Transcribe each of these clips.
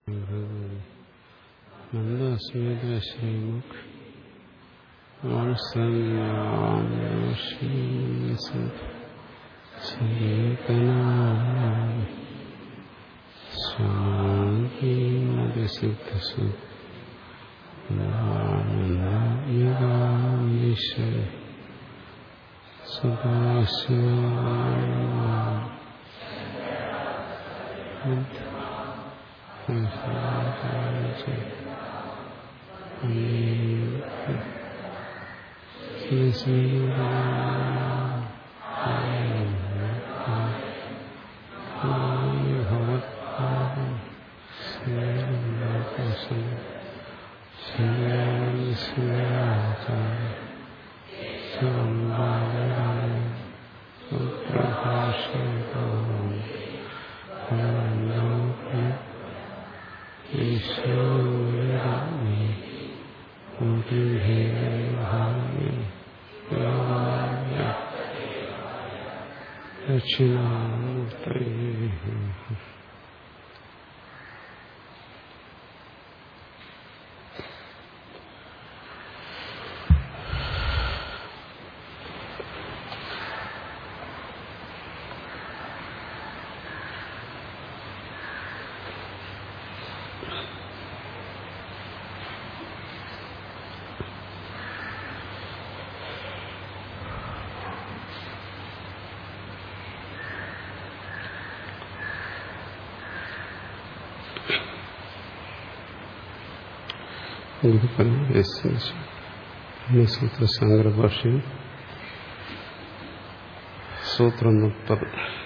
മന്ദസ്മിത ശ്രീമുഖ ദക്ഷിണാമൂർത്തയേ സൂത്ര ശങ്കരഭാഷ്യം സൂത്രം മുപ്പത്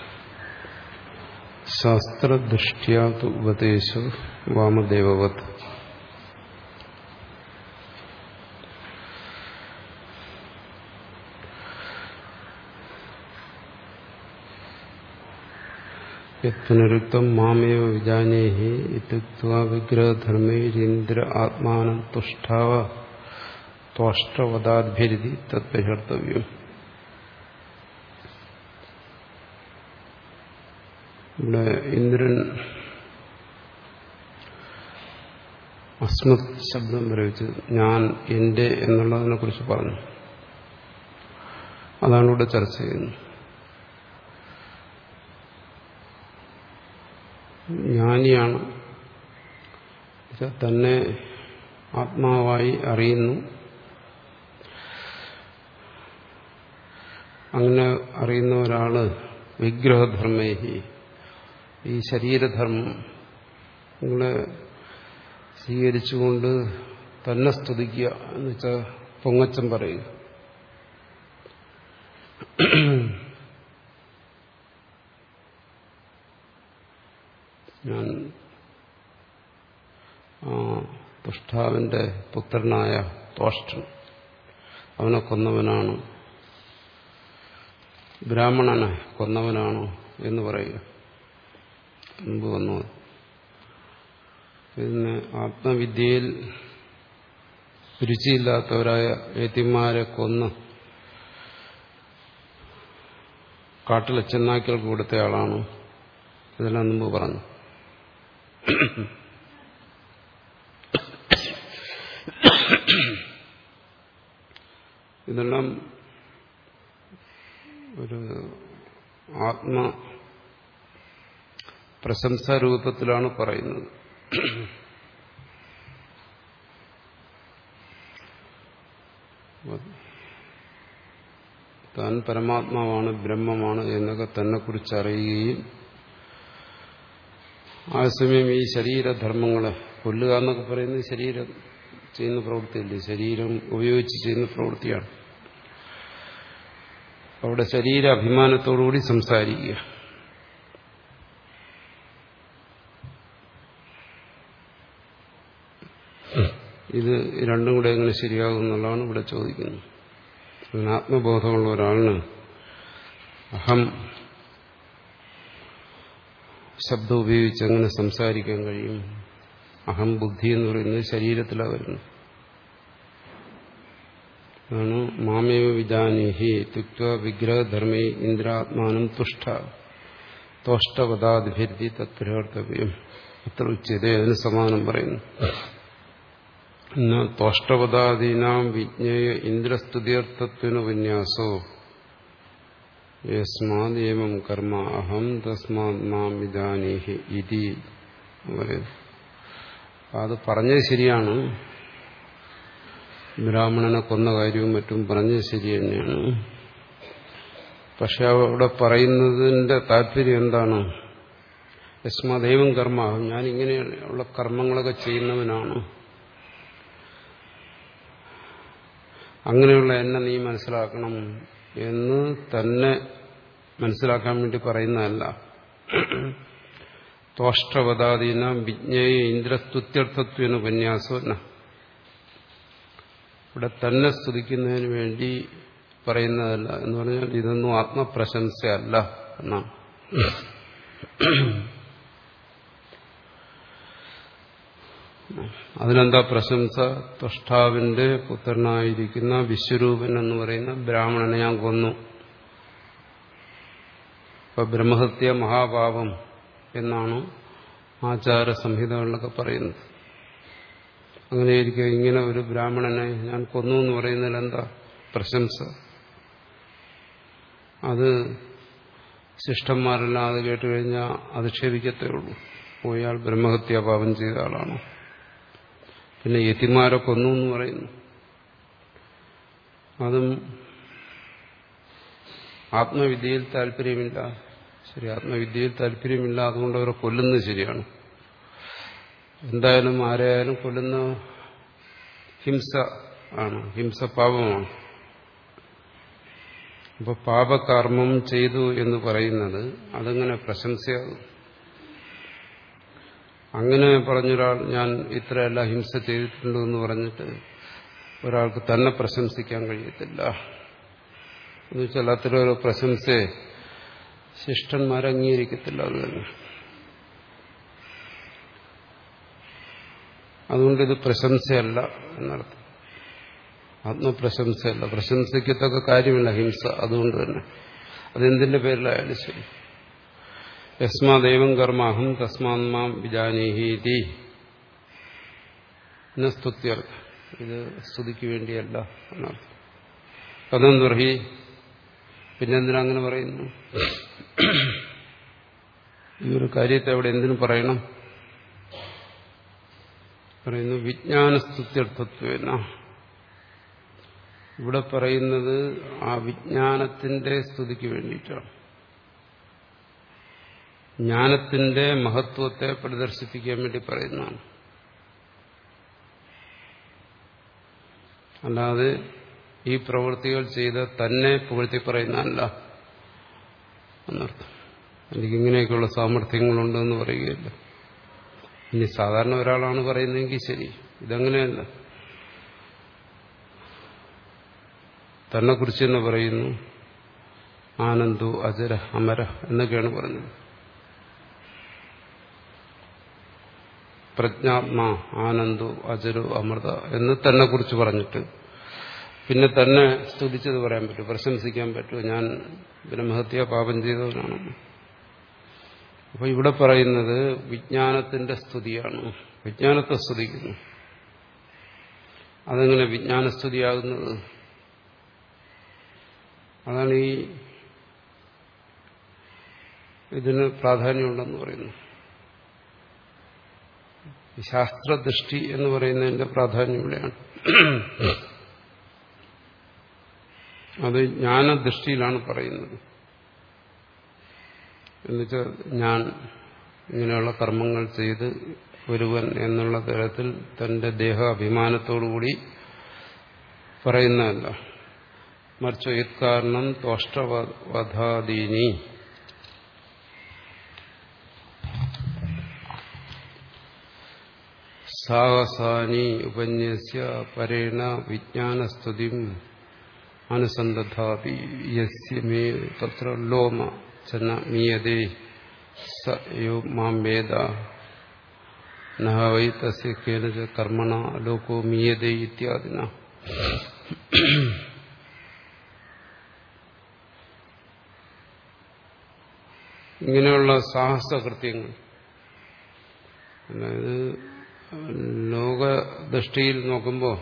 ശാസ്ത്രദൃഷ്ട്യാതു ഉപദേശ വാമദേവവത് പുനരുക്തം മാമേവ വിജാനേഹി ഇത്യുക്വാ വിഗ്രഹധർമ്മൈരീന്ദ്ര ആത്മാനം തുഷ്ടാവ ത്വഷ്ടവതാദ്ഭിരുതി തദ്ബഹിർത്തവ്യം ഇവിടെ ഇന്ദ്രൻ അസ്മത് ശബ്ദം പ്രയോഗിച്ച് ഞാൻ എന്റെ എന്നുള്ളതിനെ കുറിച്ച് പറഞ്ഞു അതാണ് ഇവിടെ ചർച്ച ചെയ്യുന്നത് ജ്ഞാനിയാണ് തന്നെ ആത്മാവായി അറിയുന്നു അങ്ങനെ അറിയുന്ന ഒരാള് വിഗ്രഹധർമ്മേഹി ഈ ശരീരധർമ്മം നിങ്ങളെ സ്വീകരിച്ചുകൊണ്ട് തന്നെ സ്തുതിക്കുക എന്ന് വെച്ചാൽ പൊങ്ങച്ചം പറയുക ഞാൻ തുഷ്ടാവിന്റെ പുത്രനായ തോഷ്ടൻ അവനെ കൊന്നവനാണ് ബ്രാഹ്മണനെ കൊന്നവനാണോ എന്ന് പറയുക മുമ്പ് വന്നു പിന്നെ ആത്മവിദ്യയിൽ രുചിയില്ലാത്തവരായ ഏത്തിമാരെ കൊന്ന് കാട്ടിലെ ചെന്നായ്ക്കൾക്ക് കൊടുത്തയാളാണ് ഇതെല്ലാം മുമ്പ് പറഞ്ഞു ഇതെല്ലാം ഒരു ആത്മ പ്രശംസാരൂപത്തിലാണ് പറയുന്നത് താൻ പരമാത്മാവാണ് ബ്രഹ്മമാണ് എന്നൊക്കെ തന്നെ കുറിച്ച് അറിയുകയും അതേസമയം ഈ ശരീരധർമ്മങ്ങളെ കൊല്ലുക എന്നൊക്കെ പറയുന്നത് ശരീരം ചെയ്യുന്ന പ്രവൃത്തിയല്ലേ ശരീരം ഉപയോഗിച്ച് ചെയ്യുന്ന പ്രവൃത്തിയാണ് അവിടെ ശരീര അഭിമാനത്തോടുകൂടി സംസാരിക്കുക ഇത് രണ്ടും കൂടെ എങ്ങനെ ശരിയാകും എന്നുള്ളതാണ് ഇവിടെ ചോദിക്കുന്നത് അതിന് ആത്മബോധമുള്ള ഒരാളിന് അഹം ശബ്ദം ഉപയോഗിച്ച് എങ്ങനെ സംസാരിക്കാൻ കഴിയും അഹം ബുദ്ധി എന്ന് പറയുന്നത് ശരീരത്തിലാണ് വരുന്നത് അതാണ് മാമേവ വിജാനേഹി തുക്വ വിഗ്രഹധർമ്മേ ഇന്ദ്രാത്മാനം തുഷ്ട തോഷ്ടവതാദിഭിരുതി തത്പ്രവർത്തവ്യം അത്ര ഉച്ചതേ അതിന് സമാനം പറയുന്നു തോഷ്ടപദാദീനാം വിജ്ഞേയ ഇന്ദ്രസ്തുതിയർത്ഥത്വന വിന്യാസോ യസ്മാദേവം കർമ്മ അഹം തസ്മാത് മാം വിജാനീഹി ഇതി പറയുന്നു അത് പറഞ്ഞത് ശരിയാണ് ബ്രാഹ്മണനെ കൊന്ന കാര്യവും മറ്റും പറഞ്ഞത് ശരി തന്നെയാണ് പക്ഷെ അവിടെ പറയുന്നതിന്റെ താല്പര്യം എന്താണ് യസ്മാദൈവം കർമ്മാവും ഞാൻ ഇങ്ങനെയുള്ള കർമ്മങ്ങളൊക്കെ ചെയ്യുന്നവനാണ് അങ്ങനെയുള്ള എന്നെ നീ മനസ്സിലാക്കണം എന്ന് തന്നെ മനസ്സിലാക്കാൻ വേണ്ടി പറയുന്നതല്ല തോഷ്ടവതാദീന വിജ്ഞേയ ഇന്ദ്രസ്തുത്യർത്ഥത്വന ഉപന്യാസം ഇവിടെ തന്നെ സ്തുതിക്കുന്നതിന് വേണ്ടി പറയുന്നതല്ല എന്ന് പറഞ്ഞാൽ ഇതൊന്നും ആത്മപ്രശംസയല്ല എന്നാണ് അതിനെന്താ പ്രശംസ തൊഷ്ടാവിന്റെ പുത്രനായിരിക്കുന്ന വിശ്വരൂപൻ എന്ന് പറയുന്ന ബ്രാഹ്മണനെ ഞാൻ കൊന്നു ഇപ്പൊ ബ്രഹ്മഹത്യ മഹാപാപം എന്നാണ് ആചാര സംഹിതകളിലൊക്കെ പറയുന്നത് അങ്ങനെയിരിക്കും ഇങ്ങനെ ഒരു ബ്രാഹ്മണനെ ഞാൻ കൊന്നു എന്ന് പറയുന്നതിൽ എന്താ പ്രശംസ അത് ശിഷ്ടന്മാരെല്ലാം അത് കേട്ട് കഴിഞ്ഞാൽ അധിക്ഷേപിക്കത്തേ ഉള്ളൂ പോയാൽ ബ്രഹ്മഹത്യാ പാപം ചെയ്ത ആളാണ് പിന്നെ യതിമാരെ കൊന്നു എന്ന് പറയുന്നു അതും ആത്മവിദ്യയിൽ താല്പര്യമില്ല ശരി ആത്മവിദ്യയിൽ താല്പര്യമില്ല അതുകൊണ്ട് അവരെ കൊല്ലുന്നത് ശരിയാണ് എന്തായാലും ആരെയായാലും കൊല്ലുന്ന ഹിംസ ആണ് ഹിംസ പാപമാണ് അപ്പൊ പാപകർമ്മം ചെയ്തു എന്ന് പറയുന്നത് അതങ്ങനെ പ്രശംസയാകും അങ്ങനെ പറഞ്ഞൊരാൾ ഞാൻ ഇത്രയല്ല ഹിംസ ചെയ്തിട്ടുണ്ട് എന്ന് പറഞ്ഞിട്ട് ഒരാൾക്ക് തന്നെ പ്രശംസിക്കാൻ കഴിയത്തില്ല എന്ന് വെച്ചാൽ അത്തരം ഒരു പ്രശംസയെ ശിഷ്ടന്മാർ അംഗീകരിക്കത്തില്ല അത് തന്നെ അതുകൊണ്ട് ഇത് പ്രശംസയല്ല എന്നർത്ഥം ആത്മപ്രശംസയല്ല പ്രശംസിക്കത്തക്ക കാര്യമില്ല ഹിംസ അതുകൊണ്ട് തന്നെ അതെന്തിന്റെ പേരിലായാലും ശരി യസ്മാ ദൈവം കർമാഹം തസ്മാത്മാം വിജാനീഹീതി സ്തുത്യർത്ഥം ഇത് സ്തുതിക്ക് വേണ്ടിയല്ല എന്നർത്ഥം കഥം ദുർഹി പിന്നെന്തിനാ അങ്ങനെ പറയുന്നു ഈ ഒരു കാര്യത്തെ അവിടെ എന്തിനു പറയണം പറയുന്നു വിജ്ഞാനസ്തുത്യർത്ഥത്വന ഇവിടെ പറയുന്നത് ആ വിജ്ഞാനത്തിന്റെ സ്തുതിക്ക് വേണ്ടിയിട്ടാണ് ജ്ഞാനത്തിന്റെ മഹത്വത്തെ പ്രദർശിപ്പിക്കാൻ വേണ്ടി പറയുന്നതാണ് അല്ലാതെ ഈ പ്രവൃത്തികൾ ചെയ്ത് തന്നെ പുകഴ്ത്തി പറയുന്നതല്ല എന്നർത്ഥം എനിക്ക് ഇങ്ങനെയൊക്കെയുള്ള സാമർഥ്യങ്ങളുണ്ടെന്ന് പറയുകയില്ല ഇനി സാധാരണ ഒരാളാണ് പറയുന്നതെങ്കിൽ ശരി ഇതങ്ങനെയല്ല തന്നെ കുറിച്ച് തന്നെ പറയുന്നു ആനന്ദു അജര അമര എന്നൊക്കെയാണ് പറഞ്ഞത് പ്രജ്ഞാത്മാ ആനന്ദു അജരു അമൃത എന്ന് തന്നെ കുറിച്ച് പറഞ്ഞിട്ട് പിന്നെ തന്നെ സ്തുതിച്ചത് പറയാൻ പറ്റും പ്രശംസിക്കാൻ പറ്റുമോ ഞാൻ ബ്രഹ്മഹത്യ പാപം ചെയ്തവനാണ് അപ്പൊ ഇവിടെ പറയുന്നത് വിജ്ഞാനത്തിന്റെ സ്തുതിയാണ് വിജ്ഞാനത്തെ സ്തുതിക്കുന്നു അതെങ്ങനെ വിജ്ഞാനസ്തുതിയാകുന്നത് അതാണ് ഈ ഇതിന് പ്രാധാന്യമുണ്ടെന്ന് പറയുന്നു ശാസ്ത്രദൃഷ്ടി എന്ന് പറയുന്നതിന്റെ പ്രാധാന്യം ഇവിടെയാണ് അത് ജ്ഞാനദൃഷ്ടിയിലാണ് പറയുന്നത് എന്നുവെച്ചാൽ ഞാൻ ഇങ്ങനെയുള്ള കർമ്മങ്ങൾ ചെയ്ത് ഒരുവൻ എന്നുള്ള തരത്തിൽ തന്റെ ദേഹ അഭിമാനത്തോടുകൂടി പറയുന്നതല്ല മറിച്ച് യത്കാരണം തോഷ്ടവധാദീനി സാഹസാനി ഉപന്യസ്യ പരേണ വിജ്ഞാനസ്തുതി അനുസന്ധി യസ്യമേ തത്ര ലോമ ചന മീയതേ സ യോ മാം വേദ നഹ വൈ തസ്യ കേനച കർമ്മണ ലോകോ മീയതേ ഇത്യാദിന ഇങ്ങനെയുള്ള സാഹസകൃത്യങ്ങൾ അതായത് ലോകദൃഷ്ടിയിൽ നോക്കുമ്പോൾ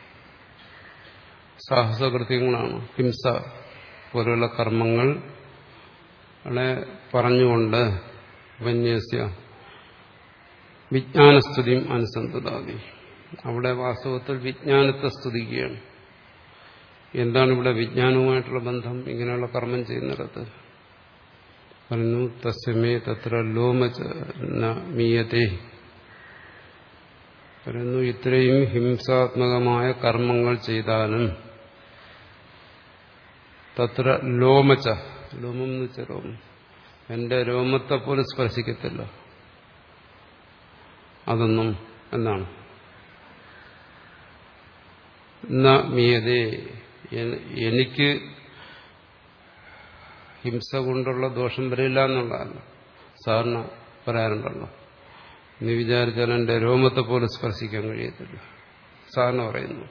സാഹസകൃത്യങ്ങളാണ് ഹിംസ പോലുള്ള കർമ്മങ്ങൾ പറഞ്ഞുകൊണ്ട് ഉപന്യസ്യ വിജ്ഞാനസ്തുതിയും അനുസന്ധതാതി അവിടെ വാസ്തവത്തിൽ വിജ്ഞാനത്തെ സ്തുതിക്കുകയാണ് എന്താണ് ഇവിടെ വിജ്ഞാനവുമായിട്ടുള്ള ബന്ധം ഇങ്ങനെയുള്ള കർമ്മം ചെയ്യുന്നിടത്ത് പറഞ്ഞു തസ്യമേ തത്ര ലോമച മീയത്തെ പറയുന്നു ഇത്രയും ഹിംസാത്മകമായ കർമ്മങ്ങൾ ചെയ്താലും തത്ര ലോമച്ച ലോമം എന്ന് വെച്ചാൽ രോമം എന്റെ രോമത്തെ പോലും സ്പർശിക്കത്തില്ല അതൊന്നും എന്നാണ് മീയതേ എനിക്ക് ഹിംസ കൊണ്ടുള്ള ദോഷം വരില്ല എന്നുള്ളതല്ല സാറിന് പറയാറുണ്ടല്ലോ നീ വിചാരിച്ചാൽ എന്റെ രോമത്തെ പോലും സ്പർശിക്കാൻ കഴിയത്തില്ല സാറിന് പറയുന്നു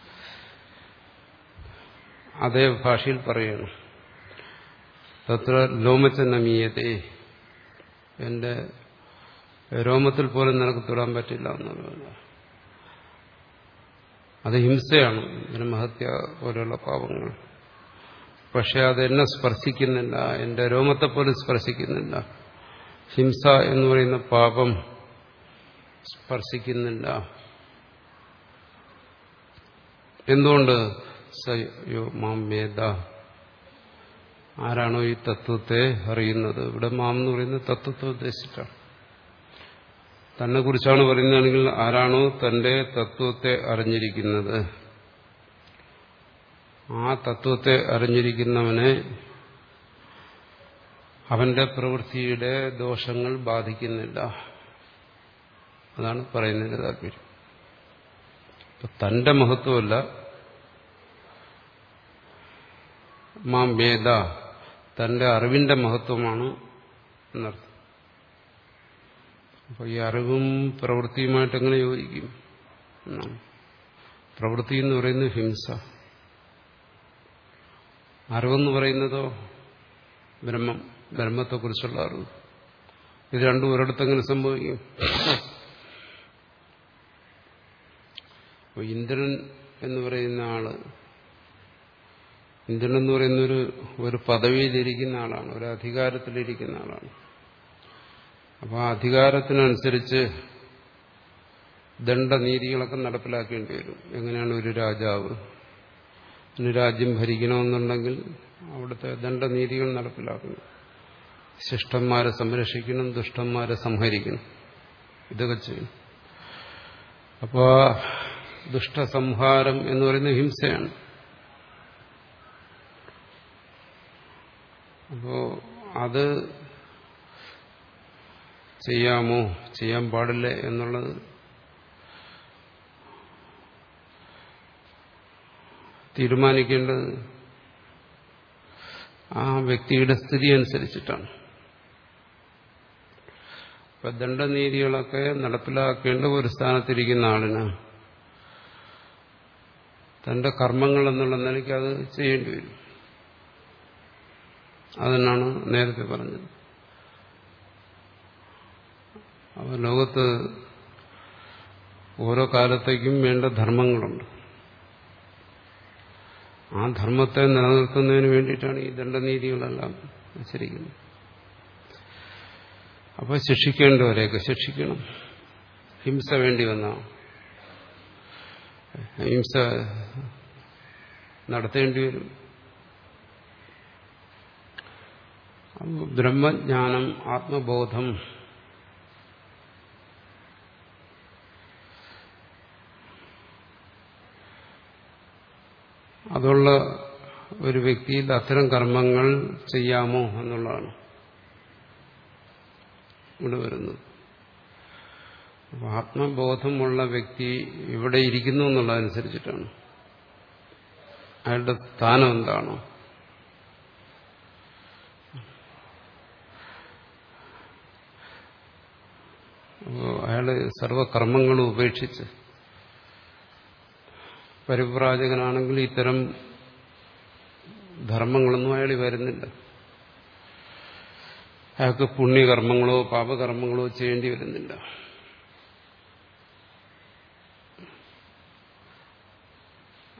അതേ ഭാഷയിൽ പറയണം തത്ര ലോമച്ച നമീയത്തെ എന്റെ രോമത്തിൽ പോലും നിനക്ക് തൊടാൻ പറ്റില്ല എന്നുള്ളത് അത് ഹിംസയാണ് ബ്രഹ്മഹത്യ പോലെയുള്ള പാപങ്ങൾ പക്ഷെ അത് എന്നെ സ്പർശിക്കുന്നില്ല എന്റെ രോമത്തെ പോലും സ്പർശിക്കുന്നില്ല ഹിംസ എന്ന് പറയുന്ന പാപം സ്പർശിക്കുന്നില്ല എന്തുകൊണ്ട് സയോ മാം വേദ ആരാണോ ഈ തത്വത്തെ അറിയുന്നത് ഇവിടെ മാം എന്ന് പറയുന്നത് തത്വത്തെ ഉദ്ദേശിച്ചിട്ടാണ് തന്നെ കുറിച്ചാണ് പറയുന്നതാണെങ്കിൽ ആരാണോ തന്റെ തത്വത്തെ അറിഞ്ഞിരിക്കുന്നത് ആ തത്വത്തെ അറിഞ്ഞിരിക്കുന്നവനെ അവന്റെ പ്രവൃത്തിയുടെ ദോഷങ്ങൾ ബാധിക്കുന്നില്ല അതാണ് പറയുന്നതിന്റെ താല്പര്യം ഇപ്പൊ തന്റെ മഹത്വമല്ല മാം വേദ തന്റെ അറിവിന്റെ മഹത്വമാണ് എന്നർത്ഥം അപ്പൊ ഈ അറിവും പ്രവൃത്തിയുമായിട്ട് എങ്ങനെ യോജിക്കും എന്നാണ് പ്രവൃത്തി എന്ന് പറയുന്നത് ഹിംസ അറിവെന്ന് പറയുന്നതോ ബ്രഹ്മം ബ്രഹ്മത്തെക്കുറിച്ചുള്ള അറിവ് ഇത് രണ്ടും ഒരിടത്തെങ്ങനെ സംഭവിക്കും ഇന്ദ്രൻ എന്ന് പറയുന്ന ആള് ഇന്ദ്രൻ എന്ന് പറയുന്ന ഒരു ഒരു പദവിയിലിരിക്കുന്ന ആളാണ് ഒരു അധികാരത്തിലിരിക്കുന്ന ആളാണ് അപ്പോൾ ആ അധികാരത്തിനനുസരിച്ച് ദണ്ഡനീതികളൊക്കെ നടപ്പിലാക്കേണ്ടി വരും എങ്ങനെയാണ് ഒരു രാജാവ് ഒരു രാജ്യം ഭരിക്കണമെന്നുണ്ടെങ്കിൽ അവിടുത്തെ ദണ്ഡനീതികൾ നടപ്പിലാക്കണം ശിഷ്ടന്മാരെ സംരക്ഷിക്കണം ദുഷ്ടന്മാരെ സംഹരിക്കണം ഇതൊക്കെ ചെയ്യണം അപ്പോൾ ദുഷ്ടസംഹാരം എന്ന് പറയുന്നത് ഹിംസയാണ് അപ്പോ അത് ചെയ്യാമോ ചെയ്യാൻ പാടില്ല എന്നുള്ളത് തീരുമാനിക്കേണ്ടത് ആ വ്യക്തിയുടെ സ്ഥിതി അനുസരിച്ചിട്ടാണ് ഇപ്പൊ ദണ്ഡനീതികളൊക്കെ നടപ്പിലാക്കേണ്ട ഒരു സ്ഥാനത്തിരിക്കുന്ന ആളിന് തന്റെ കർമ്മങ്ങൾ എന്നുള്ള നിലയ്ക്ക് അത് ചെയ്യേണ്ടി വരും അതെന്നാണ് നേരത്തെ പറഞ്ഞത് അപ്പോൾ ലോകത്ത് ഓരോ കാലത്തേക്കും വേണ്ട ധർമ്മങ്ങളുണ്ട് ആ ധർമ്മത്തെ നിലനിർത്തുന്നതിന് വേണ്ടിയിട്ടാണ് ഈ ദണ്ഡനീതികളെല്ലാം ആചരിക്കുന്നത് അപ്പോൾ ശിക്ഷിക്കേണ്ടവരെയൊക്കെ ശിക്ഷിക്കണം ഹിംസ വേണ്ടി വന്ന ഹിംസ നടത്തേണ്ടി വരും ബ്രഹ്മജ്ഞാനം ആത്മബോധം അതുള്ള ഒരു വ്യക്തിയിൽ അത്തരം കർമ്മങ്ങൾ ചെയ്യാമോ എന്നുള്ളതാണ് ഇവിടെ വരുന്നത് അപ്പോൾ ആത്മബോധമുള്ള വ്യക്തി ഇവിടെ ഇരിക്കുന്നു എന്നുള്ളതനുസരിച്ചിട്ടാണ് അയാളുടെ സ്ഥാനം എന്താണോ അപ്പോൾ അയാൾ സർവകർമ്മങ്ങളും ഉപേക്ഷിച്ച് പരിപ്രാജകനാണെങ്കിൽ ഇത്തരം ധർമ്മങ്ങളൊന്നും അയാൾ വരുന്നില്ല അയാൾക്ക് പുണ്യകർമ്മങ്ങളോ പാപകർമ്മങ്ങളോ ചെയ്യേണ്ടി വരുന്നില്ല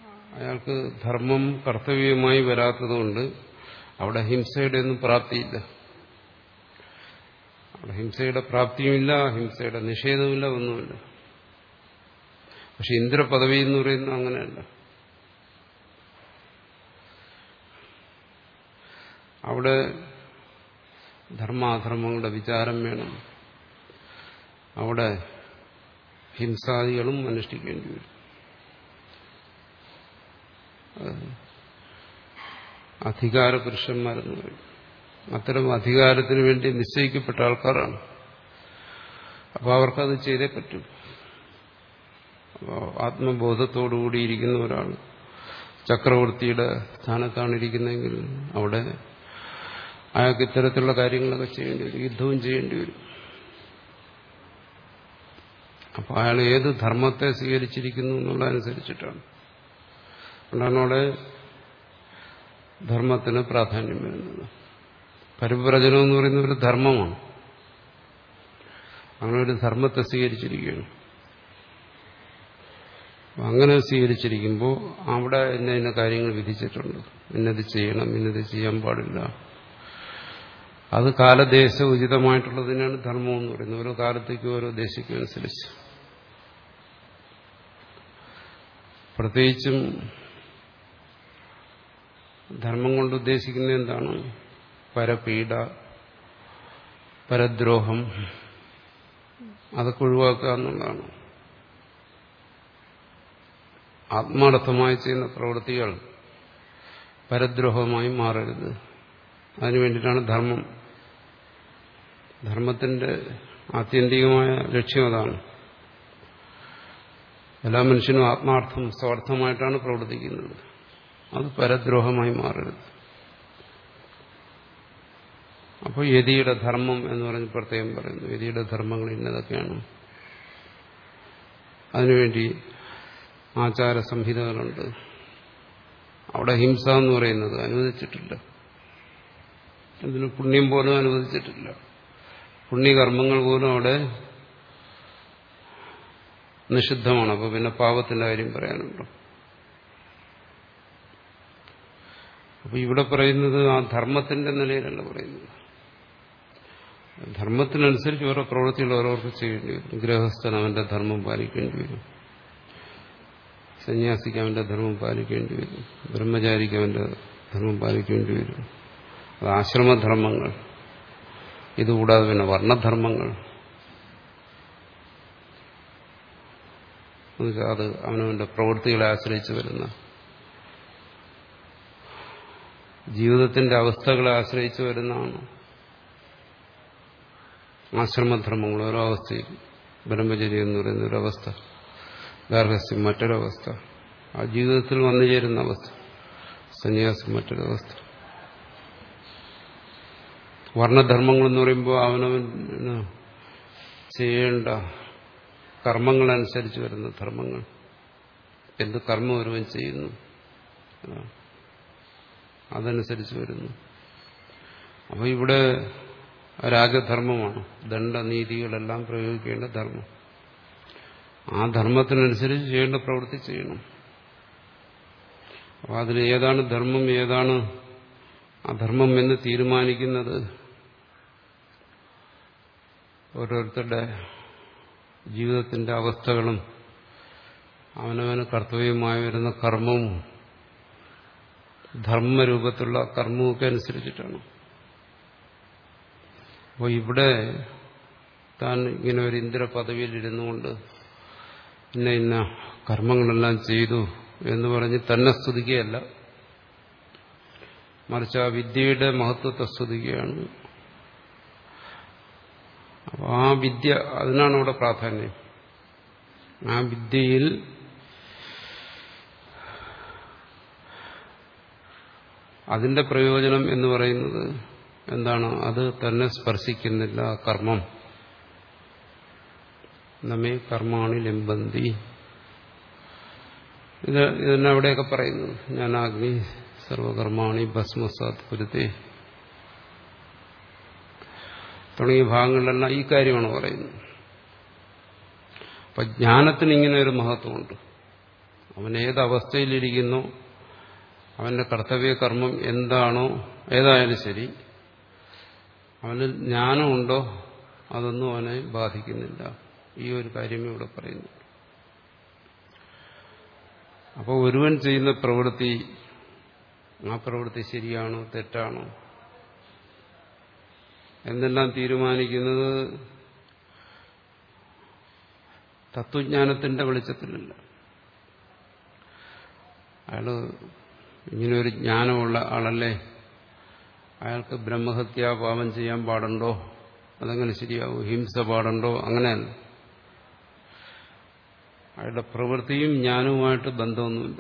അയാൾക്ക് ധർമ്മം കർത്തവ്യമായി വരാത്തതുകൊണ്ട് അവിടെ ഹിംസയുടെ ഒന്നും പ്രാപ്തിയില്ല അവിടെ ഹിംസയുടെ പ്രാപ്തിയുമില്ല ഹിംസയുടെ നിഷേധവുമില്ല ഒന്നുമില്ല പക്ഷെ ഇന്ദ്രപദവി എന്ന് പറയുന്നത് അങ്ങനെയല്ല അവിടെ ധർമാധർമ്മങ്ങളുടെ വിചാരം വേണം അവിടെ ഹിംസാദികളും അനുഷ്ഠിക്കേണ്ടി വരും അധികാര പുരുഷന്മാരെന്ന് പറയും അത്തരം അധികാരത്തിന് വേണ്ടി നിശ്ചയിക്കപ്പെട്ട ആൾക്കാരാണ് അപ്പോൾ അവർക്കത് ചെയ്തേ പറ്റൂ അപ്പോൾ ആത്മബോധത്തോടുകൂടിയിരിക്കുന്ന ഒരാൾ ചക്രവർത്തിയുടെ സ്ഥാനത്താണ് ഇരിക്കുന്നതെങ്കിൽ അവിടെ അയാൾക്ക് ഇത്തരത്തിലുള്ള കാര്യങ്ങളൊക്കെ ചെയ്യേണ്ടി വരും യുദ്ധവും ചെയ്യേണ്ടി വരും അപ്പോൾ അയാൾ ഏത് ധർമ്മത്തെ സ്വീകരിച്ചിരിക്കുന്നു എന്നുള്ളതനുസരിച്ചിട്ടാണ് അതുകൊണ്ടാണ് അവിടെ ധർമ്മത്തിന് പ്രാധാന്യം വരുന്നത് പരിപ്രചനം എന്ന് പറയുന്ന ഒരു ധർമ്മമാണ് അങ്ങനെ ഒരു ധർമ്മത്തെ സ്വീകരിച്ചിരിക്കുകയാണ് അങ്ങനെ സ്വീകരിച്ചിരിക്കുമ്പോൾ അവിടെ ഇന്ന ഇന്ന കാര്യങ്ങൾ വിധിച്ചിട്ടുണ്ട് ഇന്നത് ചെയ്യണം ഇന്നത് ചെയ്യാൻ പാടില്ല അത് കാലദേശ ഉചിതമായിട്ടുള്ളതിനാണ് ധർമ്മം എന്ന് പറയുന്നത് ഓരോ കാലത്തേക്കും ഓരോ ദേശിക്കും അനുസരിച്ച് പ്രത്യേകിച്ചും ധർമ്മം കൊണ്ട് ഉദ്ദേശിക്കുന്നത് എന്താണ് പരപീഡ പരദ്രോഹം അതൊക്കെ ഒഴിവാക്കുക എന്നുള്ളതാണ് ആത്മാർത്ഥമായി ചെയ്യുന്ന പ്രവൃത്തികൾ പരദ്രോഹമായി മാറരുത് അതിനു വേണ്ടിയിട്ടാണ് ധർമ്മം ധർമ്മത്തിന്റെ ആത്യന്തികമായ ലക്ഷ്യം അതാണ് എല്ലാ മനുഷ്യനും ആത്മാർത്ഥം സ്വാർത്ഥമായിട്ടാണ് പ്രവർത്തിക്കുന്നത് അത് പരദ്രോഹമായി മാറരുത് അപ്പോൾ യതിയുടെ ധർമ്മം എന്ന് പറഞ്ഞ് പ്രത്യേകം പറയുന്നു യതിയുടെ ധർമ്മങ്ങൾ ഇന്നതൊക്കെയാണ് അതിനുവേണ്ടി ആചാര സംഹിതകളുണ്ട് അവിടെ ഹിംസ എന്ന് പറയുന്നത് അനുവദിച്ചിട്ടില്ല അതിന് പുണ്യം പോലും അനുവദിച്ചിട്ടില്ല പുണ്യകർമ്മങ്ങൾ പോലും അവിടെ നിഷിദ്ധമാണ് അപ്പോൾ പിന്നെ പാപത്തിന്റെ കാര്യം പറയാനുണ്ടോ അപ്പൊ ഇവിടെ പറയുന്നത് ആ ധർമ്മത്തിന്റെ നിലയിലല്ല പറയുന്നത് ധർമ്മത്തിനനുസരിച്ച് ഓരോ പ്രവൃത്തികൾ ഓരോർക്ക് ചെയ്യേണ്ടി വരും ഗൃഹസ്ഥൻ അവന്റെ ധർമ്മം പാലിക്കേണ്ടി വരും സന്യാസിക്ക് അവന്റെ ധർമ്മം പാലിക്കേണ്ടി വരും ബ്രഹ്മചാരിക്ക് അവന്റെ ധർമ്മം പാലിക്കേണ്ടി വരും അത് ആശ്രമധർമ്മങ്ങൾ ഇതുകൂടാതെ പിന്നെ വർണ്ണധർമ്മങ്ങൾ അത് അവനവന്റെ പ്രവൃത്തികളെ ആശ്രയിച്ച് വരുന്ന ജീവിതത്തിന്റെ അവസ്ഥകളെ ആശ്രയിച്ച് വരുന്നതാണ് ആശ്രമധർമ്മങ്ങൾ ഓരോ അവസ്ഥയിൽ ബ്രഹ്മചര്യം എന്ന് പറയുന്ന ഒരവസ്ഥ ഗാർഹസ്ഥ്യം മറ്റൊരവസ്ഥ ആ ജീവിതത്തിൽ വന്നു ചേരുന്ന അവസ്ഥ സന്യാസം മറ്റൊരവസ്ഥ വർണ്ണധർമ്മങ്ങൾ എന്ന് പറയുമ്പോൾ അവനവന് ചെയ്യേണ്ട കർമ്മങ്ങളനുസരിച്ച് വരുന്ന ധർമ്മങ്ങൾ എന്ത് കർമ്മം ഒരുവൻ ചെയ്യുന്നു അതനുസരിച്ച് വരുന്നു അപ്പൊ ഇവിടെ രാജധർമ്മമാണ് ദണ്ഡനീതികളെല്ലാം പ്രയോഗിക്കേണ്ട ധർമ്മം ആ ധർമ്മത്തിനനുസരിച്ച് ചെയ്യേണ്ട പ്രവൃത്തി ചെയ്യണം അപ്പൊ അതിൽ ഏതാണ് ധർമ്മം ഏതാണ് അധർമ്മം എന്ന് തീരുമാനിക്കുന്നത് ഓരോരുത്തരുടെ ജീവിതത്തിന്റെ അവസ്ഥകളും അവനവന് കർത്തവ്യമായി വരുന്ന കർമ്മവും ധർമ്മരൂപത്തിലുള്ള കർമ്മമൊക്കെ അനുസരിച്ചിട്ടാണ് അപ്പോൾ ഇവിടെ താൻ ഇങ്ങനെ ഒരു ഇന്ദ്ര പദവിയിൽ ഇരുന്നുകൊണ്ട് ഇന്ന ഇന്ന കർമ്മങ്ങളെല്ലാം ചെയ്തു എന്ന് പറഞ്ഞ് തന്നെ സ്തുതിക്കുകയല്ല മറിച്ച് ആ വിദ്യയുടെ മഹത്വത്തെ സ്തുതിക്കുകയാണ് അപ്പോൾ ആ വിദ്യ അതിനാണ് ഇവിടെ പ്രാധാന്യം ആ വിദ്യയിൽ അതിന്റെ പ്രയോജനം എന്ന് പറയുന്നത് എന്താണ് അത് തന്നെ സ്പർശിക്കുന്നില്ല കർമ്മം നമ്മെ കർമാണി ലിംബന്തി ഇത് ഇതന്നെ അവിടെയൊക്കെ പറയുന്നത് ഞാൻ അഗ്നി സർവകർമാണി ഭസ്മസാത് പുരുത്തെ തുടങ്ങിയ ഭാഗങ്ങളിലെല്ലാം ഈ കാര്യമാണ് പറയുന്നത് അപ്പൊ ജ്ഞാനത്തിന് ഇങ്ങനെ ഒരു മഹത്വമുണ്ട് അവൻ ഏത് അവസ്ഥയിലിരിക്കുന്നോ അവന്റെ കർത്തവ്യ കർമ്മം എന്താണോ ഏതായാലും ശരി അവന് ജ്ഞാനമുണ്ടോ അതൊന്നും അവനെ ബാധിക്കുന്നില്ല ഈ ഒരു കാര്യമേ ഇവിടെ പറയുന്നു അപ്പോൾ ഒരുവൻ ചെയ്യുന്ന പ്രവൃത്തി ആ പ്രവൃത്തി ശരിയാണോ തെറ്റാണോ എന്നെല്ലാം തീരുമാനിക്കുന്നത് തത്വജ്ഞാനത്തിന്റെ വെളിച്ചത്തിലല്ല അയാള് ഇങ്ങനെയൊരു ജ്ഞാനമുള്ള ആളല്ലേ അയാൾക്ക് ബ്രഹ്മഹത്യാ പാപം ചെയ്യാൻ പാടുണ്ടോ അതെങ്ങനെ ശരിയാവും ഹിംസ പാടുണ്ടോ അങ്ങനെയല്ല അയാളുടെ പ്രവൃത്തിയും ജ്ഞാനവുമായിട്ട് ബന്ധമൊന്നുമില്ല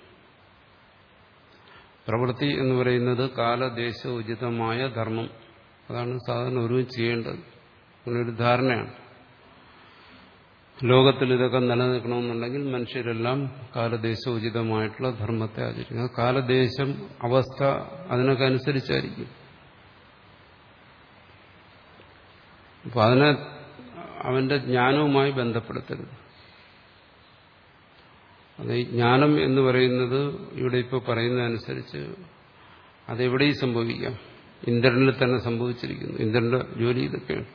പ്രവൃത്തി എന്ന് പറയുന്നത് കാലദേശ ഉചിതമായ ധർമ്മം അതാണ് സാധാരണ ഒരു ചെയ്യേണ്ടത് അങ്ങനൊരു ധാരണയാണ് ലോകത്തിൽ ഇതൊക്കെ നിലനിൽക്കണമെന്നുണ്ടെങ്കിൽ മനുഷ്യരെല്ലാം കാലദേശോചിതമായിട്ടുള്ള ധർമ്മത്തെ ആചരിക്കുന്നത് കാലദേശം അവസ്ഥ അതിനൊക്കെ അനുസരിച്ചായിരിക്കും അപ്പൊ അതിനെ അവന്റെ ജ്ഞാനവുമായി ബന്ധപ്പെടുത്തരുത് അത് ഈ ജ്ഞാനം എന്ന് പറയുന്നത് ഇവിടെ ഇപ്പോൾ പറയുന്നതനുസരിച്ച് അതെവിടെയും സംഭവിക്കാം ഇന്ദ്രനിൽ തന്നെ സംഭവിച്ചിരിക്കുന്നു ഇന്ദ്രന്റെ ജോലി ഇതൊക്കെയാണ്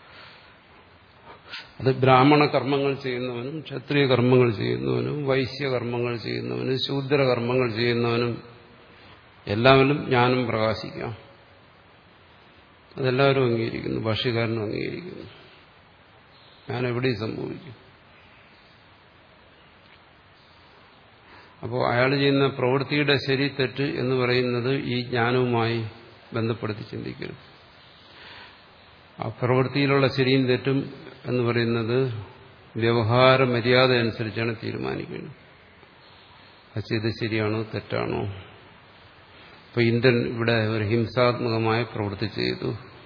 അത് ബ്രാഹ്മണ കർമ്മങ്ങൾ ചെയ്യുന്നവനും ക്ഷത്രിയ കർമ്മങ്ങൾ ചെയ്യുന്നവനും വൈശ്യ കർമ്മങ്ങൾ ചെയ്യുന്നവനും ശൂദ്ര കർമ്മങ്ങൾ ചെയ്യുന്നവനും എല്ലാവരും ജ്ഞാനം പ്രകാശിക്കാം അതെല്ലാവരും അംഗീകരിക്കുന്നു ഭാഷ്യക്കാരനും അംഗീകരിക്കുന്നു ഞാൻ എവിടെയും സംഭവിക്കും അപ്പോൾ അയാൾ ചെയ്യുന്ന പ്രവൃത്തിയുടെ ശരി തെറ്റ് എന്ന് പറയുന്നത് ഈ ജ്ഞാനവുമായി ബന്ധപ്പെടുത്തി ചിന്തിക്കരുത് ആ പ്രവൃത്തിയിലുള്ള ശരിയും തെറ്റും എന്ന് പറയുന്നത് വ്യവഹാര മര്യാദ അനുസരിച്ചാണ് തീരുമാനിക്കുന്നത് അത് ചെയ്ത് ശരിയാണോ തെറ്റാണോ ഇപ്പൊ ഇന്ദ്രൻ ഇവിടെ ഒരു ഹിംസാത്മകമായ പ്രവൃത്തി ചെയ്തു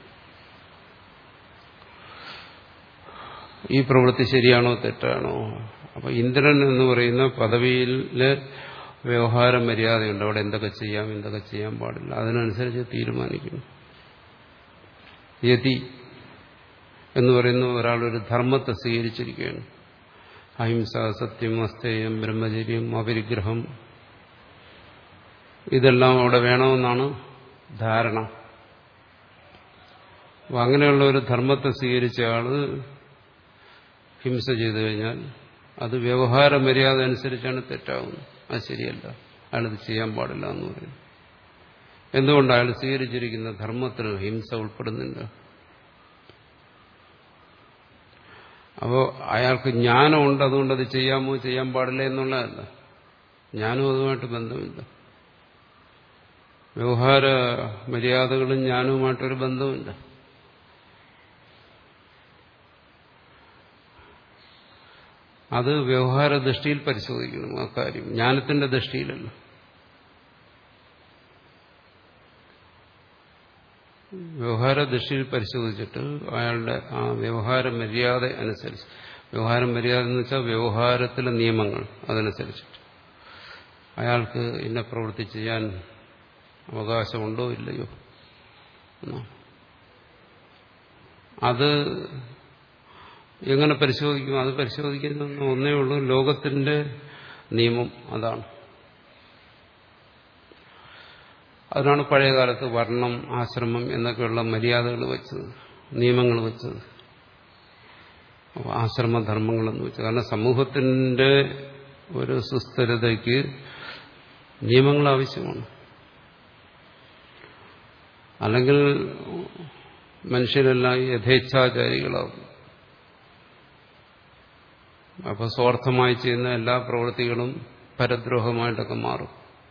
ഈ പ്രവൃത്തി ശരിയാണോ തെറ്റാണോ അപ്പൊ ഇന്ദ്രൻ എന്ന് പറയുന്ന പദവിയില് വ്യവഹാര മര്യാദയുണ്ട് അവിടെ എന്തൊക്കെ ചെയ്യാം എന്തൊക്കെ ചെയ്യാൻ പാടില്ല അതിനനുസരിച്ച് തീരുമാനിക്കുന്നു യതി എന്ന് പറയുന്ന ഒരാളൊരു ധർമ്മത്തെ സ്വീകരിച്ചിരിക്കുകയാണ് അഹിംസ സത്യം അസ്തേയം ബ്രഹ്മചര്യം അപരിഗ്രഹം ഇതെല്ലാം അവിടെ വേണമെന്നാണ് ധാരണ അപ്പം അങ്ങനെയുള്ള ഒരു ധർമ്മത്തെ സ്വീകരിച്ച ആള് ഹിംസ ചെയ്തു കഴിഞ്ഞാൽ അത് വ്യവഹാര മര്യാദ അനുസരിച്ചാണ് തെറ്റാവുന്നത് അത് ശരിയല്ല അയാളത് ചെയ്യാൻ പാടില്ല എന്ന് പറയുന്നു എന്തുകൊണ്ട് അയാൾ സ്വീകരിച്ചിരിക്കുന്ന ധർമ്മത്തിൽ ഹിംസ ഉൾപ്പെടുന്നില്ല അപ്പോൾ അയാൾക്ക് ജ്ഞാനമുണ്ട് അതുകൊണ്ട് അത് ചെയ്യാമോ ചെയ്യാൻ പാടില്ല എന്നുള്ളതല്ല ജ്ഞാനവും അതുമായിട്ട് ബന്ധമില്ല വ്യവഹാര മര്യാദകളും ജ്ഞാനവുമായിട്ടൊരു ബന്ധമില്ല അത് വ്യവഹാര ദൃഷ്ടിയിൽ പരിശോധിക്കണം ആ കാര്യം ജ്ഞാനത്തിന്റെ ദൃഷ്ടിയിലല്ല വ്യവഹാര ദൃഷ്ടിയിൽ പരിശോധിച്ചിട്ട് അയാളുടെ ആ വ്യവഹാര മര്യാദ അനുസരിച്ച് വ്യവഹാര മര്യാദ എന്ന് വെച്ചാൽ വ്യവഹാരത്തിലെ നിയമങ്ങൾ അതനുസരിച്ചിട്ട് അയാൾക്ക് ഇന്ന പ്രവൃത്തി ചെയ്യാൻ അവകാശമുണ്ടോ ഇല്ലയോ അത് എങ്ങനെ പരിശോധിക്കും അത് പരിശോധിക്കുന്ന ഒന്നേ ഉള്ളൂ ലോകത്തിന്റെ നിയമം അതാണ് അതിനാണ് പഴയകാലത്ത് വർണ്ണം ആശ്രമം എന്നൊക്കെയുള്ള മര്യാദകൾ വെച്ചത് നിയമങ്ങൾ വെച്ചത് ആശ്രമധർമ്മങ്ങളെന്ന് വെച്ചത് കാരണം സമൂഹത്തിന്റെ ഒരു സുസ്ഥിരതയ്ക്ക് നിയമങ്ങൾ ആവശ്യമാണ് അല്ലെങ്കിൽ മനുഷ്യരെല്ലാം യഥേച്ഛാചാരികളാവും അപ്പൊ സ്വാർത്ഥമായി ചെയ്യുന്ന എല്ലാ പ്രവൃത്തികളും പരദ്രോഹമായിട്ടൊക്കെ മാറും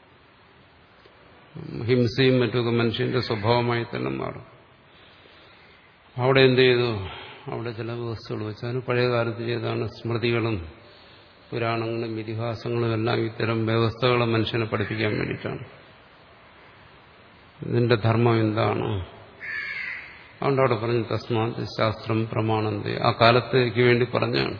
ഹിംസയും മറ്റുമൊക്കെ മനുഷ്യന്റെ സ്വഭാവമായി തന്നെ മാറും അവിടെ എന്ത് ചെയ്തു അവിടെ ചില വ്യവസ്ഥകൾ വെച്ചാൽ പഴയ കാലത്ത് ചെയ്താണ് സ്മൃതികളും പുരാണങ്ങളും ഇതിഹാസങ്ങളും എല്ലാം ഇത്തരം വ്യവസ്ഥകളെ മനുഷ്യനെ പഠിപ്പിക്കാൻ വേണ്ടിയിട്ടാണ് ഇതിന്റെ ധർമ്മം എന്താണ് അതുകൊണ്ട് അവിടെ പറഞ്ഞു തസ്മാത് ശാസ്ത്രം പ്രമാണന്തി ആ കാലത്തേക്ക് വേണ്ടി പറഞ്ഞാണ്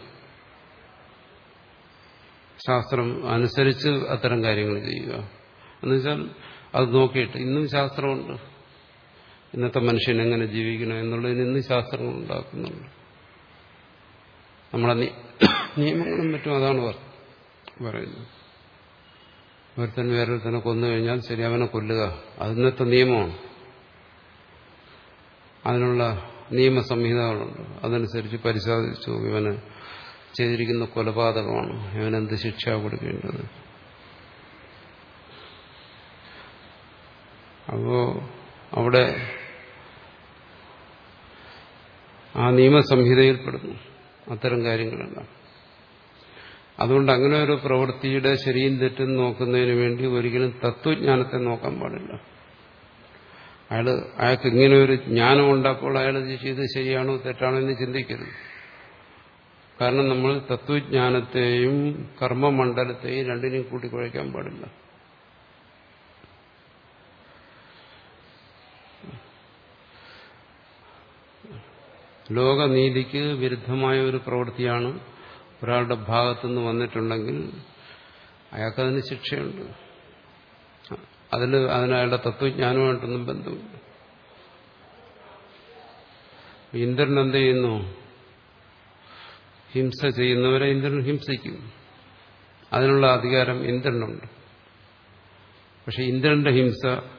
ശാസ്ത്രം അനുസരിച്ച് അത്തരം കാര്യങ്ങൾ ചെയ്യുക എന്നുവെച്ചാൽ അത് നോക്കിയിട്ട് ഇന്നും ശാസ്ത്രമുണ്ട് ഇന്നത്തെ മനുഷ്യൻ എങ്ങനെ ജീവിക്കണം എന്നുള്ളതിന് ഇന്നും ശാസ്ത്രങ്ങൾ ഉണ്ടാക്കുന്നുണ്ട് നമ്മളെ നിയമങ്ങളും മറ്റും അതാണ് പറയുന്നത് ഒരുത്തൻ വേറൊരുത്തനെ കൊന്നു കഴിഞ്ഞാൽ ശരി അവനെ കൊല്ലുക അത് ഇന്നത്തെ നിയമമാണ് അതിനുള്ള നിയമസംഹിതകളുണ്ട് അതനുസരിച്ച് പരിശോധിച്ചു ഇവന് ചെയ്തിരിക്കുന്ന കൊലപാതകമാണ് ഇവനെന്ത് ശിക്ഷ കൊടുക്കേണ്ടത് അപ്പോ അവിടെ ആ നിയമസംഹിതയിൽപ്പെടുന്നു അത്തരം കാര്യങ്ങളെല്ലാം അതുകൊണ്ട് അങ്ങനെ ഒരു പ്രവൃത്തിയുടെ ശരിയും തെറ്റും നോക്കുന്നതിന് വേണ്ടി ഒരിക്കലും തത്വജ്ഞാനത്തെ നോക്കാൻ പാടില്ല അയാൾ അയാൾക്ക് ഇങ്ങനെ ഒരു ജ്ഞാനം ഉണ്ടപ്പോൾ അയാൾ ഇത് ചെയ്ത് ശരിയാണോ തെറ്റാണോ എന്ന് ചിന്തിക്കരുത് കാരണം നമ്മൾ തത്വജ്ഞാനത്തെയും കർമ്മമണ്ഡലത്തെയും രണ്ടിനെയും കൂട്ടിക്കുഴയ്ക്കാൻ പാടില്ല ലോകനീതിക്ക് വിരുദ്ധമായ ഒരു പ്രവൃത്തിയാണ് ഒരാളുടെ ഭാഗത്തുനിന്ന് വന്നിട്ടുണ്ടെങ്കിൽ അയാൾക്കതിന് ശിക്ഷയുണ്ട് അതിൽ അതിനയാളുടെ തത്വജ്ഞാനമായിട്ടൊന്നും ബന്ധമില്ല ഇന്ദ്രൻ എന്ത് ചെയ്യുന്നു ഹിംസ ചെയ്യുന്നവരെ ഇന്ദ്രൻ ഹിംസിക്കും അതിനുള്ള അധികാരം ഇന്ദ്രനുണ്ട് പക്ഷെ ഇന്ദ്രന്റെ ഹിംസ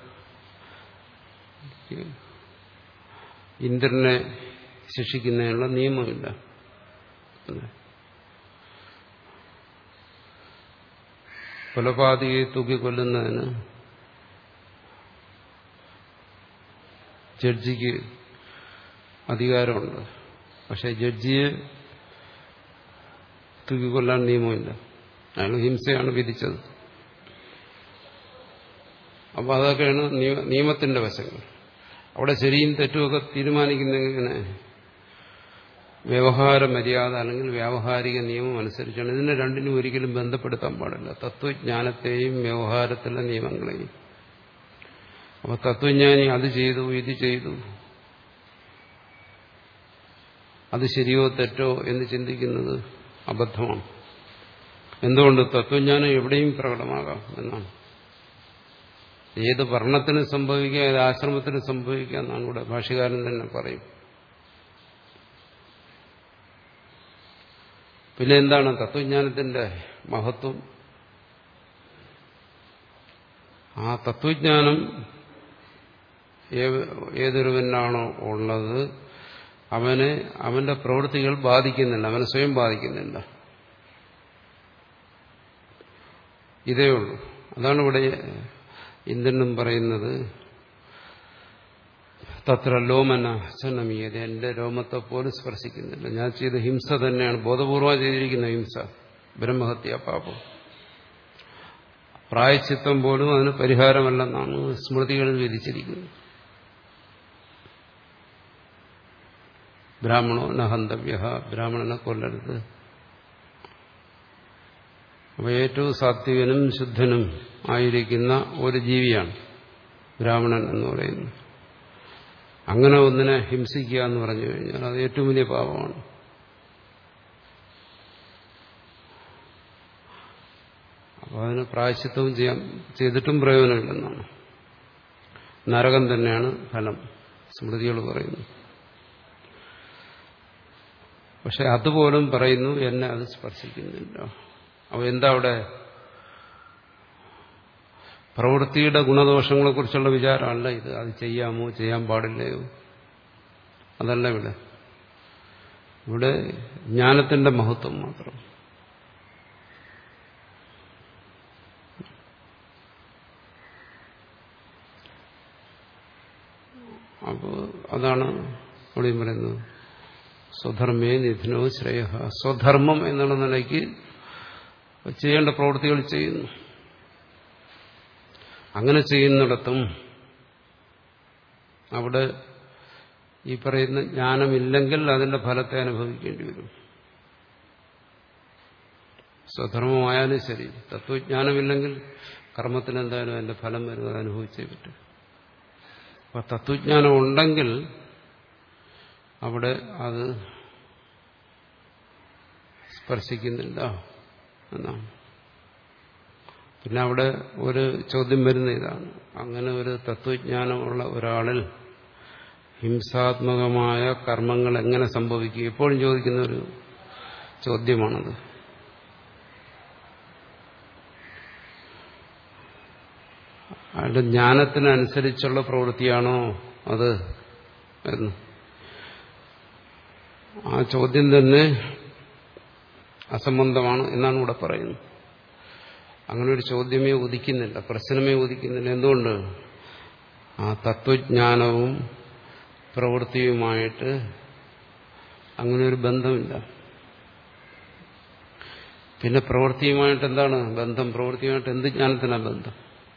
ഇന്ദ്രനെ ശിക്ഷിക്കുന്നതിനുള്ള നിയമമില്ല കൊലപാതകയെ തൂക്കിക്കൊല്ലുന്നതിന് ജഡ്ജിക്ക് അധികാരമുണ്ട് പക്ഷെ ജഡ്ജിയെ തൂക്കിക്കൊല്ലാൻ നിയമമില്ല അയാൾ ഹിംസയാണ് വിധിച്ചത് അപ്പോൾ അതൊക്കെയാണ് നിയമത്തിന്റെ വശങ്ങൾ അവിടെ ശരിയും തെറ്റുമൊക്കെ തീരുമാനിക്കുന്നതിങ്ങനെ വ്യവഹാര മര്യാദ അല്ലെങ്കിൽ വ്യാവഹാരിക നിയമം അനുസരിച്ചാണ് ഇതിനെ രണ്ടിനും ഒരിക്കലും ബന്ധപ്പെടുത്താൻ പാടില്ല തത്വജ്ഞാനത്തെയും വ്യവഹാരത്തിലെ നിയമങ്ങളെയും അപ്പൊ തത്വജ്ഞാനി അത് ചെയ്തു ഇത് ചെയ്തു അത് ശരിയോ തെറ്റോ എന്ന് ചിന്തിക്കുന്നത് അബദ്ധമാണ് എന്തുകൊണ്ട് തത്വജ്ഞാനം എവിടെയും പ്രകടമാകാം എന്നാണ് ഏത് വർണ്ണത്തിന് സംഭവിക്കുക ഏത് ആശ്രമത്തിന് സംഭവിക്കുക എന്നാണ് ഇവിടെ ഭാഷകാരൻ തന്നെ പറയും പിന്നെ എന്താണ് തത്വജ്ഞാനത്തിന്റെ മഹത്വം ആ തത്വജ്ഞാനം ഏതൊരുവനാണോ ഉള്ളത് അവനെ അവന്റെ പ്രവൃത്തികൾ ബാധിക്കുന്നില്ല അവനെ സ്വയം ബാധിക്കുന്നില്ല ഇതേ ഉള്ളൂ അതാണ് ഇവിടെ ഇന്ദ്രനും പറയുന്നത് തത്ര ലോമന ചനമീയത എന്റെ രോമത്തെ പോലും സ്പർശിക്കുന്നില്ല ഞാൻ ചെയ്ത ഹിംസ തന്നെയാണ് ബോധപൂർവം ചെയ്തിരിക്കുന്ന ഹിംസ ബ്രഹ്മഹത്യ പാപം പ്രായച്ചിത്തം പോലും അതിന് പരിഹാരമല്ലെന്നാണ് സ്മൃതികളിൽ വിധിച്ചിരിക്കുന്നത് ബ്രാഹ്മണോ നഹന്തവ്യ ബ്രാഹ്മണനെ കൊല്ലരുത് അപ്പൊ ഏറ്റവും സാത്വികനും ശുദ്ധനും ആയിരിക്കുന്ന ഒരു ജീവിയാണ് ബ്രാഹ്മണൻ എന്ന് പറയുന്നത് അങ്ങനെ ഒന്നിനെ ഹിംസിക്കുക എന്ന് പറഞ്ഞു കഴിഞ്ഞാൽ അത് ഏറ്റവും വലിയ പാപമാണ് അപ്പോൾ അതിന് പ്രായശ്ചിത്വവും ചെയ്യാൻ ചെയ്തിട്ടും പ്രയോജനമില്ലെന്നാണ് നരകം തന്നെയാണ് ഫലം സ്മൃതികൾ പറയുന്നു പക്ഷെ അതുപോലും പറയുന്നു എന്നെ അത് സ്പർശിക്കുന്നില്ല അപ്പോൾ എന്താ അവിടെ പ്രവൃത്തിയുടെ ഗുണദോഷങ്ങളെക്കുറിച്ചുള്ള വിചാരമല്ല ഇത് അത് ചെയ്യാമോ ചെയ്യാൻ പാടില്ലയോ അതല്ല ഇവിടെ ഇവിടെ ജ്ഞാനത്തിന്റെ മഹത്വം മാത്രം അപ്പോൾ അതാണ് ഇവിടെയും പറയുന്നത് സ്വധർമ്മേ നിധനോ ശ്രേയ സ്വധർമ്മം എന്നുള്ള നിലയ്ക്ക് ചെയ്യേണ്ട പ്രവൃത്തികൾ ചെയ്യുന്നു അങ്ങനെ ചെയ്യുന്നിടത്തും അവിടെ ഈ പറയുന്ന ജ്ഞാനമില്ലെങ്കിൽ അതിന്റെ ഫലത്തെ അനുഭവിക്കേണ്ടി വരും സ്വധർമ്മമായാലും ശരി തത്വജ്ഞാനമില്ലെങ്കിൽ കർമ്മത്തിന് എന്തായാലും അതിന്റെ ഫലം വരും അത് അനുഭവിച്ചേ പറ്റും അപ്പൊ തത്വജ്ഞാനം ഉണ്ടെങ്കിൽ അവിടെ അത് സ്പർശിക്കുന്നില്ല എന്നാണ് പിന്നെ അവിടെ ഒരു ചോദ്യം വരുന്ന ഇതാണ് അങ്ങനെ ഒരു തത്വജ്ഞാനമുള്ള ഒരാളിൽ ഹിംസാത്മകമായ കർമ്മങ്ങൾ എങ്ങനെ സംഭവിക്കും എപ്പോഴും ചോദിക്കുന്ന ഒരു ചോദ്യമാണത് അയാളുടെ ജ്ഞാനത്തിനനുസരിച്ചുള്ള പ്രവൃത്തിയാണോ അത് എന്ന് ആ ചോദ്യം തന്നെ അസംബന്ധമാണ് എന്നാണ് ഇവിടെ പറയുന്നത് അങ്ങനെ ഒരു ചോദ്യമേ ഉദിക്കുന്നില്ല പ്രശ്നമേ ഉദിക്കുന്നില്ല എന്തുകൊണ്ട് ആ തത്വജ്ഞാനവും പ്രവൃത്തിയുമായിട്ട് അങ്ങനെ ഒരു ബന്ധമില്ല പിന്നെ പ്രവൃത്തിയുമായിട്ട് എന്താണ് ബന്ധം പ്രവൃത്തിയുമായിട്ട് എന്ത് ജ്ഞാനത്തിനാണ് ബന്ധം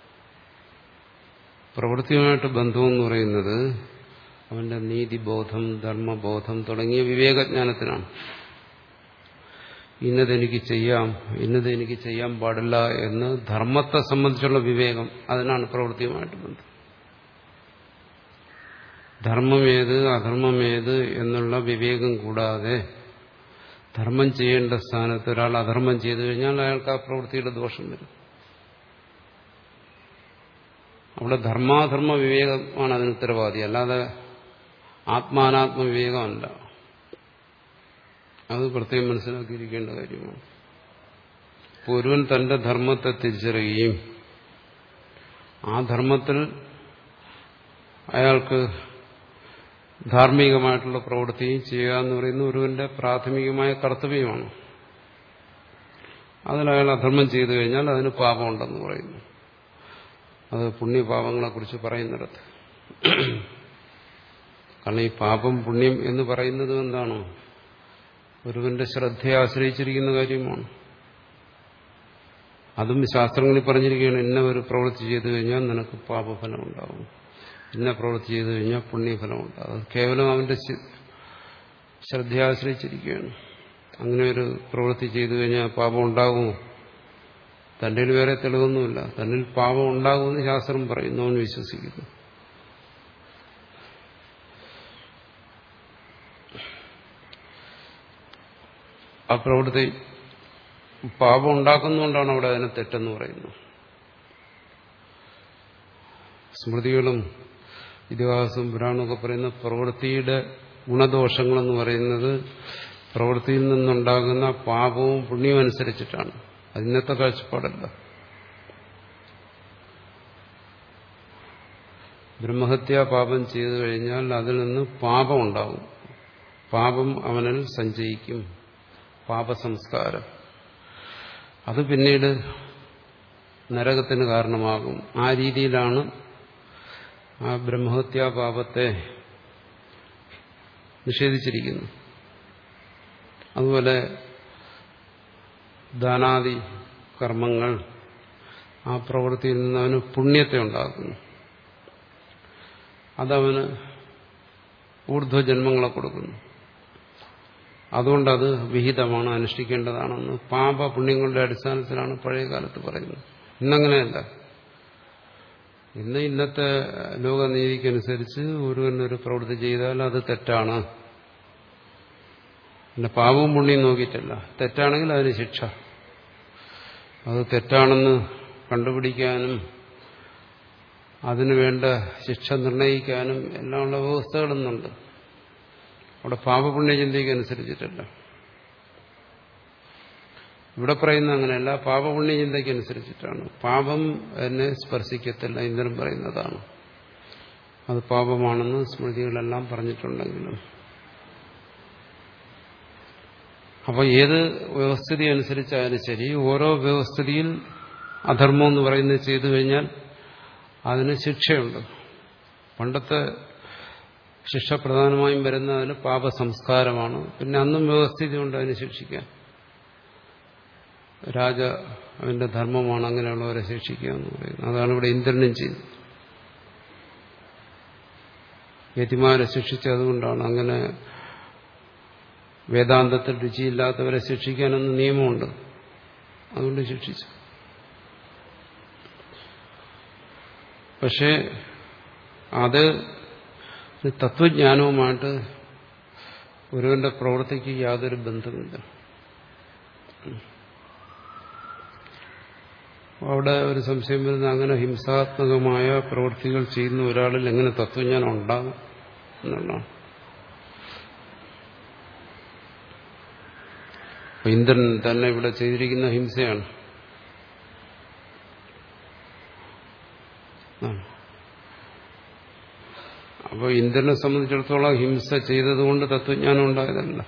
പ്രവൃത്തിയുമായിട്ട് ബന്ധമെന്ന് പറയുന്നത് അവന്റെ നീതിബോധം ധർമ്മബോധം തുടങ്ങിയ വിവേകജ്ഞാനത്തിനാണ് ഇന്നതെനിക്ക് ചെയ്യാം ഇന്നത് എനിക്ക് ചെയ്യാൻ പാടില്ല എന്ന് ധർമ്മത്തെ സംബന്ധിച്ചുള്ള വിവേകം അതിനാണ് പ്രവൃത്തിയുമായിട്ട് ബന്ധം ധർമ്മമേത് അധർമ്മമേത് എന്നുള്ള വിവേകം കൂടാതെ ധർമ്മം ചെയ്യേണ്ട സ്ഥാനത്ത് ഒരാൾ അധർമ്മം ചെയ്തു കഴിഞ്ഞാൽ അയാൾക്ക് ആ പ്രവൃത്തിയുടെ ദോഷം വരും അവിടെ ധർമാധർമ്മ വിവേകമാണ് അതിന് ഉത്തരവാദി അല്ലാതെ ആത്മാനാത്മ വിവേകമല്ല അത് പ്രത്യേകം മനസ്സിലാക്കിയിരിക്കേണ്ട കാര്യമാണ് അപ്പോൾ ഒരുവൻ തന്റെ ധർമ്മത്തെ തിരിച്ചറിയുകയും ആ ധർമ്മത്തിൽ അയാൾക്ക് ധാർമ്മികമായിട്ടുള്ള പ്രവൃത്തിയും ചെയ്യുക എന്ന് പറയുന്ന ഒരുവന്റെ പ്രാഥമികമായ കർത്തവ്യമാണ് അതിൽ അയാൾ അധർമ്മം ചെയ്തു കഴിഞ്ഞാൽ അതിന് പാപമുണ്ടെന്ന് പറയുന്നു അത് പുണ്യപാപങ്ങളെക്കുറിച്ച് പറയുന്നിടത്ത് കാരണം ഈ പാപം പുണ്യം എന്ന് പറയുന്നത് എന്താണ് ഒരുവന്റെ ശ്രദ്ധയെ ആശ്രയിച്ചിരിക്കുന്ന കാര്യമാണ് അതും ശാസ്ത്രങ്ങളിൽ പറഞ്ഞിരിക്കുകയാണ് ഇന്ന ഒരു പ്രവൃത്തി ചെയ്തു കഴിഞ്ഞാൽ നിനക്ക് പാപഫലം ഉണ്ടാവും ഇന്ന പ്രവൃത്തി ചെയ്തു കഴിഞ്ഞാൽ പുണ്യഫലം ഉണ്ടാവും അത് കേവലം അവന്റെ ശ്രദ്ധയെ ആശ്രയിച്ചിരിക്കുകയാണ് അങ്ങനെ ഒരു പ്രവൃത്തി ചെയ്തു കഴിഞ്ഞാൽ പാപം ഉണ്ടാകുമോ തന്റെ വേറെ തെളിവൊന്നുമില്ല തന്നിൽ പാപം ഉണ്ടാകുമെന്ന് ശാസ്ത്രം പറയുന്നു അവൻ വിശ്വസിക്കുന്നു ആ പ്രവൃത്തി പാപം ഉണ്ടാക്കുന്നതുകൊണ്ടാണ് അവിടെ അതിനെ തെറ്റെന്ന് പറയുന്നത് സ്മൃതികളും ഇതിഹാസവും പുരാണമൊക്കെ പറയുന്ന പ്രവൃത്തിയുടെ ഗുണദോഷങ്ങളെന്ന് പറയുന്നത് പ്രവൃത്തിയിൽ നിന്നുണ്ടാകുന്ന പാപവും പുണ്യവും അനുസരിച്ചിട്ടാണ് അത് ഇന്നത്തെ കാഴ്ചപ്പാടല്ല ബ്രഹ്മഹത്യാ പാപം ചെയ്തു കഴിഞ്ഞാൽ അതിൽ നിന്ന് പാപം ഉണ്ടാകും പാപം അവനിൽ സഞ്ചയിക്കും പാപസംസ്കാരം അത് പിന്നീട് നരകത്തിന് കാരണമാകും ആ രീതിയിലാണ് ആ ബ്രഹ്മഹത്യാ പാപത്തെ നിഷേധിച്ചിരിക്കുന്നു അതുപോലെ ദാനാദി കർമ്മങ്ങൾ ആ പ്രവൃത്തിയിൽ നിന്ന് അവന് പുണ്യത്തെ ഉണ്ടാക്കുന്നു അതവന് ഊർധ്വജന്മങ്ങളെ കൊടുക്കുന്നു അതുകൊണ്ടത് വിഹിതമാണ് അനുഷ്ഠിക്കേണ്ടതാണെന്ന് പാപ പുണ്യങ്ങളുടെ അടിസ്ഥാനത്തിലാണ് പഴയ കാലത്ത് പറയുന്നത് ഇന്നങ്ങനെയല്ല ഇന്ന് ഇന്നത്തെ ലോകനീതിക്കനുസരിച്ച് ഒരുവനൊരു പ്രവൃത്തി ചെയ്താൽ അത് തെറ്റാണ് പിന്നെ പാപവും പുണ്യം നോക്കിയിട്ടല്ല തെറ്റാണെങ്കിൽ അതിന് ശിക്ഷ അത് തെറ്റാണെന്ന് കണ്ടുപിടിക്കാനും അതിനു വേണ്ട ശിക്ഷ നിർണയിക്കാനും എല്ലാമുള്ള വ്യവസ്ഥകളൊന്നുണ്ട് അവിടെ പാപപുണ്യ ചിന്തയ്ക്ക് അനുസരിച്ചിട്ടല്ല ഇവിടെ പറയുന്ന അങ്ങനെയല്ല പാപപുണ്യ ചിന്തയ്ക്ക് അനുസരിച്ചിട്ടാണ് പാപം എന്നെ സ്പർശിക്കത്തില്ല ഇന്ദ്രൻ പറയുന്നതാണ് അത് പാപമാണെന്ന് സ്മൃതികളെല്ലാം പറഞ്ഞിട്ടുണ്ടെങ്കിലും അപ്പോൾ ഏത് വ്യവസ്ഥിതി അനുസരിച്ചായാലും ശരി ഓരോ വ്യവസ്ഥിതിയിൽ അധർമ്മം എന്ന് പറയുന്നത് ചെയ്തു കഴിഞ്ഞാൽ അതിന് ശിക്ഷയുണ്ട് പണ്ടത്തെ ശിക്ഷ പ്രധാനമായും വരുന്നതിന് പാപസംസ്കാരമാണ് പിന്നെ അന്നും വ്യവസ്ഥിതി ഉണ്ട് അതിന് ശിക്ഷിക്കാൻ രാജ അവന്റെ ധർമ്മമാണ് അങ്ങനെയുള്ളവരെ ശിക്ഷിക്കുക എന്ന് പറയുന്നത് അതാണ് ഇവിടെ ഇന്ദ്രനും ചെയ്യുന്നത് യതിമാരെ ശിക്ഷിച്ചതുകൊണ്ടാണ് അങ്ങനെ വേദാന്തത്തിൽ രുചിയില്ലാത്തവരെ ശിക്ഷിക്കാനൊന്നും നിയമമുണ്ട് അതുകൊണ്ട് ശിക്ഷിച്ചു പക്ഷേ അത് തത്വജ്ഞാനവുമായിട്ട് ഒരുവന്റെ പ്രവൃത്തിക്ക് യാതൊരു ബന്ധമില്ല അവിടെ ഒരു സംശയം വരുന്ന അങ്ങനെ ഹിംസാത്മകമായ പ്രവൃത്തികൾ ചെയ്യുന്ന ഒരാളിൽ എങ്ങനെ തത്വജ്ഞാനം ഉണ്ടാകും എന്നുള്ളതാണ് ഇന്ദ്രൻ തന്നെ ഇവിടെ ചെയ്തിരിക്കുന്ന ഹിംസയാണ് അപ്പോൾ ഇന്ദ്രനെ സംബന്ധിച്ചിടത്തോളം ഹിംസ ചെയ്തതുകൊണ്ട് തത്വജ്ഞാനം ഉണ്ടായതല്ല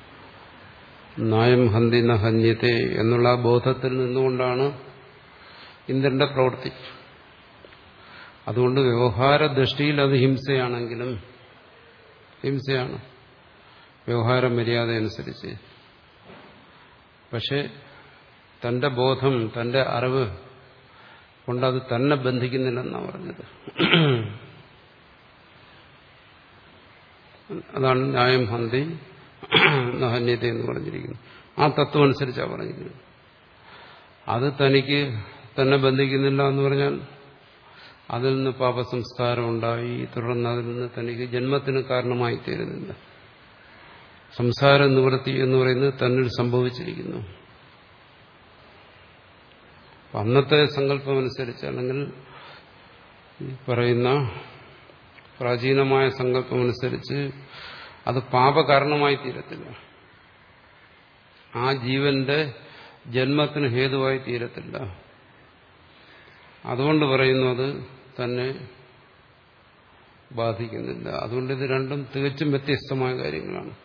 നായം ഹന്തി ന ഹന്യത്തെ എന്നുള്ള ആ ബോധത്തിൽ നിന്നുകൊണ്ടാണ് ഇന്ദ്രന്റെ പ്രവൃത്തി അതുകൊണ്ട് വ്യവഹാര ദൃഷ്ടിയിൽ അത് ഹിംസയാണെങ്കിലും ഹിംസയാണ് വ്യവഹാര മര്യാദ അനുസരിച്ച് പക്ഷെ തന്റെ ബോധം തന്റെ അറിവ് കൊണ്ടത് തന്നെ ബന്ധിക്കുന്നില്ലെന്നാണ് പറഞ്ഞത് അതാണ് ന്യായം ഹന്തി നഹന്യത എന്ന് പറഞ്ഞിരിക്കുന്നു ആ തത്വം അനുസരിച്ചാണ് പറഞ്ഞിരിക്കുന്നത് അത് തനിക്ക് തന്നെ ബന്ധിക്കുന്നില്ല എന്ന് പറഞ്ഞാൽ അതിൽ നിന്ന് പാപസംസ്കാരം ഉണ്ടായി തുടർന്ന് അതിൽ നിന്ന് തനിക്ക് ജന്മത്തിന് കാരണമായി തീരുന്നില്ല സംസാര നിവൃത്തി എന്ന് പറയുന്നത് തന്നിൽ സംഭവിച്ചിരിക്കുന്നു അന്നത്തെ സങ്കല്പം അനുസരിച്ച് അല്ലെങ്കിൽ പറയുന്ന പ്രാചീനമായ സങ്കല്പം അനുസരിച്ച് അത് പാപകാരണമായി തീരത്തില്ല ആ ജീവന്റെ ജന്മത്തിന് ഹേതുവായി തീരത്തില്ല അതുകൊണ്ട് പറയുന്നു അത് തന്നെ ബാധിക്കുന്നില്ല അതുകൊണ്ട് ഇത് രണ്ടും തികച്ചും വ്യത്യസ്തമായ കാര്യങ്ങളാണ്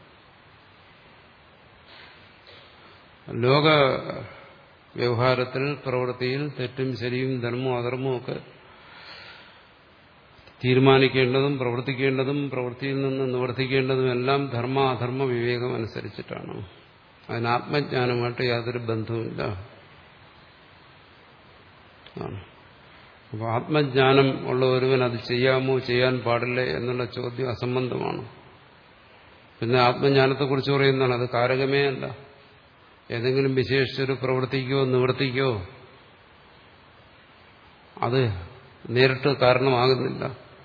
ലോക വ്യവഹാരത്തിൽ പ്രവൃത്തിയിൽ തെറ്റും ശരിയും ധർമ്മവും അധർമ്മവും ഒക്കെ തീരുമാനിക്കേണ്ടതും പ്രവർത്തിക്കേണ്ടതും പ്രവൃത്തിയിൽ നിന്ന് നിവർത്തിക്കേണ്ടതും എല്ലാം ധർമ്മ അധർമ്മ വിവേകം അനുസരിച്ചിട്ടാണ് അതിന് ആത്മജ്ഞാനമായിട്ട് യാതൊരു ബന്ധവുമില്ല അപ്പോൾ ആത്മജ്ഞാനം ഉള്ള ഒരുവൻ അത് ചെയ്യാമോ ചെയ്യാൻ പാടില്ലേ എന്നുള്ള ചോദ്യം അസംബന്ധമാണ് പിന്നെ ആത്മജ്ഞാനത്തെക്കുറിച്ച് പറയുന്നതാണ് അത് കാരകമേ അല്ല ഏതെങ്കിലും വിശേഷിച്ചൊരു പ്രവർത്തിക്കോ നിവർത്തിക്കോ അത് നേരിട്ട് കാരണമാകുന്നില്ല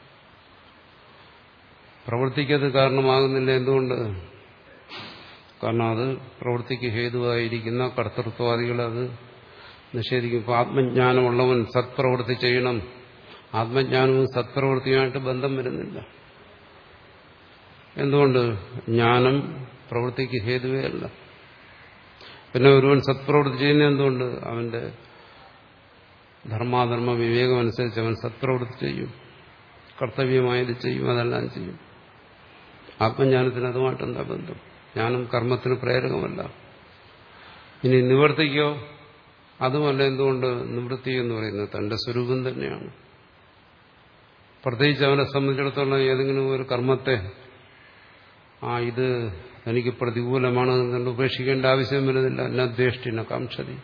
പ്രവൃത്തിക്കത് കാരണമാകുന്നില്ല എന്തുകൊണ്ട് കാരണം അത് പ്രവൃത്തിക്ക് ഹേതുവായിരിക്കുന്ന കർത്തൃത്വാദികൾ അത് നിഷേധിക്കും ഇപ്പോൾ ആത്മജ്ഞാനമുള്ളവൻ സത്പ്രവൃത്തി ചെയ്യണം ആത്മജ്ഞാനവും സത്പ്രവൃത്തിയുമായിട്ട് ബന്ധം വരുന്നില്ല എന്തുകൊണ്ട് ജ്ഞാനം പ്രവൃത്തിക്ക് ഹേതുവേ അല്ല പിന്നെ ഒരുവൻ സത്പ്രവൃത്തി ചെയ്യുന്ന എന്തുകൊണ്ട് അവന്റെ ധർമാധർമ്മ വിവേകം അനുസരിച്ച് അവൻ സത്പ്രവൃത്തി ചെയ്യും കർത്തവ്യമായത് ചെയ്യും അതെല്ലാം ചെയ്യും ആത്മജ്ഞാനത്തിന് അതുമായിട്ട് എന്താ ബന്ധം ജ്ഞാനം കർമ്മത്തിന് പ്രേരകമല്ല ഇനി നിവർത്തിക്കോ അതുമല്ല എന്തുകൊണ്ട് നിവൃത്തി എന്ന് പറയുന്നത് തന്റെ സ്വരൂപം തന്നെയാണ് പ്രത്യേകിച്ച് അവനെ സംബന്ധിച്ചിടത്തോളം ഏതെങ്കിലും ഒരു കർമ്മത്തെ ആ ഇത് എനിക്ക് പ്രതികൂലമാണ് എന്നുകൊണ്ട് ഉപേക്ഷിക്കേണ്ട ആവശ്യം വരുന്നില്ല നദ്വേഷ്ടിന കാംക്ഷതി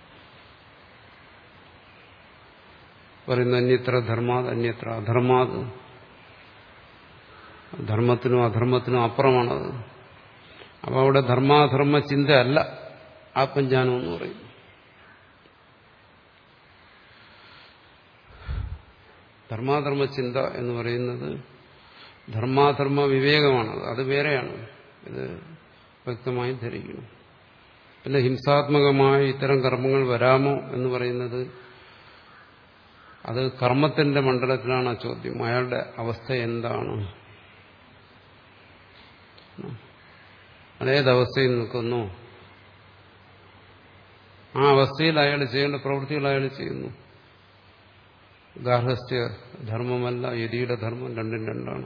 പറയുന്ന അന്യത്ര ധർമാത് അന്യത്ര അധർമാത് ധർമ്മത്തിനും അധർമ്മത്തിനും അപ്പുറമാണത് അപ്പോൾ അവിടെ ധർമാധർമ്മ ചിന്ത അല്ല ആത്മജ്ഞാനം എന്ന് പറയും ധർമാധർമ്മ ചിന്ത എന്ന് പറയുന്നത് ധർമാധർമ്മ വിവേകമാണത് അത് വേറെയാണ് ഇത് വ്യക്തമായി ധരിക്കണം പിന്നെ ഹിംസാത്മകമായ ഇത്തരം കർമ്മങ്ങൾ വരാമോ എന്ന് പറയുന്നത് അത് കർമ്മത്തിന്റെ മണ്ഡലത്തിലാണ് ആ ചോദ്യം അയാളുടെ അവസ്ഥ എന്താണ് അതേതവസ്ഥയിൽ നിൽക്കുന്നു ആ അവസ്ഥയിൽ അയാൾ ചെയ്യേണ്ട പ്രവൃത്തികൾ അയാൾ ചെയ്യുന്നു ഗാർഹസ്ഥ്യ ധർമ്മമല്ല യതിയുടെ ധർമ്മം രണ്ടും രണ്ടാണ്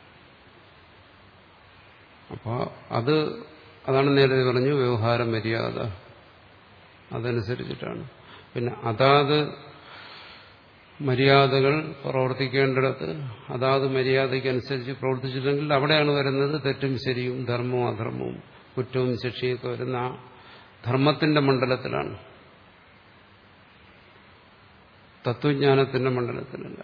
അപ്പോൾ അത് അതാണ് നേരത്തെ പറഞ്ഞു വ്യവഹാര മര്യാദ അതനുസരിച്ചിട്ടാണ് പിന്നെ അതാത് മര്യാദകൾ പ്രവർത്തിക്കേണ്ടിടത്ത് അതാത് മര്യാദയ്ക്കനുസരിച്ച് പ്രവർത്തിച്ചില്ലെങ്കിൽ അവിടെയാണ് വരുന്നത് തെറ്റും ശരിയും ധർമ്മവും അധർമ്മവും കുറ്റവും ശിക്ഷയൊക്കെ വരുന്ന ആ ധർമ്മത്തിന്റെ മണ്ഡലത്തിലാണ് തത്വജ്ഞാനത്തിന്റെ മണ്ഡലത്തിലല്ല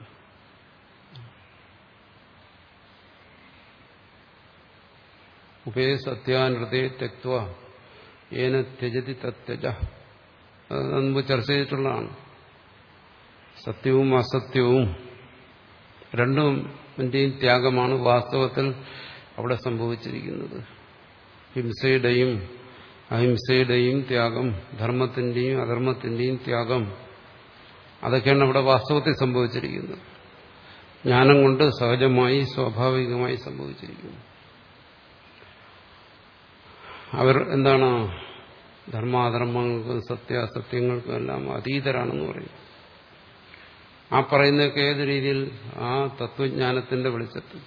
ഉപേ സത്യാനൃതേ തെക്വ ഏന ത്യജതി തത്യജ അത് മുമ്പ് ചർച്ച ചെയ്തിട്ടുള്ളതാണ് സത്യവും അസത്യവും രണ്ടും ന്റെയും ത്യാഗമാണ് വാസ്തവത്തിൽ അവിടെ സംഭവിച്ചിരിക്കുന്നത് ഹിംസയുടെയും അഹിംസയുടെയും ത്യാഗം ധർമ്മത്തിന്റെയും അധർമ്മത്തിന്റെയും ത്യാഗം അതൊക്കെയാണ് അവിടെ വാസ്തവത്തിൽ സംഭവിച്ചിരിക്കുന്നത് ജ്ഞാനം കൊണ്ട് സഹജമായി സ്വാഭാവികമായി സംഭവിച്ചിരിക്കുന്നു അവർ എന്താണ് ധർമാധർമ്മങ്ങൾക്കും സത്യാസത്യങ്ങൾക്കും എല്ലാം അതീതരാണെന്ന് പറയും ആ പറയുന്നതൊക്കെ ഏത് രീതിയിൽ ആ തത്വജ്ഞാനത്തിന്റെ വെളിച്ചത്തിൽ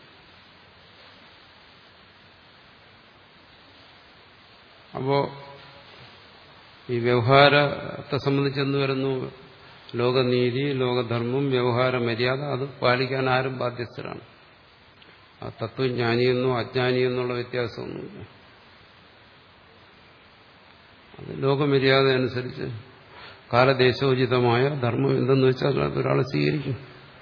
അപ്പോ ഈ വ്യവഹാരത്തെ സംബന്ധിച്ച് എന്ത് വരുന്നു ലോകനീതി ലോകധർമ്മം വ്യവഹാര മര്യാദ അത് പാലിക്കാൻ ആരും ബാധ്യസ്ഥരാണ് ആ തത്വജ്ഞാനിയെന്നോ അജ്ഞാനിയെന്നുള്ള വ്യത്യാസമൊന്നുമില്ല അത് ലോകമര്യാദ അനുസരിച്ച് കാലദേശോചിതമായ ധർമ്മം എന്തെന്ന് വെച്ചാൽ അതൊരാൾ സ്വീകരിക്കും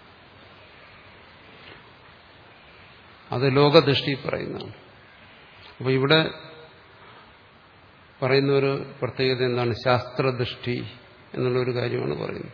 അത് ലോകദൃഷ്ടി പറയുന്നതാണ് അപ്പൊ ഇവിടെ പറയുന്ന ഒരു പ്രത്യേകത എന്താണ് ശാസ്ത്രദൃഷ്ടി എന്നുള്ള ഒരു കാര്യമാണ് പറയുന്നത്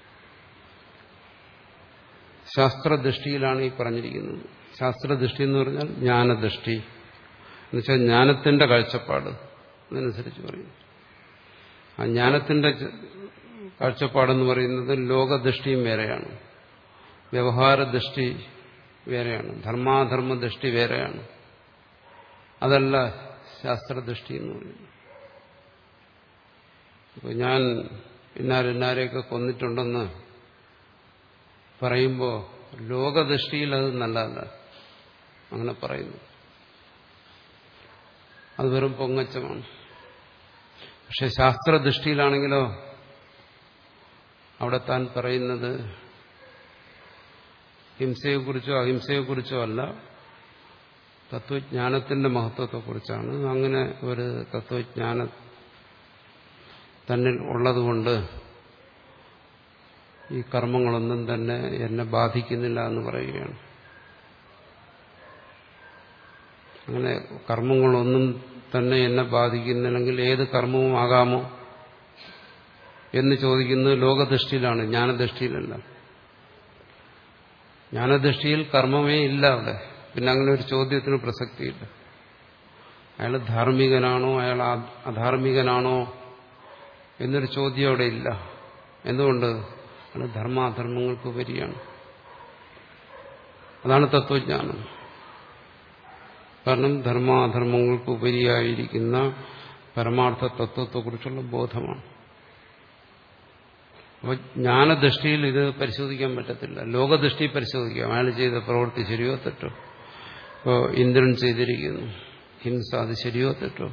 ശാസ്ത്രദൃഷ്ടിയിലാണ് ഈ പറഞ്ഞിരിക്കുന്നത് ശാസ്ത്രദൃഷ്ടി എന്ന് പറഞ്ഞാൽ ജ്ഞാനദൃഷ്ടി എന്നുവെച്ചാൽ ജ്ഞാനത്തിന്റെ കാഴ്ചപ്പാട് അതനുസരിച്ച് പറയും ആ ജ്ഞാനത്തിന്റെ കാഴ്ചപ്പാടെന്ന് പറയുന്നത് ലോകദൃഷ്ടിയും വേറെയാണ് വ്യവഹാരദൃഷ്ടി വേറെയാണ് ധർമാധർമ്മ ദൃഷ്ടി വേറെയാണ് അതല്ല ശാസ്ത്രദൃഷ്ടി എന്ന് പറയുന്നത് ഇപ്പൊ ഞാൻ ഇന്നാരിന്നാരെയൊക്കെ കൊന്നിട്ടുണ്ടെന്ന് പറയുമ്പോൾ ലോകദൃഷ്ടിയിൽ അത് നല്ലതല്ല അങ്ങനെ പറയുന്നു അത് വെറും പൊങ്ങച്ചമാണ് പക്ഷെ ശാസ്ത്രദൃഷ്ടിയിലാണെങ്കിലോ അവിടെ താൻ പറയുന്നത് ഹിംസയെക്കുറിച്ചോ അഹിംസയെക്കുറിച്ചോ അല്ല തത്വജ്ഞാനത്തിന്റെ മഹത്വത്തെക്കുറിച്ചാണ് അങ്ങനെ ഒരു തത്വജ്ഞാനം തന്നിൽ ഉള്ളതുകൊണ്ട് ഈ കർമ്മങ്ങളൊന്നും തന്നെ എന്നെ ബാധിക്കുന്നില്ല എന്ന് പറയുകയാണ് അങ്ങനെ കർമ്മങ്ങളൊന്നും തന്നെ എന്നെ ബാധിക്കുന്നില്ലെങ്കിൽ ഏത് കർമ്മവും ആകാമോ എന്ന് ചോദിക്കുന്നത് ലോകദൃഷ്ടിയിലാണ് ജ്ഞാനദൃഷ്ടിയിലല്ല ജ്ഞാനദൃഷ്ടിയിൽ കർമ്മമേ ഇല്ല അവിടെ പിന്നെ അങ്ങനെ ഒരു ചോദ്യത്തിന് പ്രസക്തിയില്ല അയാൾ ധാർമ്മികനാണോ അയാൾ അധാർമികനാണോ എന്നൊരു ചോദ്യം അവിടെ ഇല്ല എന്തുകൊണ്ട് അയാൾ ധർമാധർമ്മങ്ങൾക്ക് ഉപരിയാണ് അതാണ് തത്വജ്ഞാനം കാരണം ധർമാധർമ്മങ്ങൾക്ക് ഉപരിയായിരിക്കുന്ന പരമാർത്ഥ തത്വത്തെക്കുറിച്ചുള്ള ബോധമാണ് അപ്പൊ ജ്ഞാനദൃഷ്ടിയിൽ ഇത് പരിശോധിക്കാൻ പറ്റത്തില്ല ലോകദൃഷ്ടി പരിശോധിക്കാം അയാൾ ചെയ്ത പ്രവൃത്തി ശരിയോ തെറ്റോ ഇപ്പോൾ ഇന്ദ്രൻ ചെയ്തിരിക്കുന്നു ഹിംസ അത് ശരിയോ തെറ്റോ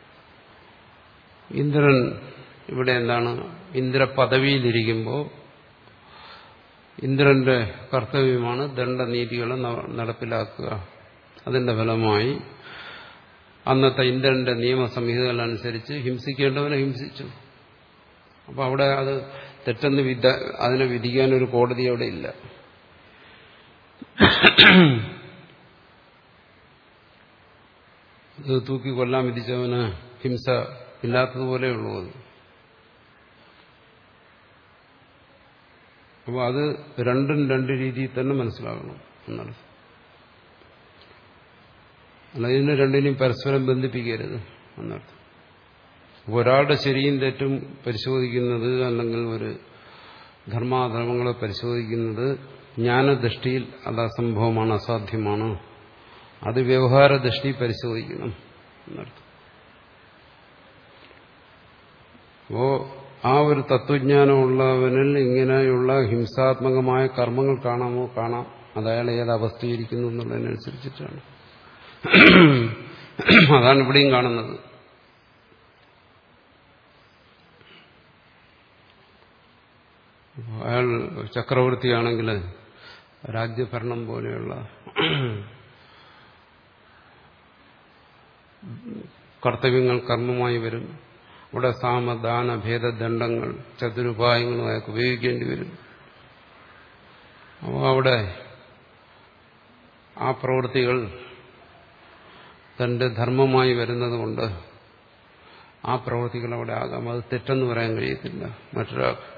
ഇന്ദ്രൻ ഇവിടെ എന്താണ് ഇന്ദ്ര പദവിയിലിരിക്കുമ്പോൾ ഇന്ദ്രന്റെ കർത്തവ്യമാണ് ദണ്ഡനീതികളെ നടപ്പിലാക്കുക അതിന്റെ ഫലമായി അന്നത്തെ ഇന്ദ്രന്റെ നിയമസംഹിതകളനുസരിച്ച് ഹിംസിക്കേണ്ടവനെ ഹിംസിച്ചു അപ്പൊ അവിടെ അത് തെറ്റെന്ന് വിധ അതിനെ വിധിക്കാൻ ഒരു കോടതി അവിടെ ഇല്ല അത് തൂക്കി കൊല്ലാൻ വിധിച്ചവന് ഹിംസ ഇല്ലാത്തതുപോലെയുള്ളൂ അത് അപ്പോൾ അത് രണ്ടും രണ്ട് രീതിയിൽ തന്നെ മനസ്സിലാകണം എന്നാണ് അല്ല ഇതിനെ രണ്ടിനെയും പരസ്പരം ബന്ധിപ്പിക്കരുത് എന്നർത്ഥം ഒരാളുടെ ശരിയും തെറ്റും പരിശോധിക്കുന്നത് അല്ലെങ്കിൽ ഒരു ധർമാധർമ്മങ്ങളെ പരിശോധിക്കുന്നത് ജ്ഞാനദൃഷ്ടിയിൽ അത് അസംഭവമാണ് അസാധ്യമാണ് അത് വ്യവഹാര ദൃഷ്ടി പരിശോധിക്കണം എന്നർത്ഥം അപ്പോ ആ ഒരു തത്വജ്ഞാനമുള്ളവനിൽ ഇങ്ങനെയുള്ള ഹിംസാത്മകമായ കർമ്മങ്ങൾ കാണാമോ കാണാം അത് അയാൾ ഏത് അവസ്ഥയിരിക്കുന്നു എന്നുള്ളതിനനുസരിച്ചിട്ടാണ് അതാണ് ഇവിടെയും കാണുന്നത് അയാൾ ചക്രവർത്തിയാണെങ്കിൽ രാജ്യഭരണം പോലെയുള്ള കർത്തവ്യങ്ങൾ കർമ്മമായി വരും ഇവിടെ സാമദാന ഭേദദണ്ഡങ്ങൾ ചതുരുപായങ്ങളും അയാൾക്ക് ഉപയോഗിക്കേണ്ടി വരും അപ്പോൾ അവിടെ ആ പ്രവൃത്തികൾ തന്റെ ധർമ്മമായി വരുന്നതുകൊണ്ട് ആ പ്രവൃത്തികൾ അവിടെ ആകാം അത് തെറ്റെന്ന് പറയാൻ കഴിയത്തില്ല മറ്റൊരാൾക്ക്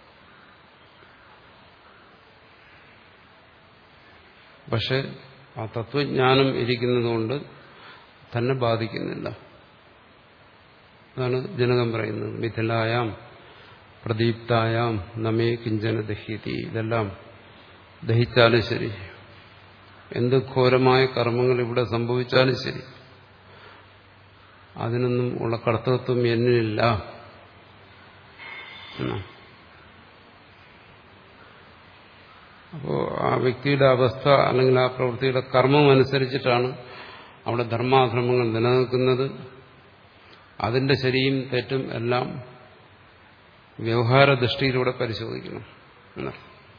പക്ഷെ ആ തത്വജ്ഞാനം ഇരിക്കുന്നതുകൊണ്ട് തന്നെ ബാധിക്കുന്നില്ല അതാണ് ജനകം പറയുന്നത് മിഥിലായാം പ്രദീപ്തായാം നമേ കിഞ്ചന ദഹ്യതി ഇതെല്ലാം ദഹിച്ചാലും ശരി എന്ത് ഘോരമായ കർമ്മങ്ങൾ ഇവിടെ സംഭവിച്ചാലും ശരി അതിനൊന്നും ഉള്ള കർത്തൃത്വം എന്നിലില്ല അപ്പോൾ ആ വ്യക്തിയുടെ അവസ്ഥ അല്ലെങ്കിൽ ആ പ്രവൃത്തിയുടെ കർമ്മം അനുസരിച്ചിട്ടാണ് അവിടെ ധർമാധർമ്മങ്ങൾ നിലനിൽക്കുന്നത് അതിന്റെ ശരിയും തെറ്റും എല്ലാം വ്യവഹാര ദൃഷ്ടിയിലൂടെ പരിശോധിക്കണം എന്നർത്ഥം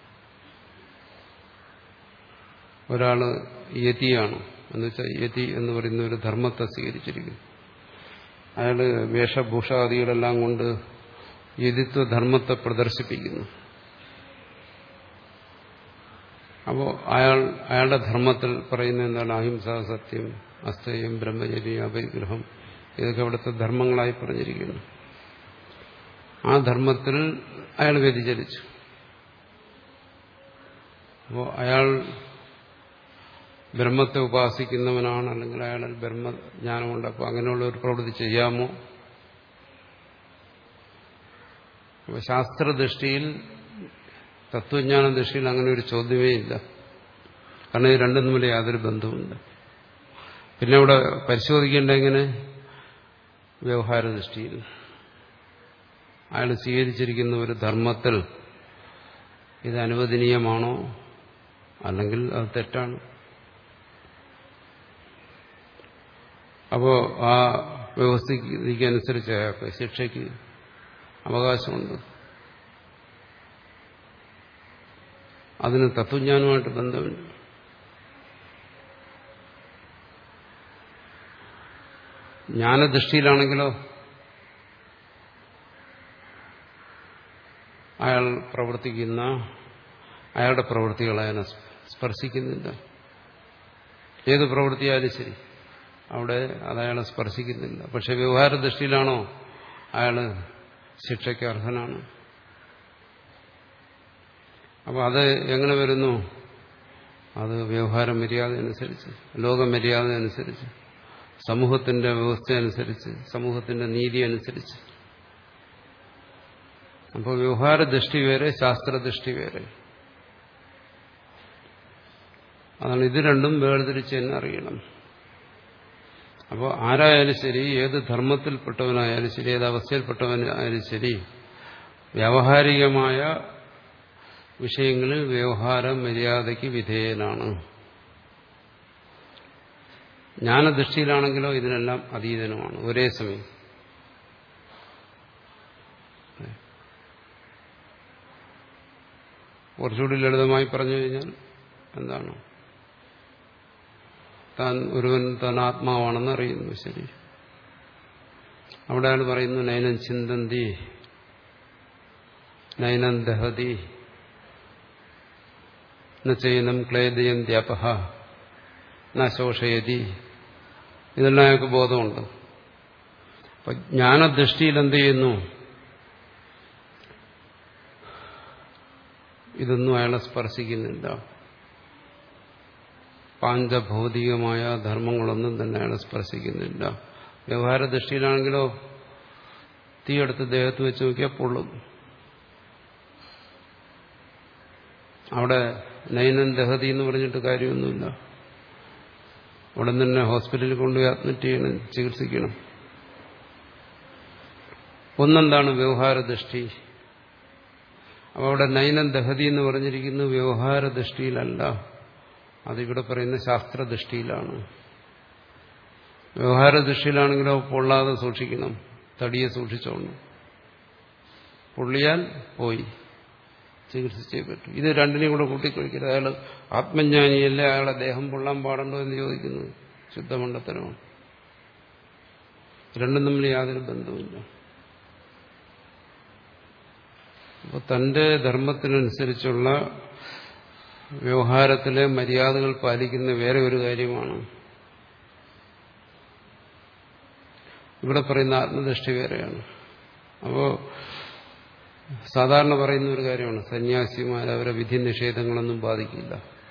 ഒരാള് യതിയാണ് എന്ന് വെച്ചാൽ യതി എന്ന് പറയുന്ന ഒരു ധർമ്മത്തെ സ്വീകരിച്ചിരിക്കുന്നു അയാള് വേഷഭൂഷാദികളെല്ലാം കൊണ്ട് യതിത്വ ധർമ്മത്തെ പ്രദർശിപ്പിക്കുന്നു അപ്പോൾ അയാൾ അയാളുടെ ധർമ്മത്തിൽ പറയുന്ന എന്താണ് അഹിംസ സത്യം അസ്തേയം ബ്രഹ്മചര്യം അപരിഗ്രഹം ഇതൊക്കെ അവിടുത്തെ ധർമ്മങ്ങളായി പറഞ്ഞിരിക്കുന്നു ആ ധർമ്മത്തിൽ അയാൾ വ്യതിചലിച്ചു അപ്പോൾ അയാൾ ബ്രഹ്മത്തെ ഉപാസിക്കുന്നവനാണ് അല്ലെങ്കിൽ അയാളിൽ ബ്രഹ്മജ്ഞാനമുണ്ട് അപ്പോൾ അങ്ങനെയുള്ള ഒരു പ്രവൃത്തി ചെയ്യാമോ അപ്പോൾ ശാസ്ത്രദൃഷ്ടിയിൽ തത്വജ്ഞാന ദൃഷ്ടിയിൽ അങ്ങനെ ഒരു ചോദ്യമേ ഇല്ല കാരണം ഇത് രണ്ടും തമ്മിൽ യാതൊരു ബന്ധവുമില്ല പിന്നെ ഇവിടെ പരിശോധിക്കേണ്ട എങ്ങനെ വ്യവഹാര ദൃഷ്ടിയിൽ അയാൾ സ്വീകരിച്ചിരിക്കുന്ന ഒരു ധർമ്മത്തിൽ ഇത് അനുവദനീയമാണോ അല്ലെങ്കിൽ അത് തെറ്റാണ് അപ്പോൾ ആ വ്യവസ്ഥയ്ക്ക് അയാൾക്ക് ശിക്ഷയ്ക്ക് അവകാശമുണ്ട് അതിന് തത്വജ്ഞാനമായിട്ട് ബന്ധമില്ല ജ്ഞാനദൃഷ്ടിയിലാണെങ്കിലോ അയാൾ പ്രവർത്തിക്കുന്ന അയാളുടെ പ്രവൃത്തികൾ അയാളെ സ്പർശിക്കുന്നില്ല ഏത് പ്രവൃത്തിയായാലും ശരി അവിടെ അത് അയാളെ സ്പർശിക്കുന്നില്ല പക്ഷെ വ്യവഹാര ദൃഷ്ടിയിലാണോ അയാൾ ശിക്ഷയ്ക്ക് അർഹനാണ് അപ്പോൾ അത് എങ്ങനെ വരുന്നു അത് വ്യവഹാര മര്യാദ അനുസരിച്ച് ലോകമര്യാദ അനുസരിച്ച് സമൂഹത്തിന്റെ വ്യവസ്ഥ അനുസരിച്ച് സമൂഹത്തിന്റെ നീതി അനുസരിച്ച് അപ്പോൾ വ്യവഹാര ദൃഷ്ടി വേറെ ശാസ്ത്രദൃഷ്ടി വേറെ അതാണ് ഇത് രണ്ടും വേർതിരിച്ച് തന്നെ അറിയണം അപ്പോൾ ആരായാലും ശരി ഏത് ധർമ്മത്തിൽപ്പെട്ടവനായാലും ശരി ഏത് അവസ്ഥയിൽപ്പെട്ടവനായാലും ശരി വ്യാവഹാരികമായ വിഷയങ്ങളിൽ വ്യവഹാര മര്യാദയ്ക്ക് വിധേയനാണ് ജ്ഞാനദൃഷ്ടിയിലാണെങ്കിലോ ഇതിനെല്ലാം അതീതനുമാണ് ഒരേ സമയം കുറച്ചുകൂടി ലളിതമായി പറഞ്ഞു കഴിഞ്ഞാൽ എന്താണ് താൻ ഒരുവൻ താൻ ആത്മാവാണെന്ന് അറിയുന്നു ശരി അവിടെ അയാൾ പറയുന്നു നയനം ചിന്തന്തി നയനം ദഹതി നയനം ക്ലേദയന്ത്യപഹ നശോഷയതി ഇതെല്ലാം അയാൾക്ക് ബോധമുണ്ട് അപ്പൊ ജ്ഞാനദൃഷ്ടിയിൽ എന്ത് ചെയ്യുന്നു ഇതൊന്നും അയാളെ സ്പർശിക്കുന്നില്ല പാഞ്ചഭൗതികമായ ധർമ്മങ്ങളൊന്നും തന്നെ അയാളെ സ്പർശിക്കുന്നില്ല വ്യവഹാര ദൃഷ്ടിയിലാണെങ്കിലോ തീയെടുത്ത് ദേഹത്ത് വെച്ച് നോക്കിയാൽ പൊള്ളും അവിടെ നയനൻ ദഹതി എന്ന് പറഞ്ഞിട്ട് കാര്യമൊന്നുമില്ല അവിടെ തന്നെ ഹോസ്പിറ്റലിൽ കൊണ്ടുപോയി അഡ്മിറ്റ് ചെയ്യണം ചികിത്സിക്കണം ഒന്നെന്താണ് വ്യവഹാര ദൃഷ്ടി അപ്പോൾ അവിടെ നയനം ദഹതി എന്ന് പറഞ്ഞിരിക്കുന്നത് വ്യവഹാര ദൃഷ്ടിയിലല്ല അതിവിടെ പറയുന്ന ശാസ്ത്രദൃഷ്ടിയിലാണ് വ്യവഹാര ദൃഷ്ടിയിലാണെങ്കിലോ പൊള്ളാതെ സൂക്ഷിക്കണം തടിയെ സൂക്ഷിച്ചോണം പൊള്ളിയാൽ പോയി ചികിത്സിച്ചേ പറ്റും ഇത് രണ്ടിനെയും കൂടെ കൂട്ടിക്കൊഴിക്കരുത് അയാൾ ആത്മജ്ഞാനിയല്ലേ അയാളെ ദേഹം പൊള്ളാൻ പാടുണ്ടോ എന്ന് ചോദിക്കുന്നത് ശുദ്ധമണ്ഡത്തരമാണ് രണ്ടും തമ്മിൽ യാതൊരു ബന്ധവുമില്ല അപ്പോൾ തന്റെ ധർമ്മത്തിനനുസരിച്ചുള്ള വ്യവഹാരത്തിലെ മര്യാദകൾ പാലിക്കുന്ന വേറെ ഒരു കാര്യമാണ് ഇവിടെ പറയുന്ന ആത്മദൃഷ്ടി വേറെയാണ് അപ്പോൾ സാധാരണ പറയുന്ന ഒരു കാര്യമാണ് സന്യാസിമാർ അവരെ വിധി നിഷേധങ്ങളൊന്നും ബാധിക്കില്ല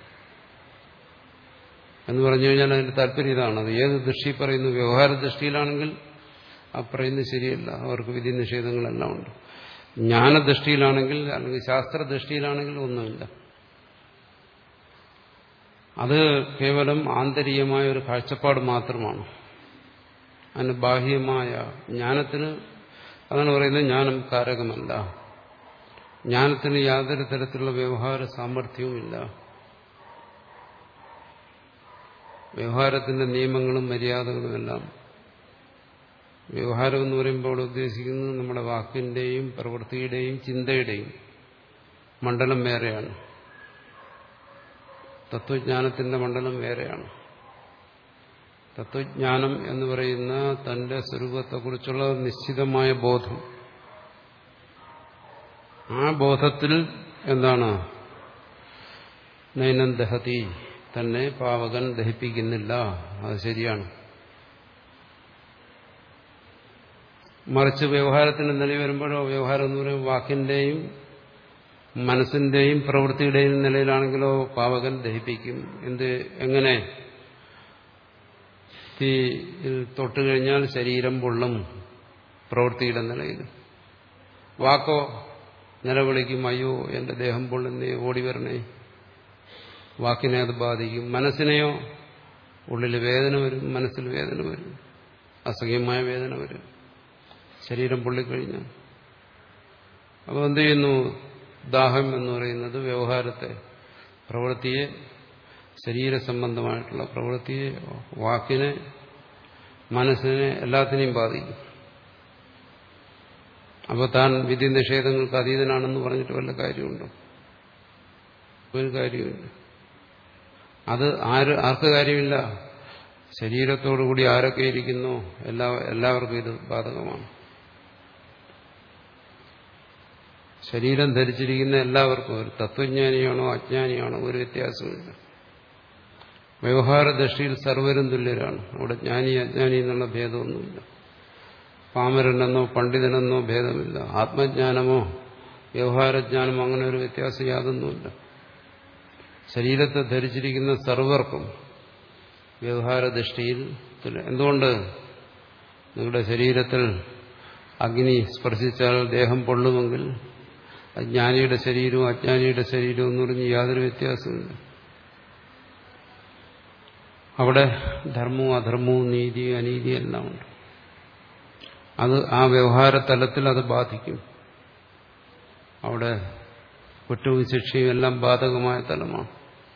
എന്ന് പറഞ്ഞു കഴിഞ്ഞാൽ അതിന്റെ താല്പര്യം ഇതാണ് അത് ഏത് ദൃഷ്ടി പറയുന്നു വ്യവഹാര ദൃഷ്ടിയിലാണെങ്കിൽ ആ പറയുന്നത് ശരിയല്ല അവർക്ക് വിധി നിഷേധങ്ങളെല്ലാം ഉണ്ട് ജ്ഞാനദൃഷ്ടിയിലാണെങ്കിൽ അല്ലെങ്കിൽ ശാസ്ത്രദൃഷ്ടിയിലാണെങ്കിൽ ഒന്നുമില്ല അത് കേവലം ആന്തരികമായ ഒരു കാഴ്ചപ്പാട് മാത്രമാണ് അതിന് ബാഹ്യമായ ജ്ഞാനത്തിന് അതാണ് പറയുന്നത് ജ്ഞാനം കാരകമല്ല ജ്ഞാനത്തിന് യാതൊരു തരത്തിലുള്ള വ്യവഹാര സാമർഥ്യവുമില്ല വ്യവഹാരത്തിന്റെ നിയമങ്ങളും മര്യാദകളുമെല്ലാം വ്യവഹാരം എന്ന് പറയുമ്പോൾ ഉദ്ദേശിക്കുന്നത് നമ്മുടെ വാക്കിന്റെയും പ്രവൃത്തിയുടെയും ചിന്തയുടെയും മണ്ഡലം വേറെയാണ് തത്വജ്ഞാനത്തിന്റെ മണ്ഡലം വേറെയാണ് തത്വജ്ഞാനം എന്ന് പറയുന്ന തന്റെ സ്വരൂപത്തെക്കുറിച്ചുള്ള നിശ്ചിതമായ ബോധം ആ ബോധത്തിൽ എന്താണ് നൈനം ദഹതി തന്നെ പാവകൻ ദഹിപ്പിക്കുന്നില്ല അത് ശരിയാണ് മറിച്ച് വ്യവഹാരത്തിന് നില വരുമ്പോഴോ വ്യവഹാരം എന്ന് പറയുമ്പോൾ വാക്കിന്റെയും മനസ്സിന്റെയും പ്രവൃത്തിയുടെയും നിലയിലാണെങ്കിലോ പാവകൻ ദഹിപ്പിക്കും എന്ത് എങ്ങനെ തീയിൽ തൊട്ട് കഴിഞ്ഞാൽ ശരീരം പൊള്ളും പ്രവൃത്തിയുടെ നിലയിൽ വാക്കോ നിലവിളിക്കും അയ്യോ എന്റെ ദേഹം പൊള്ളുന്നേ ഓടി വരണേ വാക്കിനെ അത് ബാധിക്കും മനസ്സിനെയോ ഉള്ളിൽ വേദന വരും മനസ്സിൽ വേദന വരും അസഹ്യമായ വേദന വരും ശരീരം പൊള്ളിക്കഴിഞ്ഞാൽ അപ്പോൾ എന്ത് ചെയ്യുന്നു ദാഹം എന്ന് പറയുന്നത് വ്യവഹാരത്തെ പ്രവൃത്തിയെ ശരീര സംബന്ധമായിട്ടുള്ള പ്രവൃത്തിയെ വാക്കിനെ മനസ്സിനെ എല്ലാത്തിനെയും ബാധിക്കും അപ്പോൾ താൻ വിധി നിഷേധങ്ങൾക്ക് അതീതനാണെന്ന് പറഞ്ഞിട്ട് വല്ല കാര്യമുണ്ടോ ഒരു കാര്യമില്ല അത് ആര് ആർക്ക് കാര്യമില്ല ശരീരത്തോടുകൂടി ആരൊക്കെ ഇരിക്കുന്നോ എല്ലാ എല്ലാവർക്കും ഇത് ബാധകമാണ് ശരീരം ധരിച്ചിരിക്കുന്ന എല്ലാവർക്കും ഒരു തത്വജ്ഞാനിയാണോ അജ്ഞാനിയാണോ ഒരു വ്യത്യാസമില്ല വ്യവഹാര ദൃഷ്ടിയിൽ സർവരും തുല്യരാണ് അവിടെ ജ്ഞാനി അജ്ഞാനി എന്നുള്ള ഭേദമൊന്നുമില്ല പാമരനെന്നോ പണ്ഡിതനെന്നോ ഭേദമില്ല ആത്മജ്ഞാനമോ വ്യവഹാരജ്ഞാനമോ അങ്ങനെ ഒരു വ്യത്യാസം യാതൊന്നുമില്ല ശരീരത്തെ ധരിച്ചിരിക്കുന്ന സർവർക്കും വ്യവഹാര ദൃഷ്ടിയിൽ എന്തുകൊണ്ട് നിങ്ങളുടെ ശരീരത്തിൽ അഗ്നി സ്പർശിച്ചാൽ ദേഹം പൊള്ളുമെങ്കിൽ അജ്ഞാനിയുടെ ശരീരവും അജ്ഞാനിയുടെ ശരീരവും എന്ന് പറഞ്ഞ് യാതൊരു വ്യത്യാസമില്ല അവിടെ ധർമ്മവും അധർമ്മവും നീതി അനീതി എല്ലാം ഉണ്ട് അത് ആ വ്യവഹാര തലത്തിൽ അത് ബാധിക്കും അവിടെ കുറ്റവും ശിക്ഷയും എല്ലാം ബാധകമായ തലമാണ്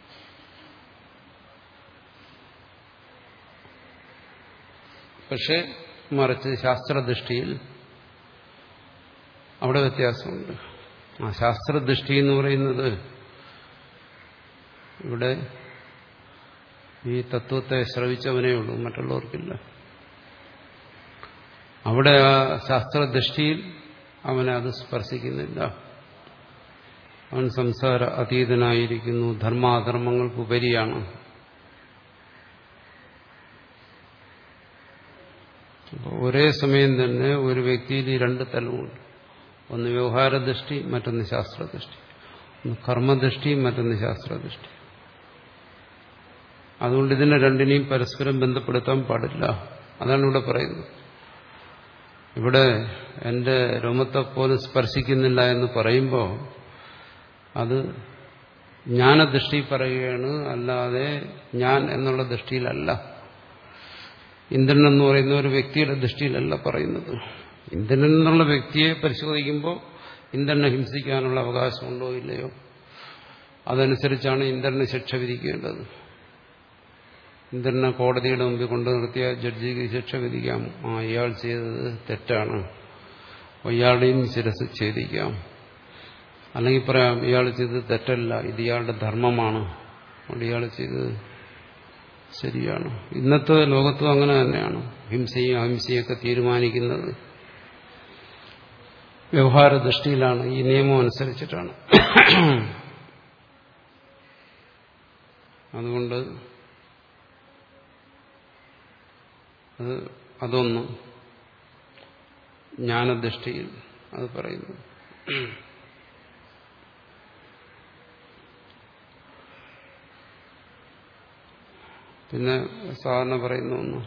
പക്ഷെ മറിച്ച് ശാസ്ത്രദൃഷ്ടിയിൽ അവിടെ വ്യത്യാസമുണ്ട് ആ ശാസ്ത്രദൃഷ്ടി എന്ന് പറയുന്നത് ഇവിടെ ഈ തത്വത്തെ ശ്രവിച്ചവനേ ഉള്ളൂ മറ്റുള്ളവർക്കില്ല അവിടെ ആ ശാസ്ത്രദൃഷ്ടിയിൽ അവനെ അത് സ്പർശിക്കുന്നില്ല അവൻ സംസാര അതീതനായിരിക്കുന്നു ധർമാധർമ്മങ്ങൾക്ക് ഉപരിയാണ് ഒരേ സമയം തന്നെ ഒരു വ്യക്തിയിൽ ഈ രണ്ട് തലമുണ്ട് ഒന്ന് വ്യവഹാരദൃഷ്ടി മറ്റൊന്ന് ശാസ്ത്രദൃഷ്ടി ഒന്ന് കർമ്മദൃഷ്ടി മറ്റൊന്ന് ശാസ്ത്രദൃഷ്ടി അതുകൊണ്ട് ഇതിനെ രണ്ടിനെയും പരസ്പരം ബന്ധപ്പെടുത്താൻ പാടില്ല അതാണ് ഇവിടെ പറയുന്നത് ഇവിടെ എന്റെ രോമത്തെ പോലും സ്പർശിക്കുന്നില്ല എന്ന് പറയുമ്പോൾ അത് ജ്ഞാനദൃഷ്ടി പറയുകയാണ് അല്ലാതെ ഞാൻ എന്നുള്ള ദൃഷ്ടിയിലല്ല ഇന്ദ്രൻ എന്ന് പറയുന്ന ഒരു വ്യക്തിയുടെ ദൃഷ്ടിയിലല്ല പറയുന്നത് ഇന്ദ്രൻ എന്നുള്ള വ്യക്തിയെ പരിശോധിക്കുമ്പോൾ ഇന്ദ്രനെ ഹിംസിക്കാനുള്ള അവകാശമുണ്ടോ ഇല്ലയോ അതനുസരിച്ചാണ് ഇന്ദ്രന് ശിക്ഷ വിധിക്കേണ്ടത് ഇന്ദ്രനെ കോടതിയുടെ മുമ്പിൽ കൊണ്ടു നിർത്തിയ ജഡ്ജിക്ക് ശിക്ഷ വിധിക്കാം ആ ഇയാൾ ചെയ്തത് തെറ്റാണ് ഇയാളുടെയും ശിരസ് ഛേദിക്കാം അല്ലെങ്കിൽ പറയാം ഇയാൾ ചെയ്തത് തെറ്റല്ല ഇത് ഇയാളുടെ ധർമ്മമാണ് അതുകൊണ്ട് ഇയാൾ ചെയ്തത് ശരിയാണ് ഇന്നത്തെ ലോകത്തും അങ്ങനെ തന്നെയാണ് ഹിംസയും അഹിംസയൊക്കെ തീരുമാനിക്കുന്നത് വ്യവഹാര ദൃഷ്ടിയിലാണ് ഈ നിയമം അനുസരിച്ചിട്ടാണ് അതുകൊണ്ട് അത് അതൊന്ന് ജ്ഞാനദൃഷ്ടിയിൽ അത് പറയുന്നു പിന്നെ സാധാരണ പറയുന്ന ഒന്ന്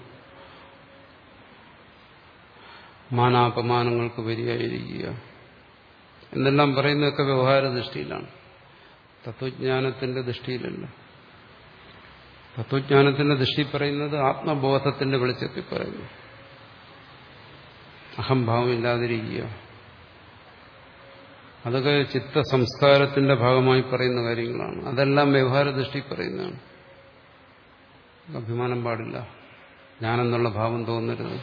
മാനാപമാനങ്ങൾക്ക് വരികയായിരിക്കുക എന്നെല്ലാം പറയുന്നതൊക്കെ വ്യവഹാര ദൃഷ്ടിയിലാണ് തത്വജ്ഞാനത്തിന്റെ ദൃഷ്ടിയിലല്ല തത്വജ്ഞാനത്തിന്റെ ദൃഷ്ടി പറയുന്നത് ആത്മബോധത്തിന്റെ വെളിച്ചത്തിൽ പറയുന്നു അഹംഭാവം ഇല്ലാതിരിക്കുക അതൊക്കെ ചിത്ത സംസ്കാരത്തിന്റെ ഭാഗമായി പറയുന്ന കാര്യങ്ങളാണ് അതെല്ലാം വ്യവഹാര ദൃഷ്ടി പറയുന്നതാണ് അഭിമാനം പാടില്ല ഞാനെന്നുള്ള ഭാവം തോന്നരുത്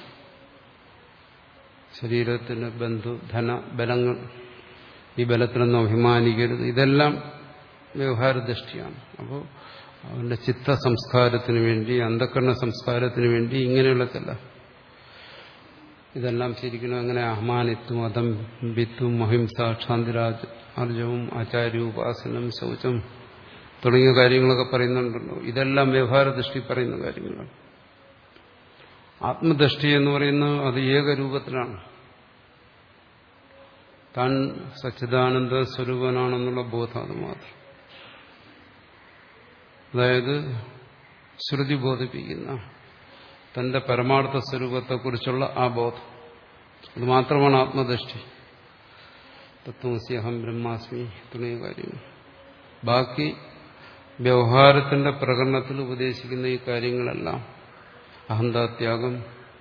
ശരീരത്തിന് ബന്ധു ധന ബലങ്ങൾ ഈ ബലത്തിലൊന്നും അഭിമാനിക്കരുത് ഇതെല്ലാം വ്യവഹാര ദൃഷ്ടിയാണ് അപ്പോൾ അവന്റെ ചിത്ത സംസ്കാരത്തിന് വേണ്ടി അന്ധക്കരണ സംസ്കാരത്തിന് വേണ്ടി ഇങ്ങനെയുള്ള ചില ഇതെല്ലാം ശരിക്കും അങ്ങനെ അഹമാനിത്വം അതം ബിത്തും അഹിംസ ക്ഷാന്തിരാജ് ആർജവും ആചാര്യോപാസനം ശൗചം തുടങ്ങിയ കാര്യങ്ങളൊക്കെ പറയുന്നുണ്ടല്ലോ ഇതെല്ലാം വ്യവഹാര ദൃഷ്ടി പറയുന്ന കാര്യങ്ങളാണ് ആത്മദൃഷ്ടി എന്ന് പറയുന്നത് അത് ഏകരൂപത്തിലാണ് താൻ സച്ചിദാനന്ദ സ്വരൂപനാണെന്നുള്ള ബോധം അത് മാത്രം അതായത് ശ്രുതി ബോധിപ്പിക്കുന്ന തന്റെ പരമാർത്ഥ സ്വരൂപത്തെക്കുറിച്ചുള്ള ആ ബോധം അത് മാത്രമാണ് ആത്മദൃഷ്ടി തത്വമസി അഹം ബ്രഹ്മാസ്മി തുടങ്ങിയ കാര്യങ്ങൾ ബാക്കി വ്യവഹാരത്തിന്റെ പ്രകടനത്തിൽ ഉപദേശിക്കുന്ന ഈ കാര്യങ്ങളെല്ലാം അഹന്താത്യാഗം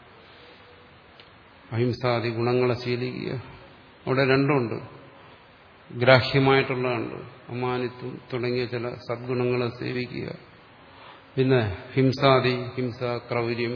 അഹിംസാദി ഗുണങ്ങളെ ശീലിക്കുക അവിടെ രണ്ടുമുണ്ട് ഗ്രാഹ്യമായിട്ടുള്ളതുണ്ട് അമാനിത്വം തുടങ്ങിയ ചില സദ്ഗുണങ്ങളെ സേവിക്കുക പിന്നെ ഹിംസാദി ഹിംസ ക്രൗര്യം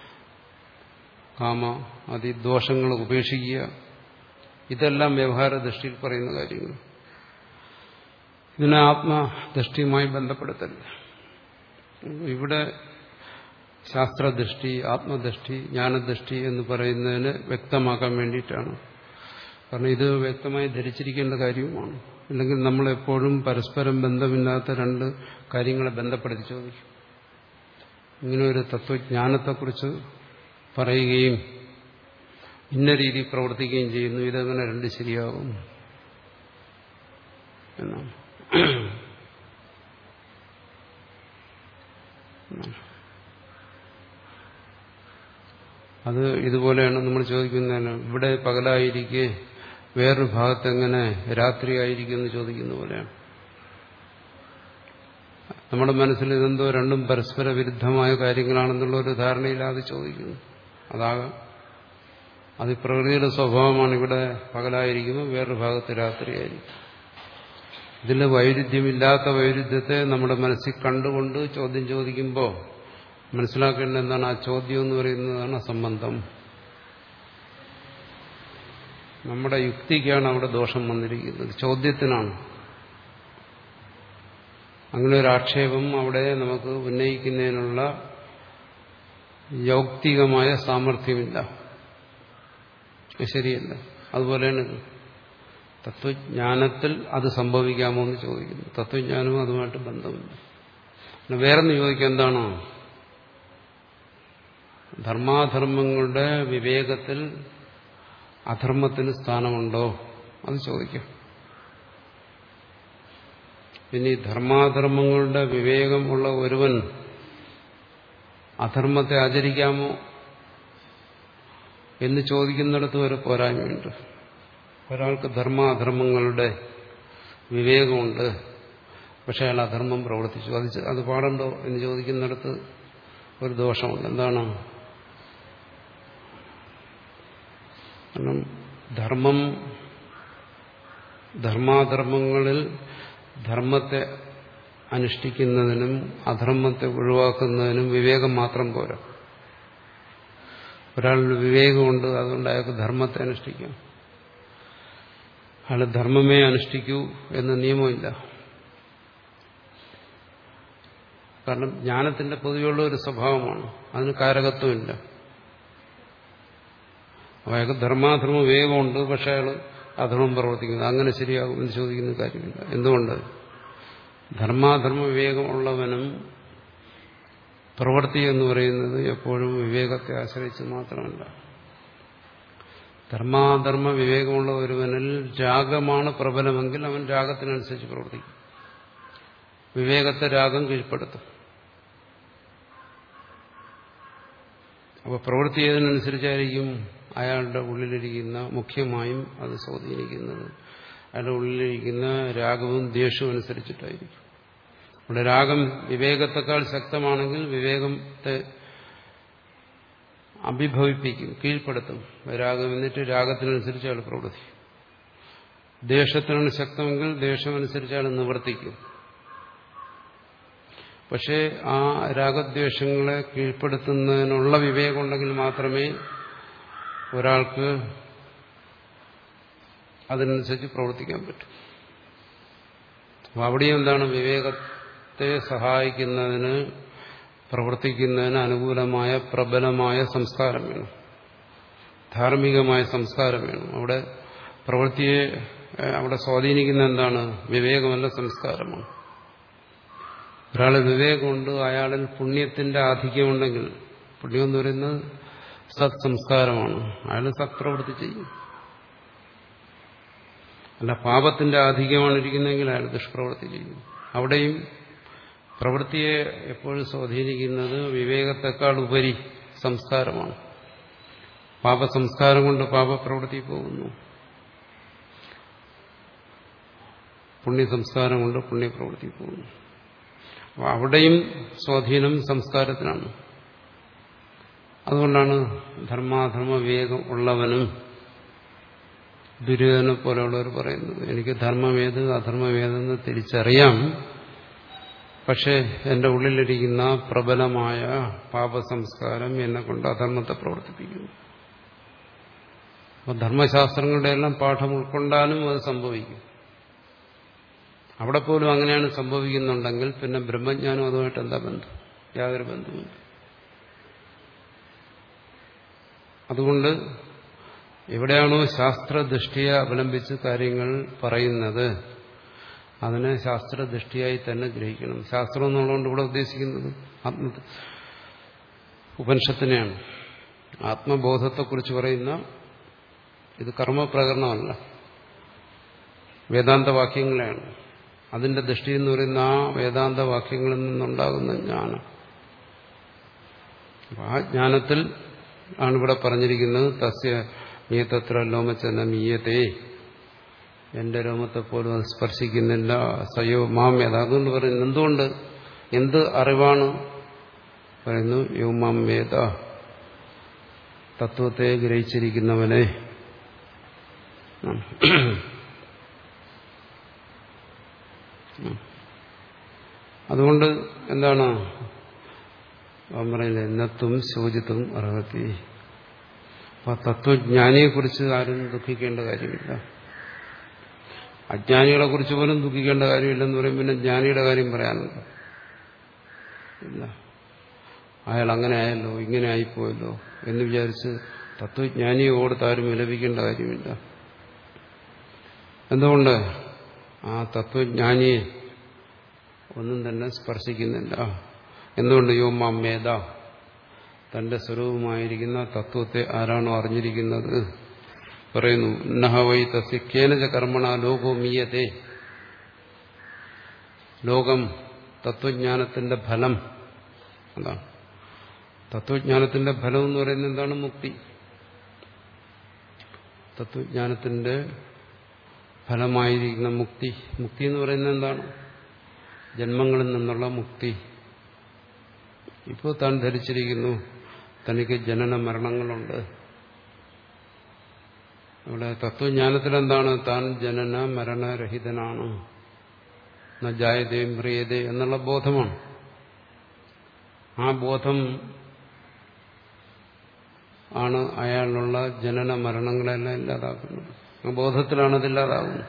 കാമ ആദി ദോഷങ്ങൾ ഉപേക്ഷിക്കുക ഇതെല്ലാം വ്യവഹാര ദൃഷ്ടിയിൽ പറയുന്ന കാര്യങ്ങൾ ഇതിനെ ആത്മദൃഷ്ടിയുമായി ബന്ധപ്പെടുത്തല്ല ഇവിടെ ശാസ്ത്രദൃഷ്ടി ആത്മദൃഷ്ടി ജ്ഞാനദൃഷ്ടി എന്ന് പറയുന്നതിന് വ്യക്തമാക്കാൻ വേണ്ടിയിട്ടാണ് കാരണം ഇത് വ്യക്തമായി ധരിച്ചിരിക്കേണ്ട കാര്യവുമാണ് അല്ലെങ്കിൽ നമ്മളെപ്പോഴും പരസ്പരം ബന്ധമില്ലാത്ത രണ്ട് കാര്യങ്ങളെ ബന്ധപ്പെടുത്തി ചോദിക്കും ഇങ്ങനെ ഒരു തത്വജ്ഞാനത്തെക്കുറിച്ച് പറയുകയും ഇന്ന രീതി പ്രവർത്തിക്കുകയും ചെയ്യുന്നു ഇതെങ്ങനെ രണ്ട് ശരിയാകും എന്നാണ് അത് ഇതുപോലെയാണ് നമ്മൾ ചോദിക്കുന്നതിന് ഇവിടെ പകലായിരിക്കെ വേറൊരു ഭാഗത്ത് എങ്ങനെ രാത്രി ആയിരിക്കും എന്ന് ചോദിക്കുന്ന പോലെയാണ് നമ്മുടെ മനസ്സിൽ ഇതെന്തോ രണ്ടും പരസ്പര വിരുദ്ധമായ കാര്യങ്ങളാണെന്നുള്ള ഒരു ധാരണയില്ലാതെ ചോദിക്കുന്നു അതാകാം അത് പ്രകൃതിയുടെ സ്വഭാവമാണ് ഇവിടെ പകലായിരിക്കുമ്പോൾ വേറൊരു ഭാഗത്ത് രാത്രിയായിരിക്കും ഇതിൽ വൈരുദ്ധ്യമില്ലാത്ത വൈരുദ്ധ്യത്തെ നമ്മുടെ മനസ്സിൽ കണ്ടുകൊണ്ട് ചോദ്യം ചോദിക്കുമ്പോൾ മനസ്സിലാക്കേണ്ട എന്താണ് ആ ചോദ്യം എന്ന് പറയുന്നതാണ് സംബന്ധം നമ്മുടെ യുക്തിക്കാണ് അവിടെ ദോഷം വന്നിരിക്കുന്നത് ചോദ്യത്തിനാണ് അങ്ങനെ ഒരു ആക്ഷേപം അവിടെ നമുക്ക് ഉന്നയിക്കുന്നതിനുള്ള യൗക്തികമായ സാമർഥ്യമില്ല ശരിയല്ല അതുപോലെയാണ് തത്വജ്ഞാനത്തിൽ അത് സംഭവിക്കാമോ എന്ന് ചോദിക്കുന്നു തത്വജ്ഞാനവും അതുമായിട്ട് ബന്ധമില്ല പിന്നെ വേറൊന്ന് ചോദിക്കുക എന്താണോ ധർമാധർമ്മങ്ങളുടെ വിവേകത്തിൽ അധർമ്മത്തിന് സ്ഥാനമുണ്ടോ അത് ചോദിക്കാം ഇനി ധർമാധർമ്മങ്ങളുടെ വിവേകം ഉള്ള ഒരുവൻ അധർമ്മത്തെ ആചരിക്കാമോ എന്ന് ചോദിക്കുന്നിടത്ത് വരെ പോരായ്മയുണ്ട് ഒരാൾക്ക് ധർമാധർമ്മങ്ങളുടെ വിവേകമുണ്ട് പക്ഷെ അയാൾ അധർമ്മം പ്രവർത്തിച്ചു അത് അത് പാടുണ്ടോ എന്ന് ചോദിക്കുന്നിടത്ത് ഒരു ദോഷമുണ്ട് എന്താണ് കാരണം ധർമ്മം ധർമാധർമ്മങ്ങളിൽ ധർമ്മത്തെ അനുഷ്ഠിക്കുന്നതിനും അധർമ്മത്തെ ഒഴിവാക്കുന്നതിനും വിവേകം മാത്രം പോരാ ഒരാളിന് വിവേകമുണ്ട് അതുകൊണ്ട് അയാൾക്ക് ധർമ്മത്തെ അനുഷ്ഠിക്കാം അയാൾ ധർമ്മമേ അനുഷ്ഠിക്കൂ എന്ന നിയമമില്ല കാരണം ജ്ഞാനത്തിന്റെ പൊതുവെയുള്ള ഒരു സ്വഭാവമാണ് അതിന് കാരകത്വമില്ല അപ്പോൾ അയാൾക്ക് ധർമാധർമ്മ വിവേകമുണ്ട് പക്ഷെ അയാൾ അധർമ്മം പ്രവർത്തിക്കുന്നത് അങ്ങനെ ശരിയാകും എന്ന് ചോദിക്കുന്ന കാര്യമില്ല എന്തുകൊണ്ട് ധർമാധർമ്മ വിവേകമുള്ളവനും പ്രവൃത്തി എന്ന് പറയുന്നത് എപ്പോഴും വിവേകത്തെ ആശ്രയിച്ച് മാത്രമല്ല ധർമാധർമ്മ വിവേകമുള്ള ഒരുവനിൽ രാഗമാണ് പ്രബലമെങ്കിൽ അവൻ രാഗത്തിനനുസരിച്ച് പ്രവർത്തിക്കും വിവേകത്തെ രാഗം കീഴ്പ്പെടുത്തും അപ്പോൾ പ്രവൃത്തി ചെയ്തതിനനുസരിച്ചായിരിക്കും അയാളുടെ ഉള്ളിലിരിക്കുന്ന മുഖ്യമായും അത് സ്വാധീനിക്കുന്നത് അയാളുടെ ഉള്ളിലിരിക്കുന്ന രാഗവും ദേഷ്യവും അനുസരിച്ചിട്ടായിരിക്കും ഇവിടെ രാഗം വിവേകത്തെക്കാൾ ശക്തമാണെങ്കിൽ വിവേകത്തെ അഭിഭവിപ്പിക്കും കീഴ്പ്പെടുത്തും രാഗം എന്നിട്ട് രാഗത്തിനനുസരിച്ച് അയാൾ പ്രവർത്തിക്കും ദേഷ്യത്തിനാണ് ശക്തമെങ്കിൽ ദേഷ്യമനുസരിച്ച് അയാൾ നിവർത്തിക്കും പക്ഷേ ആ രാഗദ്വേഷങ്ങളെ കീഴ്പ്പെടുത്തുന്നതിനുള്ള വിവേകം ഉണ്ടെങ്കിൽ മാത്രമേ ഒരാൾക്ക് അതിനനുസരിച്ച് പ്രവർത്തിക്കാൻ പറ്റും അപ്പോൾ അവിടെയും എന്താണ് വിവേകത്തെ സഹായിക്കുന്നതിന് പ്രവർത്തിക്കുന്നതിന് അനുകൂലമായ പ്രബലമായ സംസ്കാരം വേണം ധാർമ്മികമായ സംസ്കാരം വേണം അവിടെ പ്രവൃത്തിയെ അവിടെ സ്വാധീനിക്കുന്ന എന്താണ് വിവേകമല്ല സംസ്കാരമാണ് ഒരാൾ വിവേകമുണ്ട് അയാളിൽ പുണ്യത്തിന്റെ ആധിക്യമുണ്ടെങ്കിൽ പുണ്യം എന്ന് പറയുന്നത് സത് സംസ്കാരമാണ് അയാൾ സത്പ്രവൃത്തി ചെയ്യും അല്ല പാപത്തിന്റെ ആധിക്യമാണ് ഇരിക്കുന്നതെങ്കിൽ അയാൾ ദുഷ്പ്രവൃത്തി ചെയ്യും അവിടെയും പ്രവൃത്തിയെ എപ്പോഴും സ്വാധീനിക്കുന്നത് വിവേകത്തെക്കാൾ ഉപരി സംസ്കാരമാണ് പാപസംസ്കാരം കൊണ്ട് പാപപ്രവൃത്തി പോകുന്നു പുണ്യസംസ്കാരം കൊണ്ട് പുണ്യപ്രവൃത്തി പോകുന്നു അപ്പോൾ അവിടെയും സ്വാധീനം സംസ്കാരത്തിനാണ് അതുകൊണ്ടാണ് ധർമാധർമ്മ വിവേകം ഉള്ളവനും ദുര്യോധനെ പോലെയുള്ളവർ പറയുന്നത് എനിക്ക് ധർമ്മമേത് അധർമ്മമേതെന്ന് തിരിച്ചറിയാം പക്ഷേ എന്റെ ഉള്ളിലിരിക്കുന്ന പ്രബലമായ പാപസംസ്കാരം എന്നെ കൊണ്ട് അധർമ്മത്തെ പ്രവർത്തിപ്പിക്കുന്നു അപ്പോൾ ധർമ്മശാസ്ത്രങ്ങളുടെ എല്ലാം പാഠം ഉൾക്കൊണ്ടാലും അത് സംഭവിക്കും അവിടെ പോലും അങ്ങനെയാണ് സംഭവിക്കുന്നുണ്ടെങ്കിൽ പിന്നെ ബ്രഹ്മജ്ഞാനം അതുമായിട്ട് എന്താ ബന്ധം യാതൊരു ബന്ധവുമില്ല അതുകൊണ്ട് എവിടെയാണോ ശാസ്ത്രദൃഷ്ടിയെ അവലംബിച്ച് കാര്യങ്ങൾ പറയുന്നത് അതിനെ ശാസ്ത്രദൃഷ്ടിയായി തന്നെ ഗ്രഹിക്കണം ശാസ്ത്രം എന്നുള്ളതുകൊണ്ട് ഇവിടെ ഉദ്ദേശിക്കുന്നത് ആത്മ ഉപനിഷത്തിനെയാണ് ആത്മബോധത്തെക്കുറിച്ച് പറയുന്ന ഇത് കർമ്മപ്രകരണമല്ല വേദാന്ത വാക്യങ്ങളെയാണ് അതിന്റെ ദൃഷ്ടി എന്ന് പറയുന്ന ആ വേദാന്ത വാക്യങ്ങളിൽ നിന്നുണ്ടാകുന്ന ജ്ഞാനം ആ ജ്ഞാനത്തിൽ ആണ് ഇവിടെ പറഞ്ഞിരിക്കുന്നത് തസ്യ മീതത്ര ലോമച്ചന മീയത്തെ എന്റെ രോമത്തെ പോലും അത് സ്പർശിക്കുന്നില്ല സയോ മാം വേദ അതുകൊണ്ട് പറയുന്നു എന്തുകൊണ്ട് എന്ത് അറിവാണ് പറയുന്നു യോ മാം വേദ തത്വത്തെ ഗ്രഹിച്ചിരിക്കുന്നവനെ അതുകൊണ്ട് എന്താണ് പറയുന്നത് എന്നത്തും ശോചിത്തും അർഹത്തി അപ്പൊ തത്വജ്ഞാനിയെക്കുറിച്ച് ആരും ദുഃഖിക്കേണ്ട കാര്യമില്ല അജ്ഞാനികളെ കുറിച്ച് പോലും ദുഃഖിക്കേണ്ട കാര്യമില്ലെന്ന് പറയും പിന്നെ ജ്ഞാനിയുടെ കാര്യം പറയാനുണ്ട് ഇല്ല അയാൾ അങ്ങനെ ആയല്ലോ ഇങ്ങനെ ആയിപ്പോയല്ലോ എന്ന് വിചാരിച്ച് തത്വജ്ഞാനിയെ ഓടുത്ത് ആരും വിലപിക്കേണ്ട കാര്യമില്ല എന്തുകൊണ്ട് ആ തത്വജ്ഞാനിയെ ഒന്നും തന്നെ സ്പർശിക്കുന്നില്ല എന്തുകൊണ്ട് യോ മാമേത തന്റെ സ്വരൂപമായിരിക്കുന്ന തത്വത്തെ ആരാണോ അറിഞ്ഞിരിക്കുന്നത് പറയുന്നു നഹവൈ തസ്യ കേനജ കർമ്മണ ലോകോ മീയത്തെ ലോകം തത്വജ്ഞാനത്തിന്റെ ഫലം അതാണ് തത്വജ്ഞാനത്തിന്റെ ഫലം എന്ന് പറയുന്നത് എന്താണ് മുക്തി തത്വജ്ഞാനത്തിന്റെ ഫലമായിരിക്കുന്ന മുക്തി മുക്തി എന്ന് പറയുന്നത് എന്താണ് ജന്മങ്ങളിൽ നിന്നുള്ള മുക്തി ഇപ്പോൾ താൻ ധരിച്ചിരിക്കുന്നു തനിക്ക് ജനന മരണങ്ങളുണ്ട് ഇവിടെ തത്വജ്ഞാനത്തിൽ എന്താണ് താൻ ജനന മരണരഹിതനാണ് ജായതേ മ്രിയതേ എന്നുള്ള ബോധമാണ് ആ ബോധം ആണ് അയാളിലുള്ള ജനന മരണങ്ങളെല്ലാം ഇല്ലാതാക്കുന്നത് ആ ബോധത്തിലാണ് അതില്ലാതാകുന്നത്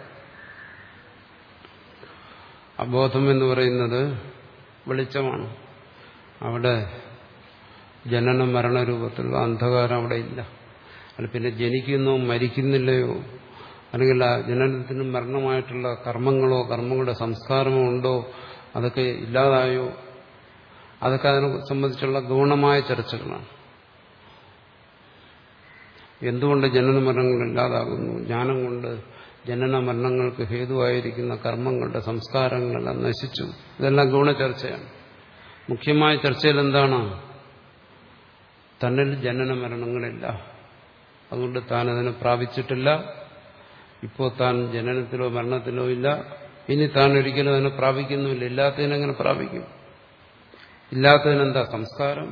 അബോധം എന്ന് പറയുന്നത് വെളിച്ചമാണ് അവിടെ ജനന മരണരൂപത്തിലുള്ള അന്ധകാരം അവിടെ ഇല്ല അല്ല പിന്നെ ജനിക്കുന്നോ മരിക്കുന്നില്ലയോ അല്ലെങ്കിൽ ആ ജനനത്തിനും മരണമായിട്ടുള്ള കർമ്മങ്ങളോ കർമ്മങ്ങളുടെ സംസ്കാരമോ ഉണ്ടോ അതൊക്കെ ഇല്ലാതായോ അതൊക്കെ അതിനെ സംബന്ധിച്ചുള്ള ഗൗണമായ ചർച്ചകളാണ് എന്തുകൊണ്ട് ജനന മരണങ്ങൾ ഇല്ലാതാകുന്നു ജ്ഞാനം കൊണ്ട് ജനന മരണങ്ങൾക്ക് ഹേതുവായിരിക്കുന്ന കർമ്മങ്ങളുടെ സംസ്കാരങ്ങളെല്ലാം നശിച്ചു ഇതെല്ലാം ഗുണചർച്ചയാണ് മുഖ്യമായ ചർച്ചയിൽ എന്താണ് തന്നിൽ ജനന മരണങ്ങളില്ല അതുകൊണ്ട് താൻ അതിനെ പ്രാപിച്ചിട്ടില്ല ഇപ്പോൾ താൻ ജനനത്തിലോ മരണത്തിലോ ഇല്ല ഇനി താൻ ഒരിക്കലും അതിനെ പ്രാപിക്കുന്നുമില്ല ഇല്ലാത്തതിനെങ്ങനെ പ്രാപിക്കും ഇല്ലാത്തതിനെന്താ സംസ്കാരം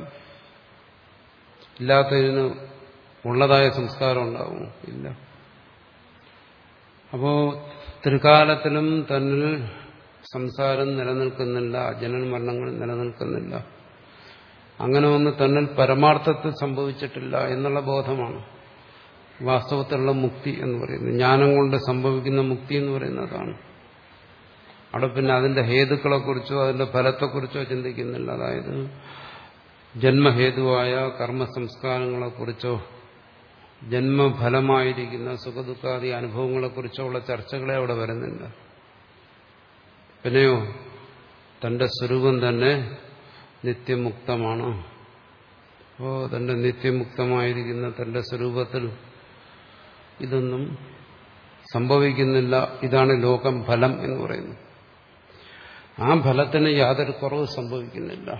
ഇല്ലാത്തതിന് ഉള്ളതായ സംസ്കാരം ഉണ്ടാവും ഇല്ല അപ്പോ ത്രികാലത്തിലും തന്നിൽ സംസാരം നിലനിൽക്കുന്നില്ല ജനന മരണങ്ങൾ നിലനിൽക്കുന്നില്ല അങ്ങനെ ഒന്ന് തന്നിൽ പരമാർത്ഥത്തിൽ സംഭവിച്ചിട്ടില്ല എന്നുള്ള ബോധമാണ് വാസ്തവത്തിലുള്ള മുക്തി എന്ന് പറയുന്നത് ജ്ഞാനം കൊണ്ട് സംഭവിക്കുന്ന മുക്തി എന്ന് പറയുന്നതാണ് അവിടെ പിന്നെ അതിന്റെ ഹേതുക്കളെക്കുറിച്ചോ അതിന്റെ ഫലത്തെക്കുറിച്ചോ ചിന്തിക്കുന്നില്ല അതായത് ജന്മഹേതുവായ കർമ്മ സംസ്കാരങ്ങളെക്കുറിച്ചോ ജന്മഫലമായിരിക്കുന്ന സുഖദുഃഖാദി അനുഭവങ്ങളെക്കുറിച്ചോ ഉള്ള ചർച്ചകളെ അവിടെ വരുന്നില്ല പിന്നെയോ തന്റെ സ്വരൂപം തന്നെ നിത്യമുക്തമാണ് അപ്പോൾ തന്റെ നിത്യമുക്തമായിരിക്കുന്ന തന്റെ സ്വരൂപത്തിൽ ഇതൊന്നും സംഭവിക്കുന്നില്ല ഇതാണ് ലോകം ഫലം എന്ന് പറയുന്നത് ആ ഫലത്തിന് യാതൊരു കുറവ് സംഭവിക്കുന്നില്ല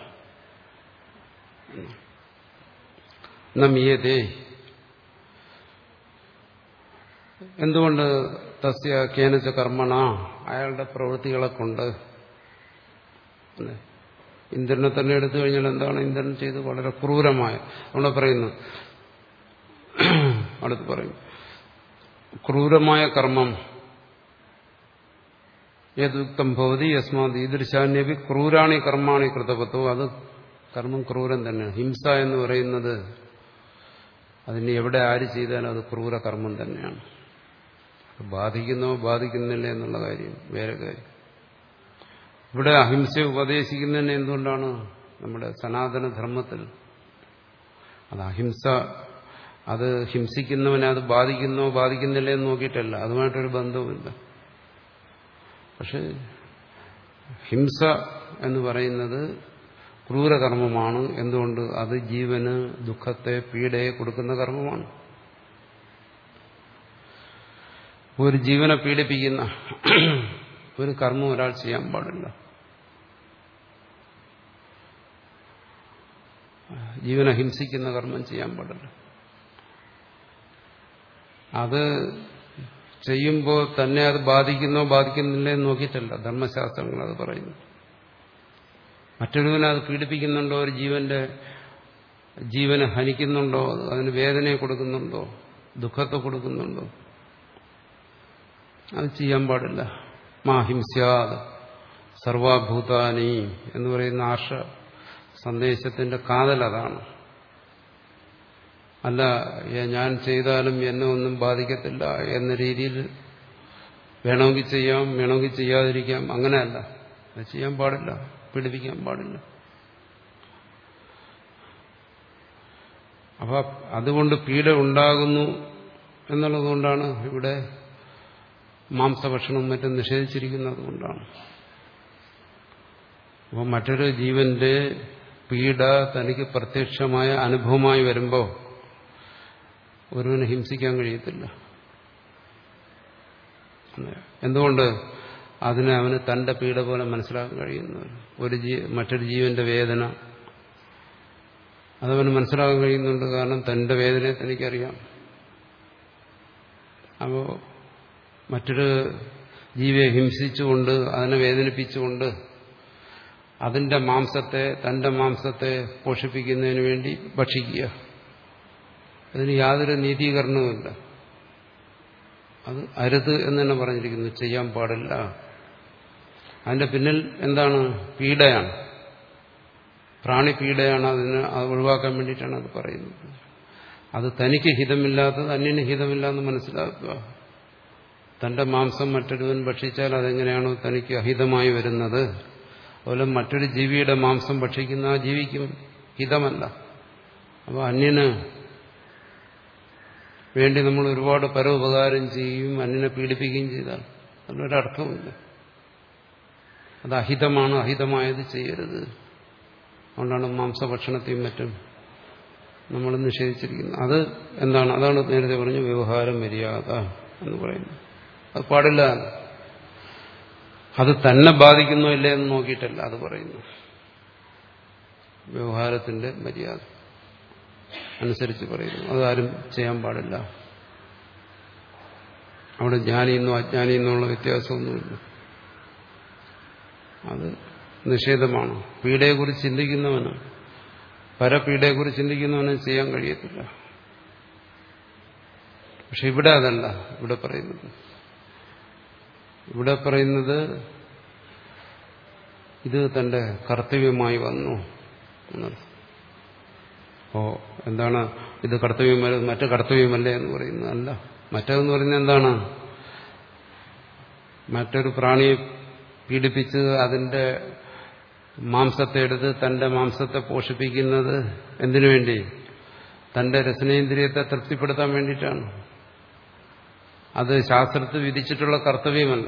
നമിയതേ എന്തുകൊണ്ട് തസ്യ കേനച്ച കർമ്മണ അയാളുടെ പ്രവൃത്തികളെ കൊണ്ട് ഇന്ദ്രനെ തന്നെ എടുത്തു കഴിഞ്ഞാൽ എന്താണ് ഇന്ദ്രൻ ചെയ്ത് വളരെ ക്രൂരമായ അവിടെ പറയുന്നു അടുത്ത് പറയും ക്രൂരമായ കർമ്മം ഏതുക്തം ഭവതി യസ്മാത് ഈദൃശാന്യപി ക്രൂരാണി കർമാണി കൃതപത്തോ അത് കർമ്മം ക്രൂരം തന്നെ ഹിംസ എന്ന് പറയുന്നത് അതിന് എവിടെ ആര് ചെയ്താലും അത് ക്രൂര കർമ്മം തന്നെയാണ് ബാധിക്കുന്നോ ബാധിക്കുന്നില്ല എന്നുള്ള കാര്യം വേറെ കാര്യം ഇവിടെ അഹിംസ ഉപദേശിക്കുന്നതിന് എന്തുകൊണ്ടാണ് നമ്മുടെ സനാതന ധർമ്മത്തിൽ അത് അഹിംസ അത് ഹിംസിക്കുന്നവനെ അത് ബാധിക്കുന്നോ ബാധിക്കുന്നില്ല എന്ന് നോക്കിയിട്ടല്ല അതുമായിട്ടൊരു ബന്ധവുമില്ല പക്ഷെ ഹിംസ എന്ന് പറയുന്നത് ക്രൂരകർമ്മമാണ് എന്തുകൊണ്ട് അത് ജീവന് ദുഃഖത്തെ പീഡയെ കൊടുക്കുന്ന കർമ്മമാണ് ഒരു ജീവനെ പീഡിപ്പിക്കുന്ന ഒരു കർമ്മം ഒരാൾ ചെയ്യാൻ പാടില്ല ജീവനെ ഹിംസിക്കുന്ന കർമ്മം ചെയ്യാൻ പാടില്ല അത് ചെയ്യുമ്പോൾ തന്നെ അത് ബാധിക്കുന്നോ ബാധിക്കുന്നില്ലേ എന്ന് നോക്കിയിട്ടല്ല ധർമ്മശാസ്ത്രങ്ങൾ അത് പറയുന്നു മറ്റൊരുവനെ അത് പീഡിപ്പിക്കുന്നുണ്ടോ ഒരു ജീവന്റെ ജീവനെ ഹനിക്കുന്നുണ്ടോ അതിന് വേദനയെ കൊടുക്കുന്നുണ്ടോ ദുഃഖത്തെ കൊടുക്കുന്നുണ്ടോ അത് ചെയ്യാൻ പാടില്ല മാഹിംസ്യാദ് സർവാഭൂതാനി എന്ന് പറയുന്ന ആർഷ സന്ദേശത്തിന്റെ കാതൽ അതാണ് അല്ല ഞാൻ ചെയ്താലും എന്നെ ഒന്നും ബാധിക്കത്തില്ല എന്ന രീതിയിൽ വേണമെങ്കിൽ ചെയ്യാം വേണമെങ്കിൽ ചെയ്യാതിരിക്കാം അങ്ങനെയല്ല അത് ചെയ്യാൻ പാടില്ല പീഡിപ്പിക്കാൻ പാടില്ല അപ്പൊ അതുകൊണ്ട് പീഡ ഉണ്ടാകുന്നു എന്നുള്ളതുകൊണ്ടാണ് ഇവിടെ മാംസഭക്ഷണവും മറ്റും നിഷേധിച്ചിരിക്കുന്നത് കൊണ്ടാണ് അപ്പോൾ മറ്റൊരു ജീവന്റെ പീഡ തനിക്ക് പ്രത്യക്ഷമായ അനുഭവമായി വരുമ്പോൾ ഒരുവന് ഹിംസിക്കാൻ കഴിയത്തില്ല എന്തുകൊണ്ട് അതിനെ അവന് തന്റെ പീഡ പോലെ മനസ്സിലാക്കാൻ കഴിയുന്നു ഒരു ജീ മറ്റൊരു ജീവന്റെ വേദന അതവന് മനസ്സിലാക്കാൻ കഴിയുന്നുണ്ട് കാരണം തന്റെ വേദനയെ തനിക്കറിയാം അപ്പോൾ മറ്റൊരു ജീവിയെ ഹിംസിച്ചുകൊണ്ട് അതിനെ വേദനിപ്പിച്ചുകൊണ്ട് അതിന്റെ മാംസത്തെ തന്റെ മാംസത്തെ പോഷിപ്പിക്കുന്നതിന് വേണ്ടി ഭക്ഷിക്കുക അതിന് യാതൊരു നീതീകരണവുമില്ല അത് അരുത് എന്ന് തന്നെ പറഞ്ഞിരിക്കുന്നു ചെയ്യാൻ പാടില്ല അതിന്റെ പിന്നിൽ എന്താണ് പീഡയാണ് പ്രാണിപീഡയാണ് അതിന് അത് ഒഴിവാക്കാൻ വേണ്ടിയിട്ടാണ് അത് പറയുന്നത് അത് തനിക്ക് ഹിതമില്ലാത്തത് അന്യന് ഹിതമില്ലാന്ന് മനസ്സിലാക്കുക തന്റെ മാംസം മറ്റൊരുവൻ ഭക്ഷിച്ചാൽ അതെങ്ങനെയാണോ തനിക്ക് അഹിതമായി വരുന്നത് അതുപോലെ മറ്റൊരു ജീവിയുടെ മാംസം ഭക്ഷിക്കുന്ന ആ ജീവിക്കും ഹിതമല്ല അപ്പോൾ അന്യന് വേണ്ടി നമ്മൾ ഒരുപാട് പരോപകാരം ചെയ്യുകയും അന്യനെ പീഡിപ്പിക്കുകയും ചെയ്താൽ അതിനൊരർത്ഥമില്ല അത് അഹിതമാണ് അഹിതമായത് ചെയ്യരുത് അതുകൊണ്ടാണ് മാംസഭക്ഷണത്തെയും മറ്റും നമ്മൾ നിഷേധിച്ചിരിക്കുന്നത് അത് എന്താണ് അതാണ് നേരത്തെ പറഞ്ഞു വ്യവഹാരം മര്യാദ എന്ന് പറയുന്നത് അത് പാടില്ല അത് തന്നെ ബാധിക്കുന്നോ ഇല്ലേ എന്ന് നോക്കിയിട്ടല്ല അത് പറയുന്നു വ്യവഹാരത്തിന്റെ മര്യാദ അനുസരിച്ച് പറയുന്നു അതാരും ചെയ്യാൻ പാടില്ല അവിടെ ജ്ഞാനിയെന്നോ അജ്ഞാനിയെന്നുള്ള വ്യത്യാസമൊന്നുമില്ല അത് നിഷേധമാണ് പീഡയെക്കുറിച്ച് ചിന്തിക്കുന്നവന് പരപീഡയെക്കുറിച്ച് ചിന്തിക്കുന്നവന് ചെയ്യാൻ കഴിയത്തില്ല പക്ഷെ ഇവിടെ അതല്ല ഇവിടെ പറയുന്നത് ഇവിടെ പറയുന്നത് ഇത് തന്റെ കർത്തവ്യമായി വന്നു എന്നർത്ഥം ഓ എന്താണ് ഇത് കർത്തവ്യമല്ല മറ്റു കർത്തവ്യമല്ലേ എന്ന് പറയുന്നത് അല്ല മറ്റേതെന്ന് പറയുന്നത് എന്താണ് മറ്റൊരു പ്രാണിയെ പീഡിപ്പിച്ച് അതിന്റെ മാംസത്തെ എടുത്ത് തന്റെ മാംസത്തെ പോഷിപ്പിക്കുന്നത് എന്തിനു വേണ്ടി തന്റെ രസനേന്ദ്രിയത്തെ തൃപ്തിപ്പെടുത്താൻ വേണ്ടിയിട്ടാണ് അത് ശാസ്ത്രത്തിൽ വിധിച്ചിട്ടുള്ള കർത്തവ്യമല്ല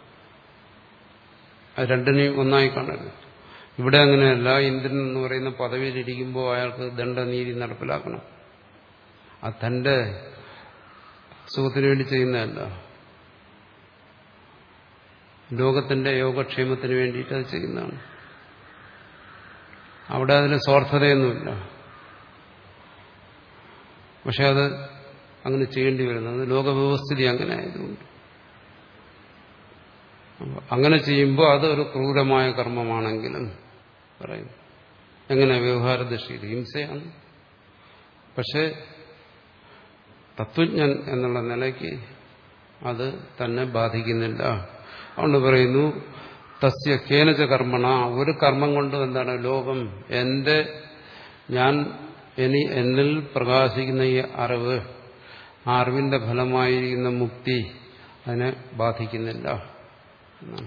അത് രണ്ടിനെയും ഒന്നായി കാണരുത് ഇവിടെ അങ്ങനെയല്ല ഇന്ദ്രൻ എന്ന് പറയുന്ന പദവിയിലിരിക്കുമ്പോൾ അയാൾക്ക് ദണ്ഡനീതി നടപ്പിലാക്കണം അത് തന്റെ സുഖത്തിന് വേണ്ടി ചെയ്യുന്നതല്ല ലോകത്തിന്റെ യോഗക്ഷേമത്തിന് വേണ്ടിയിട്ട് അത് ചെയ്യുന്നതാണ് അവിടെ അതിന് സ്വാർത്ഥതയൊന്നുമില്ല പക്ഷെ അത് അങ്ങനെ ചെയ്യേണ്ടി വരുന്നത് ലോകവ്യവസ്ഥിതി അങ്ങനെ ആയതുകൊണ്ട് അങ്ങനെ ചെയ്യുമ്പോൾ അത് ഒരു ക്രൂരമായ കർമ്മമാണെങ്കിലും പറയും എങ്ങനെ വ്യവഹാര ദൃഷ്ടിയിൽ ഹിംസയാണ് പക്ഷെ തത്വജ്ഞൻ എന്നുള്ള നിലയ്ക്ക് അത് തന്നെ ബാധിക്കുന്നില്ല അതുകൊണ്ട് പറയുന്നു തസ്യ കേനച കർമ്മണ ഒരു കർമ്മം കൊണ്ട് എന്താണ് ലോകം എന്റെ ഞാൻ ഇനി എന്നിൽ പ്രകാശിക്കുന്ന ഈ അറിവ് ആ അറിവിന്റെ ഫലമായിരിക്കുന്ന മുക്തി അതിനെ ബാധിക്കുന്നില്ല എന്നാണ്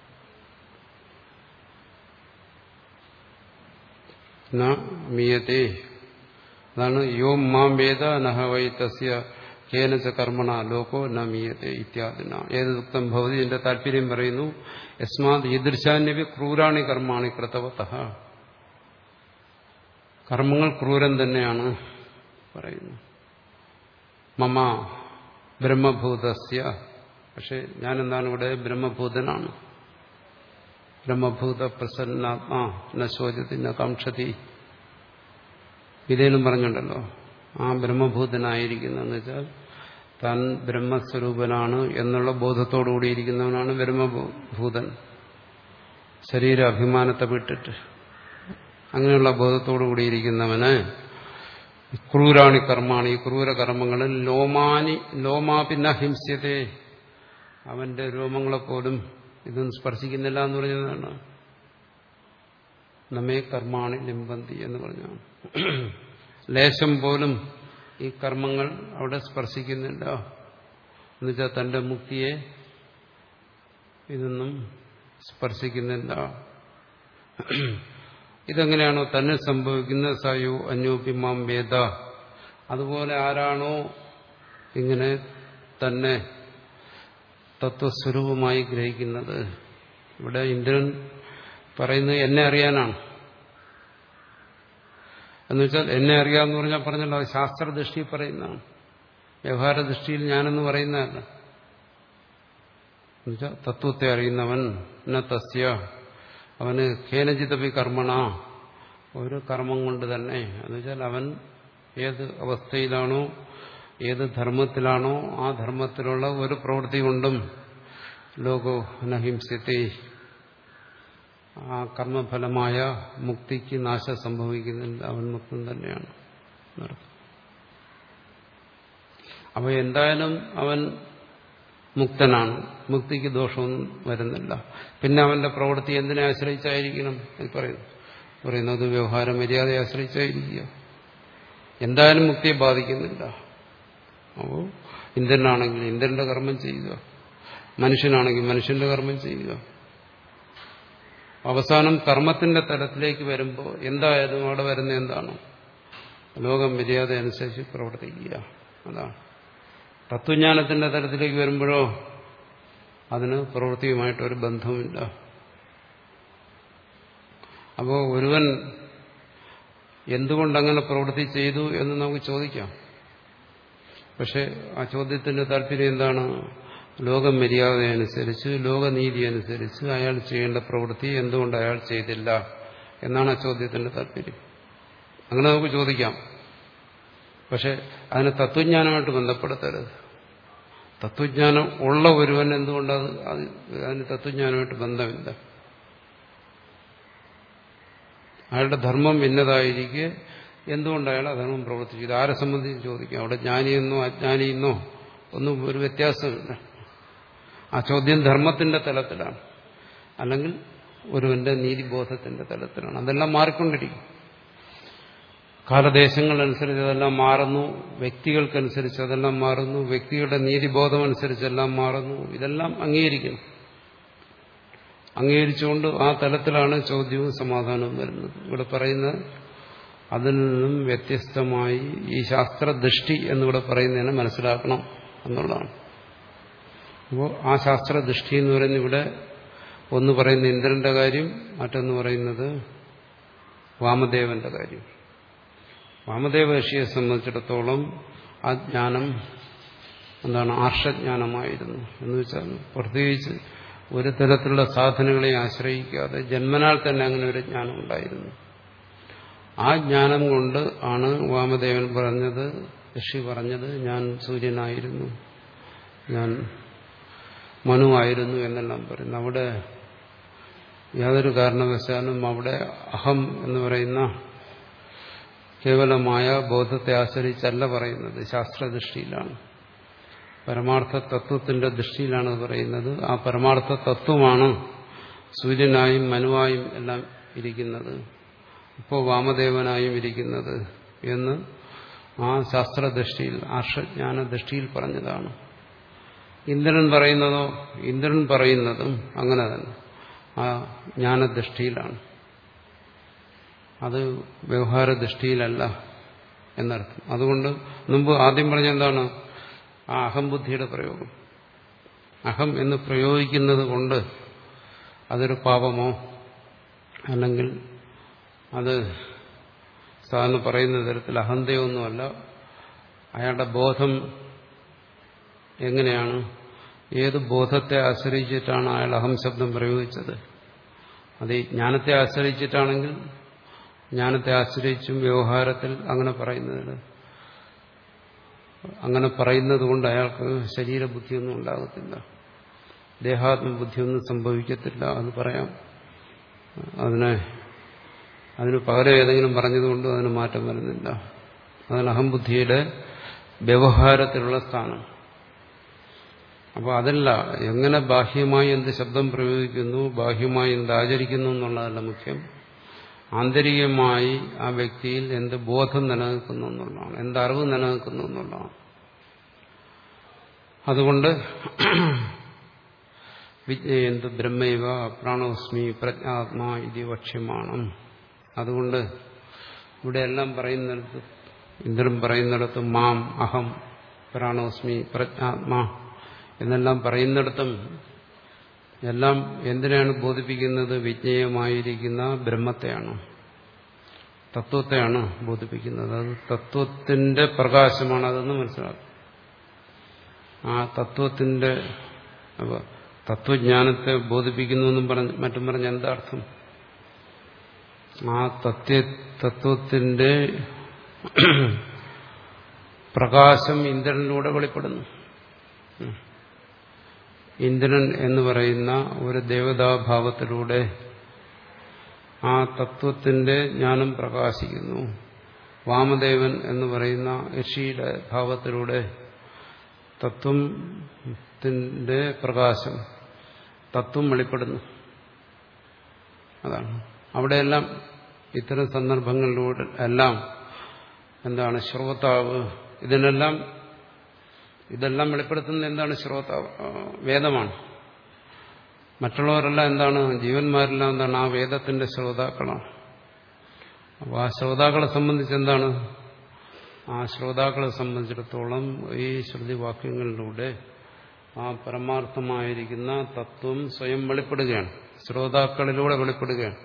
മീയത്തെ അതാണ് യോ മാം വേദ നഹ വൈ തസ്യ കേനച കർമ്മണ ലോകോ ന മീയത്തെ ഇത്യാദിന ഏത് ദുഃഖം ഭവതി എന്റെ താല്പര്യം പറയുന്നു യസ്മാത് ഈദൃശാന്യവി ക്രൂരാണി കർമാണി കൃതവത കർമ്മങ്ങൾ ക്രൂരൻ തന്നെയാണ് പറയുന്നു മമ ബ്രഹ്മഭൂതസ്യ പക്ഷെ ഞാനെന്താണ് ഇവിടെ ബ്രഹ്മഭൂതനാണ് ബ്രഹ്മഭൂത പ്രസന്നാത്മാ ന ശോചതി ന കാക്ഷതി ഇതേലും പറഞ്ഞിട്ടുണ്ടല്ലോ ആ ബ്രഹ്മഭൂതനായിരിക്കുന്നതെന്ന് വെച്ചാൽ താൻ ബ്രഹ്മസ്വരൂപനാണ് എന്നുള്ള ബോധത്തോടുകൂടിയിരിക്കുന്നവനാണ് ബ്രഹ്മഭൂതൻ ശരീര അഭിമാനത്തെ വിട്ടിട്ട് അങ്ങനെയുള്ള ബോധത്തോടുകൂടിയിരിക്കുന്നവന് ക്രൂരാണി കർമാണി ഈ ക്രൂര കർമ്മങ്ങളിൽ ലോമാനി ലോമാപിന്ന ഹിംസ്യത്തെ അവന്റെ രോമങ്ങളെപ്പോലും ഇതൊന്നും സ്പർശിക്കുന്നില്ല എന്ന് പറഞ്ഞതാണ് നമ്മെ കർമാണി ലിംബന്തി എന്ന് പറഞ്ഞാണ് ലേശം പോലും ഈ കർമ്മങ്ങൾ അവിടെ സ്പർശിക്കുന്നില്ല എന്നുവെച്ചാൽ തന്റെ മുക്തിയെ ഇതൊന്നും സ്പർശിക്കുന്നില്ല ഇതെങ്ങനെയാണോ തന്നെ സംഭവിക്കുന്ന സയോ അന്യോപിമാം വേദ അതുപോലെ ആരാണോ ഇങ്ങനെ തന്നെ തത്വസ്വരൂപമായി ഗ്രഹിക്കുന്നത് ഇവിടെ ഇന്ദ്രൻ പറയുന്നത് എന്നെ അറിയാനാണ് എന്നുവെച്ചാൽ എന്നെ അറിയാമെന്ന് പറഞ്ഞാൽ പറഞ്ഞല്ലോ അത് ശാസ്ത്രദൃഷ്ടി പറയുന്നതാണ് വ്യവഹാര ദൃഷ്ടിയിൽ ഞാനെന്ന് പറയുന്നതല്ല എന്നുവെച്ചാൽ തത്വത്തെ അറിയുന്നവൻ ന തസ്യ അവന് ഖേനജിതപി കർമ്മണ ഒരു കർമ്മം കൊണ്ട് തന്നെ എന്നുവെച്ചാൽ അവൻ ഏത് അവസ്ഥയിലാണോ ഏത് ധർമ്മത്തിലാണോ ആ ധർമ്മത്തിലുള്ള ഒരു പ്രവൃത്തി കൊണ്ടും ലോകോ നഹിംസ്യത്തെ ആ കർമ്മഫലമായ മുക്തിക്ക് നാശം സംഭവിക്കുന്നില്ല അവൻ മുക്തൻ തന്നെയാണ് അപ്പോൾ എന്തായാലും അവൻ മുക്തനാണ് മുക്തിക്ക് ദോഷമൊന്നും വരുന്നില്ല പിന്നെ അവന്റെ പ്രവൃത്തി എന്തിനെ ആശ്രയിച്ചായിരിക്കണം എന്ന് പറയുന്നു പറയുന്നത് വ്യവഹാര മര്യാദയെ ആശ്രയിച്ചായിരിക്കുക എന്തായാലും മുക്തിയെ ബാധിക്കുന്നില്ല അപ്പോൾ ഇന്ദ്രനാണെങ്കിൽ ഇന്ദ്രന്റെ കർമ്മം ചെയ്യുക മനുഷ്യനാണെങ്കിൽ മനുഷ്യന്റെ കർമ്മം ചെയ്യുക അവസാനം കർമ്മത്തിന്റെ തലത്തിലേക്ക് വരുമ്പോൾ എന്തായാലും അവിടെ വരുന്ന എന്താണ് ലോകം മര്യാദ അനുസരിച്ച് പ്രവർത്തിക്കുക അതാണ് തത്വജ്ഞാനത്തിന്റെ തലത്തിലേക്ക് വരുമ്പോഴോ അതിന് പ്രവൃത്തിയുമായിട്ടൊരു ബന്ധവുമില്ല അപ്പോൾ ഒരുവൻ എന്തുകൊണ്ടങ്ങനെ പ്രവൃത്തി ചെയ്തു എന്ന് നമുക്ക് ചോദിക്കാം പക്ഷെ ആ ചോദ്യത്തിന്റെ താല്പര്യം എന്താണ് ലോകം മര്യാദയനുസരിച്ച് ലോകനീതി അനുസരിച്ച് അയാൾ ചെയ്യേണ്ട പ്രവൃത്തി എന്തുകൊണ്ട് അയാൾ ചെയ്തില്ല എന്നാണ് ആ ചോദ്യത്തിന്റെ താല്പര്യം അങ്ങനെ നമുക്ക് ചോദിക്കാം പക്ഷെ അതിനെ തത്വജ്ഞാനമായിട്ട് ബന്ധപ്പെടുത്തരുത് തത്വജ്ഞാനം ഉള്ള ഒരുവൻ എന്തുകൊണ്ട് അത് അതിന് തത്വജ്ഞാനമായിട്ട് ബന്ധമില്ല അയാളുടെ ധർമ്മം ഇന്നതായിരിക്കെ എന്തുകൊണ്ട് അയാൾ അധർമ്മം പ്രവർത്തിച്ചു ആരെ സംബന്ധിച്ച് ചോദിക്കാം അവിടെ ജ്ഞാനിയെന്നോ അജ്ഞാനിയെന്നോ ഒന്നും ഒരു വ്യത്യാസമില്ല ആ ചോദ്യം ധർമ്മത്തിന്റെ തലത്തിലാണ് അല്ലെങ്കിൽ ഒരുവന്റെ നീതിബോധത്തിന്റെ തലത്തിലാണ് അതെല്ലാം മാറിക്കൊണ്ടിരിക്കും കാലദേശങ്ങളനുസരിച്ച് അതെല്ലാം മാറുന്നു വ്യക്തികൾക്കനുസരിച്ച് അതെല്ലാം മാറുന്നു വ്യക്തിയുടെ നീതിബോധം അനുസരിച്ചെല്ലാം മാറുന്നു ഇതെല്ലാം അംഗീകരിക്കണം അംഗീകരിച്ചുകൊണ്ട് ആ തലത്തിലാണ് ചോദ്യവും സമാധാനവും വരുന്നത് ഇവിടെ പറയുന്ന അതിൽ നിന്നും വ്യത്യസ്തമായി ഈ ശാസ്ത്രദൃഷ്ടി എന്നിവിടെ പറയുന്നതിനെ മനസ്സിലാക്കണം എന്നുള്ളതാണ് അപ്പോൾ ആ ശാസ്ത്രദൃഷ്ടി എന്ന് പറയുന്നത് ഇവിടെ ഒന്ന് പറയുന്ന ഇന്ദ്രന്റെ കാര്യം മറ്റൊന്ന് പറയുന്നത് വാമദേവന്റെ കാര്യം വാമദേവ ഋഷിയെ സംബന്ധിച്ചിടത്തോളം ആ ജ്ഞാനം എന്താണ് ആർഷജ്ഞാനമായിരുന്നു എന്ന് വെച്ചാൽ പ്രത്യേകിച്ച് ഒരു തരത്തിലുള്ള സാധനങ്ങളെ ആശ്രയിക്കാതെ ജന്മനാൽ തന്നെ അങ്ങനെ ഒരു ജ്ഞാനം ഉണ്ടായിരുന്നു ആ ജ്ഞാനം കൊണ്ട് ആണ് വാമദേവൻ പറഞ്ഞത് ഋഷി പറഞ്ഞത് ഞാൻ സൂര്യനായിരുന്നു ഞാൻ മനുവായിരുന്നു എന്നെല്ലാം പറയുന്നു അവിടെ യാതൊരു കാരണവശാലും അവിടെ അഹം എന്ന് പറയുന്ന കേവലമായ ബോധത്തെ ആശ്രയിച്ചല്ല പറയുന്നത് ശാസ്ത്രദൃഷ്ടിയിലാണ് പരമാർത്ഥ തത്വത്തിന്റെ ദൃഷ്ടിയിലാണ് പറയുന്നത് ആ പരമാർത്ഥ തത്വമാണ് സൂര്യനായും മനുവായും എല്ലാം ഇരിക്കുന്നത് ഇപ്പോൾ വാമദേവനായും ഇരിക്കുന്നത് എന്ന് ആ ശാസ്ത്രദൃഷ്ടിയിൽ ആർഷജ്ഞാന ദൃഷ്ടിയിൽ പറഞ്ഞതാണ് ഇന്ദ്രൻ പറയുന്നതോ ഇന്ദ്രൻ പറയുന്നതും അങ്ങനെ തന്നെ ആ ജ്ഞാനദൃഷ്ടിയിലാണ് അത് വ്യവഹാര ദൃഷ്ടിയിലല്ല എന്നർത്ഥം അതുകൊണ്ട് മുമ്പ് ആദ്യം പറഞ്ഞ എന്താണ് ആ അഹംബുദ്ധിയുടെ പ്രയോഗം അഹം എന്ന് പ്രയോഗിക്കുന്നത് കൊണ്ട് അതൊരു പാപമോ അല്ലെങ്കിൽ അത് സാധാരണ പറയുന്ന തരത്തിൽ അഹന്തയൊന്നുമല്ല അയാളുടെ ബോധം എങ്ങനെയാണ് ഏത് ബോധത്തെ ആശ്രയിച്ചിട്ടാണ് അയാൾ അഹം ശബ്ദം പ്രയോഗിച്ചത് അത് ഈ ജ്ഞാനത്തെ ആശ്രയിച്ചിട്ടാണെങ്കിൽ ജ്ഞാനത്തെ ആശ്രയിച്ചും വ്യവഹാരത്തിൽ അങ്ങനെ പറയുന്നതിന് അങ്ങനെ പറയുന്നത് കൊണ്ട് അയാൾക്ക് ശരീരബുദ്ധിയൊന്നും ഉണ്ടാകത്തില്ല ദേഹാത്മബുദ്ധിയൊന്നും സംഭവിക്കത്തില്ല എന്ന് പറയാം അതിനെ അതിന് പകരം ഏതെങ്കിലും പറഞ്ഞതുകൊണ്ട് അതിന് മാറ്റം വരുന്നില്ല അതാണ് അഹംബുദ്ധിയുടെ വ്യവഹാരത്തിലുള്ള സ്ഥാനം അപ്പോൾ അതല്ല എങ്ങനെ ബാഹ്യമായി എന്ത് ശബ്ദം പ്രയോഗിക്കുന്നു ബാഹ്യമായി എന്ത് ആചരിക്കുന്നു എന്നുള്ളതല്ല മുഖ്യം ആന്തരികമായി ആ വ്യക്തിയിൽ എന്ത് ബോധം നിലനിൽക്കുന്നു എന്നുള്ളതാണ് എന്ത് അറിവ് നിലനിൽക്കുന്നു എന്നുള്ളതാണ് അതുകൊണ്ട് വിജ്ഞയന്ത് ബ്രഹ്മൈവ പ്രാണോസ്മി പ്രജ്ഞാത്മാ ഇത് വക്ഷ്യമാണ് അതുകൊണ്ട് ഇവിടെ എല്ലാം പറയുന്നിടത്ത് ഇന്ദ്രൻ പറയുന്നിടത്ത് മാം അഹം പ്രാണോസ്മി പ്രജ്ഞാത്മാ എന്നെല്ലാം പറയുന്നിടത്തും എല്ലാം എന്തിനാണ് ബോധിപ്പിക്കുന്നത് വിജ്ഞേയമായിരിക്കുന്ന ബ്രഹ്മത്തെയാണ് തത്വത്തെയാണ് ബോധിപ്പിക്കുന്നത് അത് തത്വത്തിന്റെ പ്രകാശമാണ് അതെന്ന് മനസ്സിലാക്കും ആ തത്വത്തിന്റെ തത്വജ്ഞാനത്തെ ബോധിപ്പിക്കുന്നു എന്നും പറഞ്ഞ് മറ്റും പറഞ്ഞ എന്താ അർത്ഥം ആ തത്വ തത്വത്തിന്റെ പ്രകാശം ഇന്ദ്രനിലൂടെ വെളിപ്പെടുന്നു ഇന്ദ്രൻ എന്ന് പറയുന്ന ഒരു ദേവതാഭാവത്തിലൂടെ ആ തത്വത്തിന്റെ ജ്ഞാനം പ്രകാശിക്കുന്നു വാമദേവൻ എന്ന് പറയുന്ന ഋഷിയുടെ ഭാവത്തിലൂടെ തത്വത്തിന്റെ പ്രകാശം തത്വം വെളിപ്പെടുന്നു അതാണ് അവിടെയെല്ലാം ഇത്തരം സന്ദർഭങ്ങളിലൂടെ എല്ലാം എന്താണ് ശ്രോതാവ് ഇതിനെല്ലാം ഇതെല്ലാം വെളിപ്പെടുത്തുന്നത് എന്താണ് ശ്രോതാവ് വേദമാണ് മറ്റുള്ളവരെല്ലാം എന്താണ് ജീവന്മാരെല്ലാം എന്താണ് ആ വേദത്തിന്റെ ശ്രോതാക്കളാണ് അപ്പോൾ ആ ശ്രോതാക്കളെ സംബന്ധിച്ച് എന്താണ് ആ ശ്രോതാക്കളെ സംബന്ധിച്ചിടത്തോളം ഈ ശ്രുതിവാക്യങ്ങളിലൂടെ ആ പരമാർത്ഥമായിരിക്കുന്ന തത്വം സ്വയം വെളിപ്പെടുകയാണ് ശ്രോതാക്കളിലൂടെ വെളിപ്പെടുകയാണ്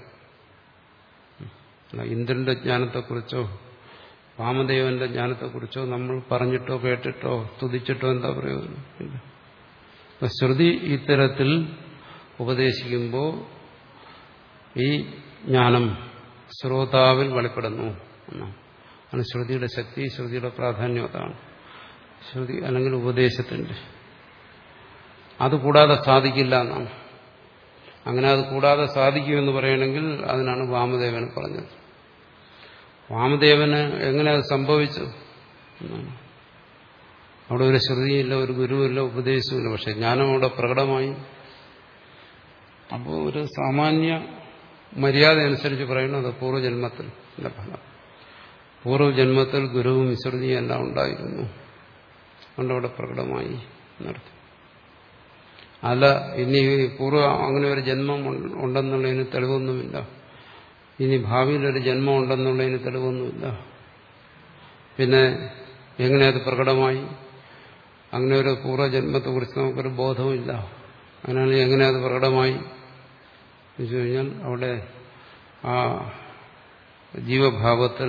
ഇന്ദ്രന്റെ ജ്ഞാനത്തെക്കുറിച്ചോ വാമദേവന്റെ ജ്ഞാനത്തെക്കുറിച്ചോ നമ്മൾ പറഞ്ഞിട്ടോ കേട്ടിട്ടോ സ്തുതിച്ചിട്ടോ എന്താ പ്രയോജനം ഇല്ല അപ്പൊ ശ്രുതി ഇത്തരത്തിൽ ഉപദേശിക്കുമ്പോൾ ഈ ജ്ഞാനം ശ്രോതാവിൽ വെളിപ്പെടുന്നു എന്നാണ് ആണ് ശ്രുതിയുടെ ശക്തി ശ്രുതിയുടെ പ്രാധാന്യം അതാണ് ശ്രുതി അല്ലെങ്കിൽ ഉപദേശത്തിന്റെ അതുകൂടാതെ സാധിക്കില്ല എന്നാണ് അങ്ങനെ അത് കൂടാതെ സാധിക്കുമെന്ന് പറയണമെങ്കിൽ അതിനാണ് വാമദേവൻ പറഞ്ഞത് വാമദേവന് എങ്ങനെ അത് സംഭവിച്ചു എന്നാണ് അവിടെ ഒരു ശ്രുതിയില്ല ഒരു ഗുരുവില്ല ഉപദേശവുമില്ല പക്ഷെ ജ്ഞാനം അവിടെ പ്രകടമായി അപ്പോൾ ഒരു സാമാന്യ മര്യാദ അനുസരിച്ച് പറയുന്നത് പൂർവ്വജന്മത്തിൽ ഫലം പൂർവ്വജന്മത്തിൽ ഗുരുവും വിശ്രുതിയും എല്ലാം ഉണ്ടായിരുന്നു അതുകൊണ്ട് അവിടെ പ്രകടമായി എന്നർത്ഥം അല്ല ഇനി പൂർവ്വ അങ്ങനെ ഒരു ജന്മം ഉണ്ടെന്നുള്ളതിന് തെളിവൊന്നുമില്ല ഇനി ഭാവിയിൽ ഒരു ജന്മം ഉണ്ടെന്നുള്ളതിന് തെളിവൊന്നുമില്ല പിന്നെ എങ്ങനെ അത് പ്രകടമായി അങ്ങനെ ഒരു പൂർവ്വജന്മത്തെക്കുറിച്ച് നമുക്കൊരു ബോധവുമില്ല അങ്ങനെയാണെങ്കിൽ എങ്ങനെ അത് പ്രകടമായി എന്ന് വെച്ച് കഴിഞ്ഞാൽ അവിടെ ആ ജീവഭാവത്തിൽ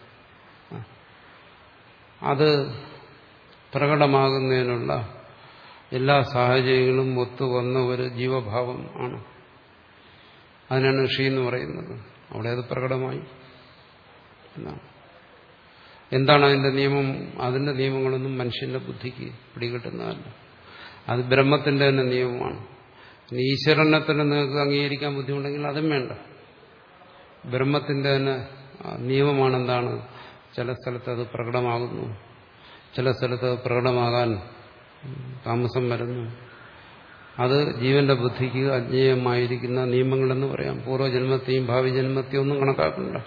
അത് പ്രകടമാകുന്നതിനുള്ള എല്ലാ സാഹചര്യങ്ങളും ഒത്തുവന്ന ഒരു ജീവഭാവം ആണ് അതിനാണ് ഋഷി എന്ന് പറയുന്നത് അവിടെ അത് പ്രകടമായി എന്നാണ് എന്താണ് അതിന്റെ നിയമം അതിന്റെ നിയമങ്ങളൊന്നും മനുഷ്യന്റെ ബുദ്ധിക്ക് പിടികിട്ടുന്നതല്ല അത് ബ്രഹ്മത്തിന്റെ തന്നെ നിയമമാണ് ഇനി ഈശ്വരനെ തന്നെ നിങ്ങൾക്ക് അംഗീകരിക്കാൻ ബുദ്ധിമുണ്ടെങ്കിൽ അതും വേണ്ട ബ്രഹ്മത്തിന്റെ തന്നെ നിയമമാണ് എന്താണ് ചില സ്ഥലത്ത് അത് പ്രകടമാകുന്നു ചില സ്ഥലത്ത് അത് പ്രകടമാകാൻ താമസം വരുന്നു അത് ജീവന്റെ ബുദ്ധിക്ക് അജ്ഞേയമായിരിക്കുന്ന നിയമങ്ങളെന്ന് പറയാം പൂർവ്വജന്മത്തെയും ഭാവി ജന്മത്തെയും ഒന്നും കണക്കാക്കണ്ട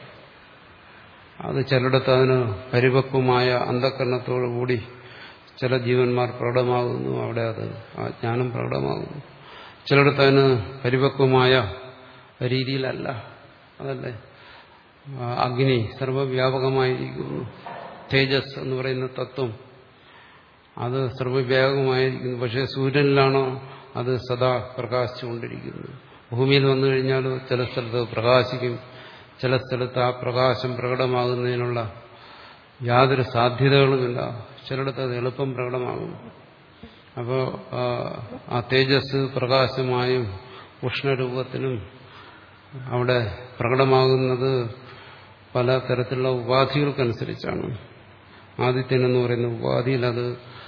അത് ചിലയിടത്ത് അതിന് പരിപക്വമായ അന്ധകരണത്തോടുകൂടി ചില ജീവന്മാർ പ്രകടമാകുന്നു അവിടെ അത് ആ ജ്ഞാനം പ്രകടമാകുന്നു ചിലയിടത്ത് അതിന് പരിപക്വമായ രീതിയിലല്ല അതല്ലേ അഗ്നി സർവവ്യാപകമായിരിക്കുന്നു തേജസ് എന്ന് പറയുന്ന തത്വം അത് സർവവ്യാപകമായിരിക്കുന്നു പക്ഷേ സൂര്യനിലാണോ അത് സദാ പ്രകാശിച്ചുകൊണ്ടിരിക്കുന്നു ഭൂമിയിൽ വന്നു കഴിഞ്ഞാൽ ചില സ്ഥലത്ത് പ്രകാശിക്കും ചില സ്ഥലത്ത് ആ പ്രകാശം പ്രകടമാകുന്നതിനുള്ള യാതൊരു സാധ്യതകളുമില്ല ചിലയിടത്ത് അത് എളുപ്പം പ്രകടമാകും അപ്പോൾ ആ തേജസ് പ്രകാശമായും ഉഷ്ണരൂപത്തിനും അവിടെ പ്രകടമാകുന്നത് പല തരത്തിലുള്ള ഉപാധികൾക്കനുസരിച്ചാണ് ആദിത്യൻ എന്ന് പറയുന്ന ഉപാധിയിൽ അത്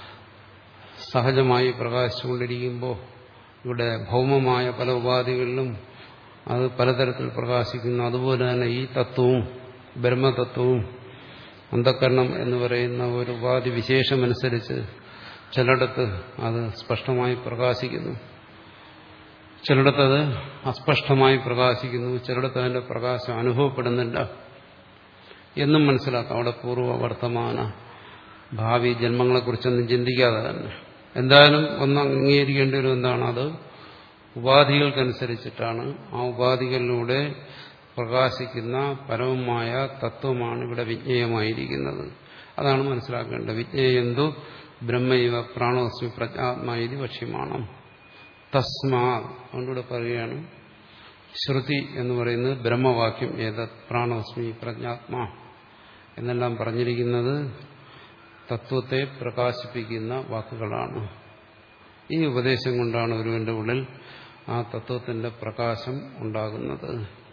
സഹജമായി പ്രകാശിച്ചുകൊണ്ടിരിക്കുമ്പോൾ ഇവിടെ ഭൗമമായ പല ഉപാധികളിലും അത് പലതരത്തിൽ പ്രകാശിക്കുന്നു അതുപോലെ തന്നെ ഈ തത്വവും ബ്രഹ്മതത്വവും അന്ധകരണം എന്ന് പറയുന്ന ഒരു ഉപാധി വിശേഷമനുസരിച്ച് ചിലയിടത്ത് അത് സ്പഷ്ടമായി പ്രകാശിക്കുന്നു ചിലയിടത്ത് അത് അസ്പഷ്ടമായി പ്രകാശിക്കുന്നു ചിലയിടത്ത് അതിന്റെ പ്രകാശം അനുഭവപ്പെടുന്നില്ല എന്നും മനസ്സിലാക്കാം അവിടെ പൂർവ്വ വർത്തമാന ഭാവി ജന്മങ്ങളെക്കുറിച്ചൊന്നും ചിന്തിക്കാതെ തന്നെ എന്തായാലും ഒന്ന് അംഗീകരിക്കേണ്ടി വരും എന്താണ് അത് ഉപാധികൾക്കനുസരിച്ചിട്ടാണ് ആ ഉപാധികളിലൂടെ പ്രകാശിക്കുന്ന പരമമായ തത്വമാണ് ഇവിടെ വിജ്ഞേയമായിരിക്കുന്നത് അതാണ് മനസ്സിലാക്കേണ്ടത് വിജ്ഞേയന്തു ബ്രഹ്മൈവ പ്രാണോസ്മി പ്രജ്ഞാത്മാതി ഭക്ഷ്യമാണ് തസ്മാ അതുകൊണ്ടിവിടെ പറയുകയാണ് ശ്രുതി എന്ന് പറയുന്നത് ബ്രഹ്മവാക്യം ഏതത് പ്രാണോസ്മി പ്രജ്ഞാത്മാ എന്നെല്ലാം പറഞ്ഞിരിക്കുന്നത് തത്വത്തെ പ്രകാശിപ്പിക്കുന്ന വാക്കുകളാണ് ഈ ഉപദേശം കൊണ്ടാണ് ഒരുവന്റെ ഉള്ളിൽ ആ തത്വത്തിന്റെ പ്രകാശം ഉണ്ടാകുന്നത്